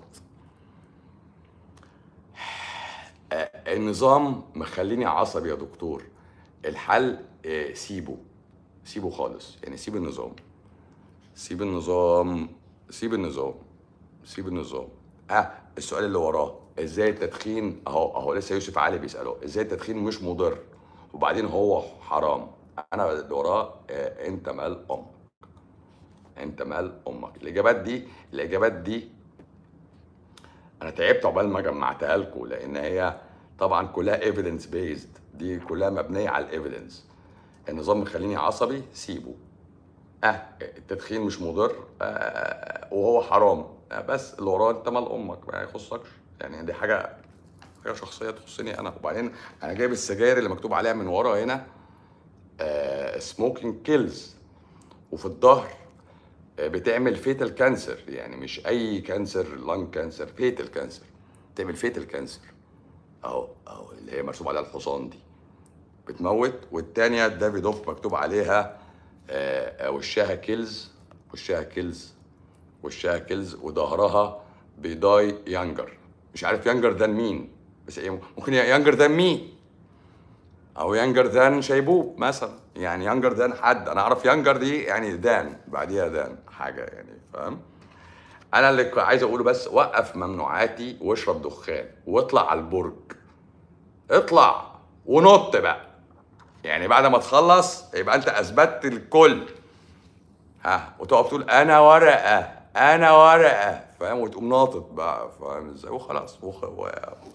آه، النظام مخليني عصبي يا دكتور الحل آه، سيبه سيبه خالص يعني سيب النظام سيب النظام سيب النظام سيب النظام اه السؤال اللي وراه ازاي التدخين اهو اهو لسه يوسف علي بيساله ازاي التدخين مش مضر وبعدين هو حرام انا اللي وراه آه انت مال امك انت مال امك الاجابات دي الاجابات دي انا تعبت عقبال ما جمعتها لكم لان هي طبعا كلها ايفيدنس بيزد دي كلها مبنيه على الايفيدنس النظام مخليني عصبي سيبه اه التدخين مش مضر آه وهو حرام آه بس اللي وراه انت مال امك ما يخصكش يعني دي حاجه حاجه شخصيه تخصني انا وبعدين انا جايب السجاير اللي مكتوب عليها من ورا هنا سموكينج كيلز وفي الظهر آه، بتعمل فيتال كانسر يعني مش اي كانسر لانج كانسر فيتال كانسر تعمل فيتال كانسر اهو اهو اللي هي مرسوم عليها الحصان دي بتموت والتانية دافيدوف مكتوب عليها آه، آه، وشها كيلز وشها كيلز وشها كيلز وظهرها بيداي يانجر مش عارف يانجر ذان مين بس ايه ممكن يانجر ذان مين او يانجر ذان شيبوب مثلا يعني يانجر ذان حد انا اعرف يانجر دي يعني دان بعديها دان حاجه يعني فاهم انا اللي ك- عايز اقوله بس وقف ممنوعاتي واشرب دخان واطلع على البرج اطلع ونط بقى يعني بعد ما تخلص يبقى انت اثبتت الكل ها وتقف تقول انا ورقه انا ورقه فاهم وتقوم ناطط بقى فاهم ازاي وخلاص وخ... و...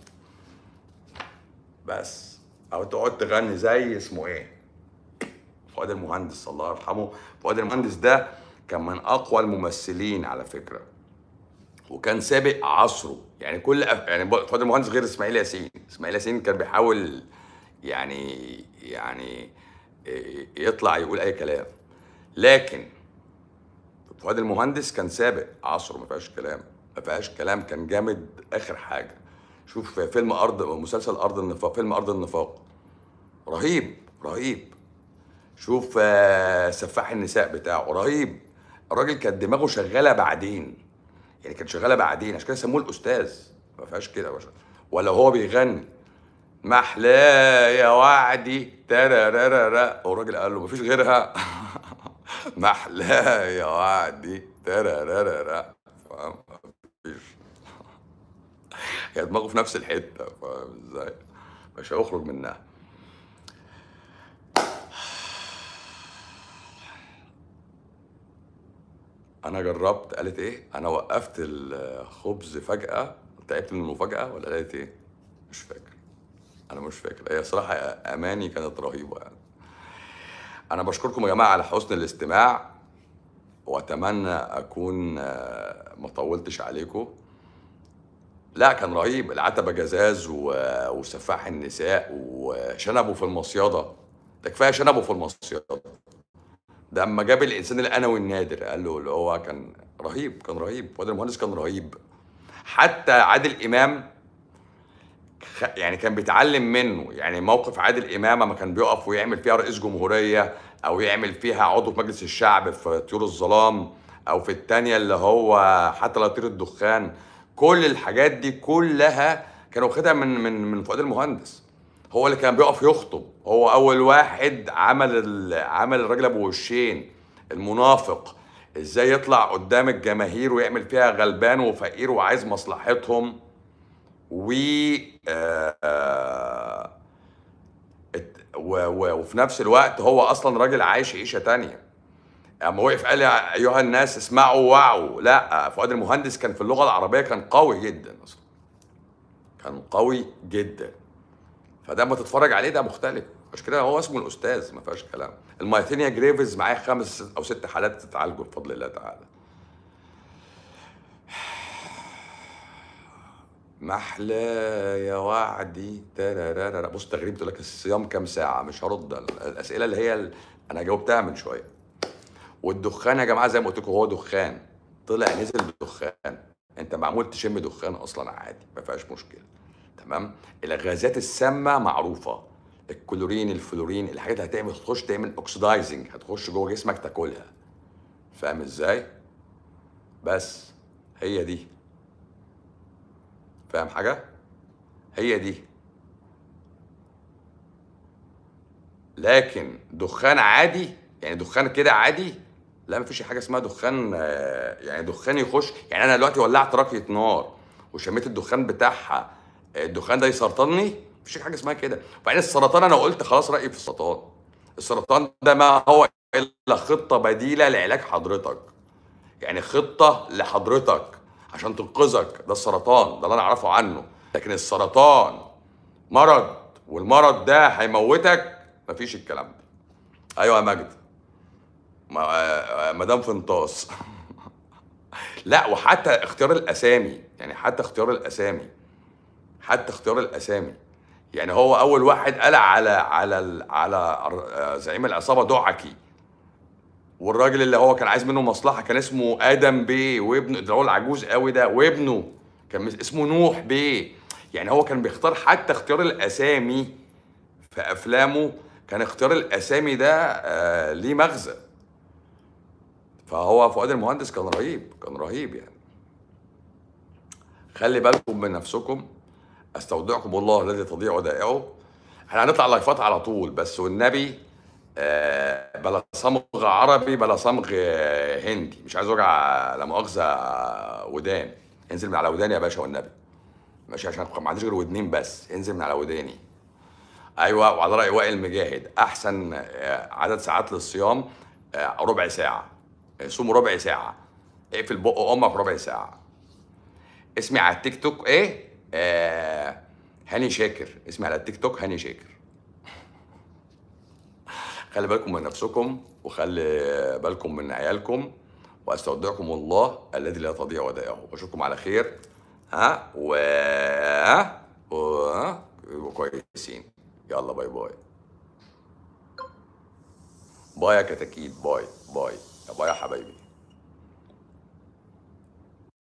بس او تقعد تغني زي اسمه ايه فؤاد المهندس الله يرحمه فؤاد المهندس ده كان من اقوى الممثلين على فكره وكان سابق عصره يعني كل أف... يعني ب- فؤاد المهندس غير اسماعيل ياسين اسماعيل ياسين كان بيحاول يعني يعني إيه، يطلع يقول اي كلام لكن فؤاد المهندس كان سابق عصره ما فيهاش كلام ما فيهاش كلام كان جامد اخر حاجه شوف فيلم ارض مسلسل ارض النفاق فيلم ارض النفاق رهيب رهيب شوف آه، سفاح النساء بتاعه رهيب الراجل كانت دماغه شغاله بعدين يعني كانت شغاله بعدين عشان كده سموه الاستاذ ما فيهاش كده يا باشا ولا هو بيغني محلاه يا وعدي ترارارا والراجل قال له مفيش غيرها محلاه يا وعدي ترارارا فاهم مفيش هي دماغه في نفس الحته فاهم ازاي مش هيخرج منها انا جربت قالت ايه انا وقفت الخبز فجاه تعبت من المفاجاه ولا قالت ايه مش فاكر انا مش فاكر هي صراحه اماني كانت رهيبه يعني انا بشكركم يا جماعه على حسن الاستماع واتمنى اكون آه، ما طولتش عليكم لا كان رهيب العتبه جزاز و... وسفاح النساء وشنبه في المصيده ده كفايه شنبه في المصيده ده اما جاب الانسان الانوي النادر قال له اللي هو كان رهيب كان رهيب وادي المهندس كان رهيب حتى عادل امام خ- يعني كان بيتعلم منه يعني موقف عادل امام لما كان بيقف ويعمل فيها رئيس جمهوريه او يعمل فيها عضو في مجلس الشعب في طيور الظلام او في التانية اللي هو حتى لا يطير الدخان كل الحاجات دي كلها كانوا واخدها من من من فؤاد المهندس هو اللي كان بيقف يخطب هو اول واحد عمل ال- عمل الراجل ابو وشين المنافق ازاي يطلع قدام الجماهير ويعمل فيها غلبان وفقير وعايز مصلحتهم و آه، آه، ات- و- و- وفي نفس الوقت هو اصلا راجل عايش عيشه تانية اما وقف قال يا ايها الناس اسمعوا واعوا لا فؤاد المهندس كان في اللغه العربيه كان قوي جدا اصلا كان قوي جدا فده اما تتفرج عليه ده مختلف مش كده هو اسمه الاستاذ ما فيهاش كلام المايثينيا جريفز معاه خمس او ست حالات تتعالجوا بفضل الله تعالى محلى يا وعدي ترارارا بص تغريب تقول لك الصيام كام ساعه مش هرد الاسئله اللي هي ال- انا جاوبتها من شويه والدخان يا جماعه زي ما قلت لكم هو دخان طلع نزل دخان انت معمول تشم دخان اصلا عادي ما فيهاش مشكله تمام الغازات السامه معروفه الكلورين الفلورين الحاجات اللي هتعمل تخش تعمل اوكسدايزنج هتخش جوه جسمك تاكلها فاهم ازاي بس هي دي فاهم حاجه هي دي لكن دخان عادي يعني دخان كده عادي لا مفيش حاجه اسمها دخان آه، يعني دخان يخش يعني انا دلوقتي ولعت راكيه نار وشميت الدخان بتاعها آه، الدخان ده يسرطني مفيش حاجه اسمها كده وبعدين السرطان انا قلت خلاص رايي في السرطان السرطان ده ما هو الا خطه بديله لعلاج حضرتك يعني خطه لحضرتك عشان تنقذك ده السرطان ده اللي انا اعرفه عنه لكن السرطان مرض والمرض ده هيموتك مفيش الكلام ده ايوه يا مجد ما- آه، مدام فنطاس لا وحتى اختيار الاسامي يعني حتى اختيار الاسامي حتى اختيار الاسامي يعني هو اول واحد قال على على ال- على آه، زعيم العصابه دعكي والراجل اللي هو كان عايز منه مصلحه كان اسمه ادم بيه وابنه ده هو العجوز قوي ده وابنه كان مس- اسمه نوح بيه يعني هو كان بيختار حتى اختيار الاسامي في افلامه كان اختيار الاسامي ده آه ليه مغزى فهو فؤاد المهندس كان رهيب كان رهيب يعني خلي بالكم من نفسكم استودعكم الله الذي تضيع ودائعه احنا هنطلع لايفات على طول بس والنبي آه، بلا صمغ عربي بلا صمغ آه، هندي مش عايز وجع لا مؤاخذه آه، ودان انزل من على وداني يا باشا والنبي ماشي عشان ما عنديش غير ودنين بس انزل من على وداني ايوه وعلى راي وائل مجاهد احسن آه، عدد ساعات للصيام آه، ربع ساعه آه، صوم ربع ساعه اقفل بق امك ربع ساعه اسمي على التيك توك ايه آه هاني شاكر اسمي على التيك توك هاني شاكر خلي بالكم من نفسكم وخلي بالكم من عيالكم واستودعكم الله الذي لا تضيع ودائعه واشوفكم على خير ها و ها و ها يبقوا كويسين يلا باي باي باي يا كتاكيت باي باي باي يا حبايبي